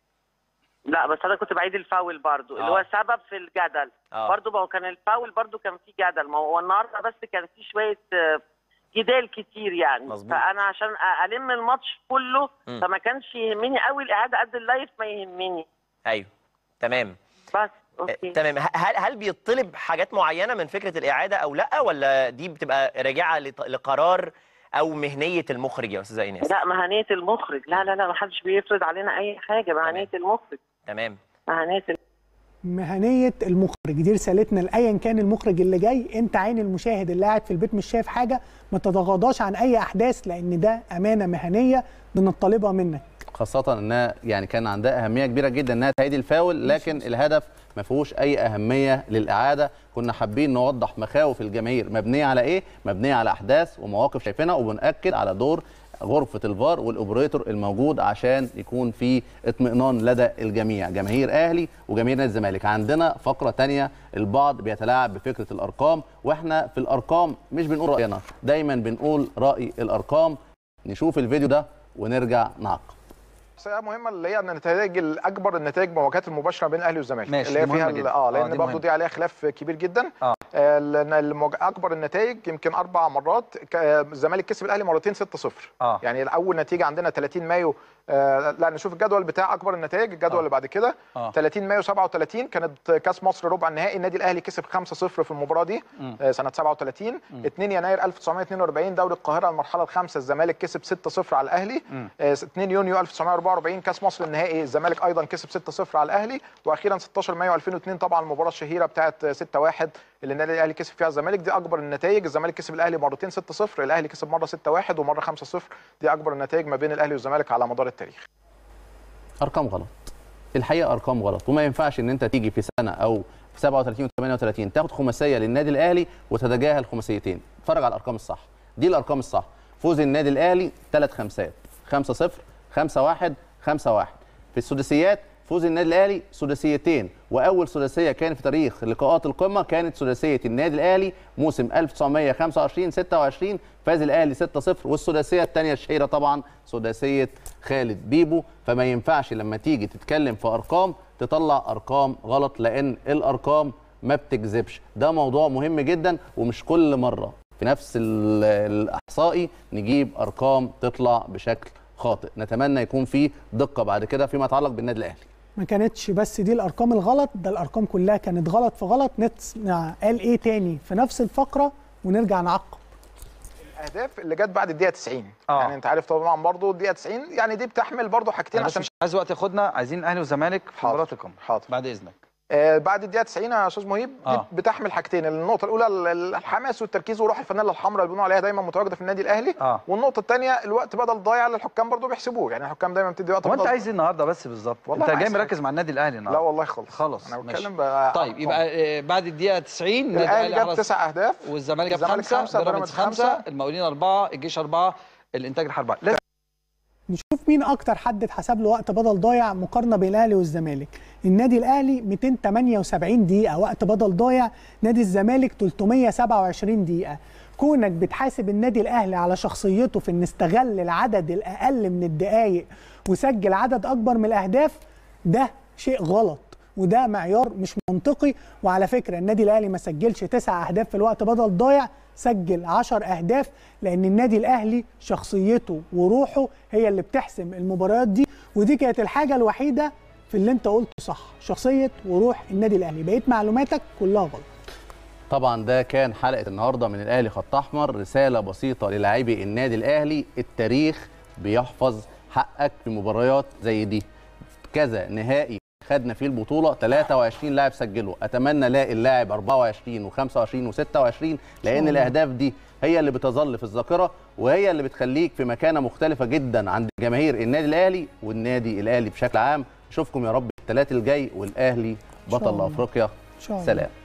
لا بس انا كنت بعيد الفاول برضو اللي آه. هو سبب في الجدل آه. برضو ما هو كان الفاول برضو كان فيه جدل ما هو النهارده بس كان فيه شويه آه، جدال كتير يعني مظبوط. فانا عشان أ- الم الماتش كله مم. فما كانش يهمني قوي الاعاده قد اللايف ما يهمني ايوه تمام بس اوكي تمام ه- هل هل بيطلب حاجات معينه من فكره الاعاده او لا ولا دي بتبقى راجعه لط- لقرار او مهنيه المخرج يا استاذه ايناس لا مهنيه المخرج لا لا لا ما حدش بيفرض علينا اي حاجه مهنيه المخرج تمام مهنيه مهنيه المخرج دي رسالتنا لايا كان المخرج اللي جاي انت عين المشاهد اللي قاعد في البيت مش شايف حاجه ما تتغاضاش عن اي احداث لان ده امانه مهنيه بنطالبها منك خاصة انها يعني كان عندها اهمية كبيرة جدا انها تعيد الفاول لكن الهدف ما فيهوش اي اهمية للاعادة كنا حابين نوضح مخاوف الجماهير مبنية على ايه؟ مبنية على احداث ومواقف شايفينها وبنأكد على دور غرفة الفار والاوبريتور الموجود عشان يكون في اطمئنان لدى الجميع جماهير اهلي وجماهير نادي الزمالك عندنا فقرة تانية البعض بيتلاعب بفكرة الارقام واحنا في الارقام مش بنقول رأينا دايما بنقول رأي الارقام نشوف الفيديو ده ونرجع نعقب مسألة مهمة اللي هي ان النتائج الاكبر النتائج المواجهات المباشرة بين الاهلي والزمالك ماشي، اللي هي دي فيها مهمة ال- جدا. اه آه، لان دي برضه مهمة. دي عليها خلاف كبير جدا اه آه، لان المواج- اكبر النتائج يمكن اربع مرات ك- آه، الزمالك كسب الاهلي مرتين 6-0 اه يعني اول نتيجه عندنا 30 مايو آه لا نشوف الجدول بتاع اكبر النتائج الجدول اللي بعد كده آه. 30 مايو 37 كانت كاس مصر ربع النهائي النادي الاهلي كسب 5-0 في المباراه دي مم. آه سنه 37 مم. 2 يناير 1942 دوري القاهره المرحله الخامسه الزمالك كسب 6-0 على الاهلي مم. آه 2 يونيو 44 كاس مصر النهائي الزمالك ايضا كسب 6-0 على الاهلي واخيرا 16 مايو 2002 طبعا المباراه الشهيره بتاعت 6-1 اللي النادي الاهلي كسب فيها الزمالك دي اكبر النتائج الزمالك كسب الاهلي مرتين 6-0 الاهلي كسب مره 6-1 ومره 5-0 دي اكبر النتائج ما بين الاهلي والزمالك على مدار التاريخ ارقام غلط الحقيقه ارقام غلط وما ينفعش ان انت تيجي في سنه او في 37 و38 تاخد خماسيه للنادي الاهلي وتتجاهل خماسيتين اتفرج على الارقام الصح دي الارقام الصح فوز النادي الاهلي ثلاث خمسات 5 0 5 1 5 1 في السداسيات فوز النادي الاهلي سداسيتين واول سداسيه كانت في تاريخ لقاءات القمه كانت سداسيه النادي الاهلي موسم 1925 26 فاز الاهلي 6 0 والسداسيه الثانيه الشهيره طبعا سداسيه خالد بيبو فما ينفعش لما تيجي تتكلم في ارقام تطلع ارقام غلط لان الارقام ما بتكذبش ده موضوع مهم جدا ومش كل مره في نفس ال- الاحصائي نجيب ارقام تطلع بشكل خاطئ نتمنى يكون في دقه بعد كده فيما يتعلق بالنادي الاهلي ما كانتش بس دي الارقام الغلط ده الارقام كلها كانت غلط في غلط نسمع قال ايه تاني في نفس الفقره ونرجع نعقب الاهداف اللي جت بعد الدقيقه 90 آه. يعني انت عارف طبعا برضو الدقيقه 90 يعني دي بتحمل برضو حاجتين أنا بس عشان مش عايز وقت ياخدنا عايزين الاهلي والزمالك في مباراه القمه حاضر بعد اذنك آه، بعد الدقيقه 90 يا استاذ مهيب دي آه. بتحمل حاجتين النقطه الاولى ال- ال- الحماس والتركيز وروح الفانيلا الحمراء اللي بيقولوا عليها دايما متواجده في النادي الاهلي آه. والنقطه الثانيه الوقت بدل ضايع اللي الحكام برضو بيحسبوه يعني الحكام دايما بتدي وقت هو انت بدل- عايز ايه النهارده بس بالظبط والله انت ما جاي عايز مركز مع النادي الاهلي النهارده لا والله خالص خالص انا ماشي. بتكلم بقى طيب يبقى آه، بعد الدقيقه 90 النادي الاهلي جاب حرز- تسع اهداف والزمالك جاب الزمالك خمسه خمسة، بيراميدز بيراميدز خمسه خمسة. المقاولين اربعه الجيش اربعه الانتاج الحربعه لازم نشوف مين اكتر حد اتحسب له وقت بدل ضايع مقارنه بين الاهلي والزمالك النادي الاهلي 278 دقيقه وقت بدل ضايع نادي الزمالك 327 دقيقه كونك بتحاسب النادي الاهلي على شخصيته في ان استغل العدد الاقل من الدقائق وسجل عدد اكبر من الاهداف ده شيء غلط وده معيار مش منطقي وعلى فكره النادي الاهلي ما سجلش تسع اهداف في الوقت بدل ضايع سجل 10 اهداف لان النادي الاهلي شخصيته وروحه هي اللي بتحسم المباريات دي ودي كانت الحاجه الوحيده في اللي انت قلته صح شخصيه وروح النادي الاهلي بقيت معلوماتك كلها غلط طبعا ده كان حلقه النهارده من الاهلي خط احمر رساله بسيطه للاعبي النادي الاهلي التاريخ بيحفظ حقك في مباريات زي دي كذا نهائي خدنا فيه البطوله 23 لاعب سجلوا اتمنى الاقي اللاعب 24 و25 و26 لان الاهداف دي هي اللي بتظل في الذاكره وهي اللي بتخليك في مكانه مختلفه جدا عند جماهير النادي الاهلي والنادي الاهلي بشكل عام اشوفكم يا رب الثلاث الجاي والاهلي شاء بطل الله. افريقيا إن شاء الله. سلام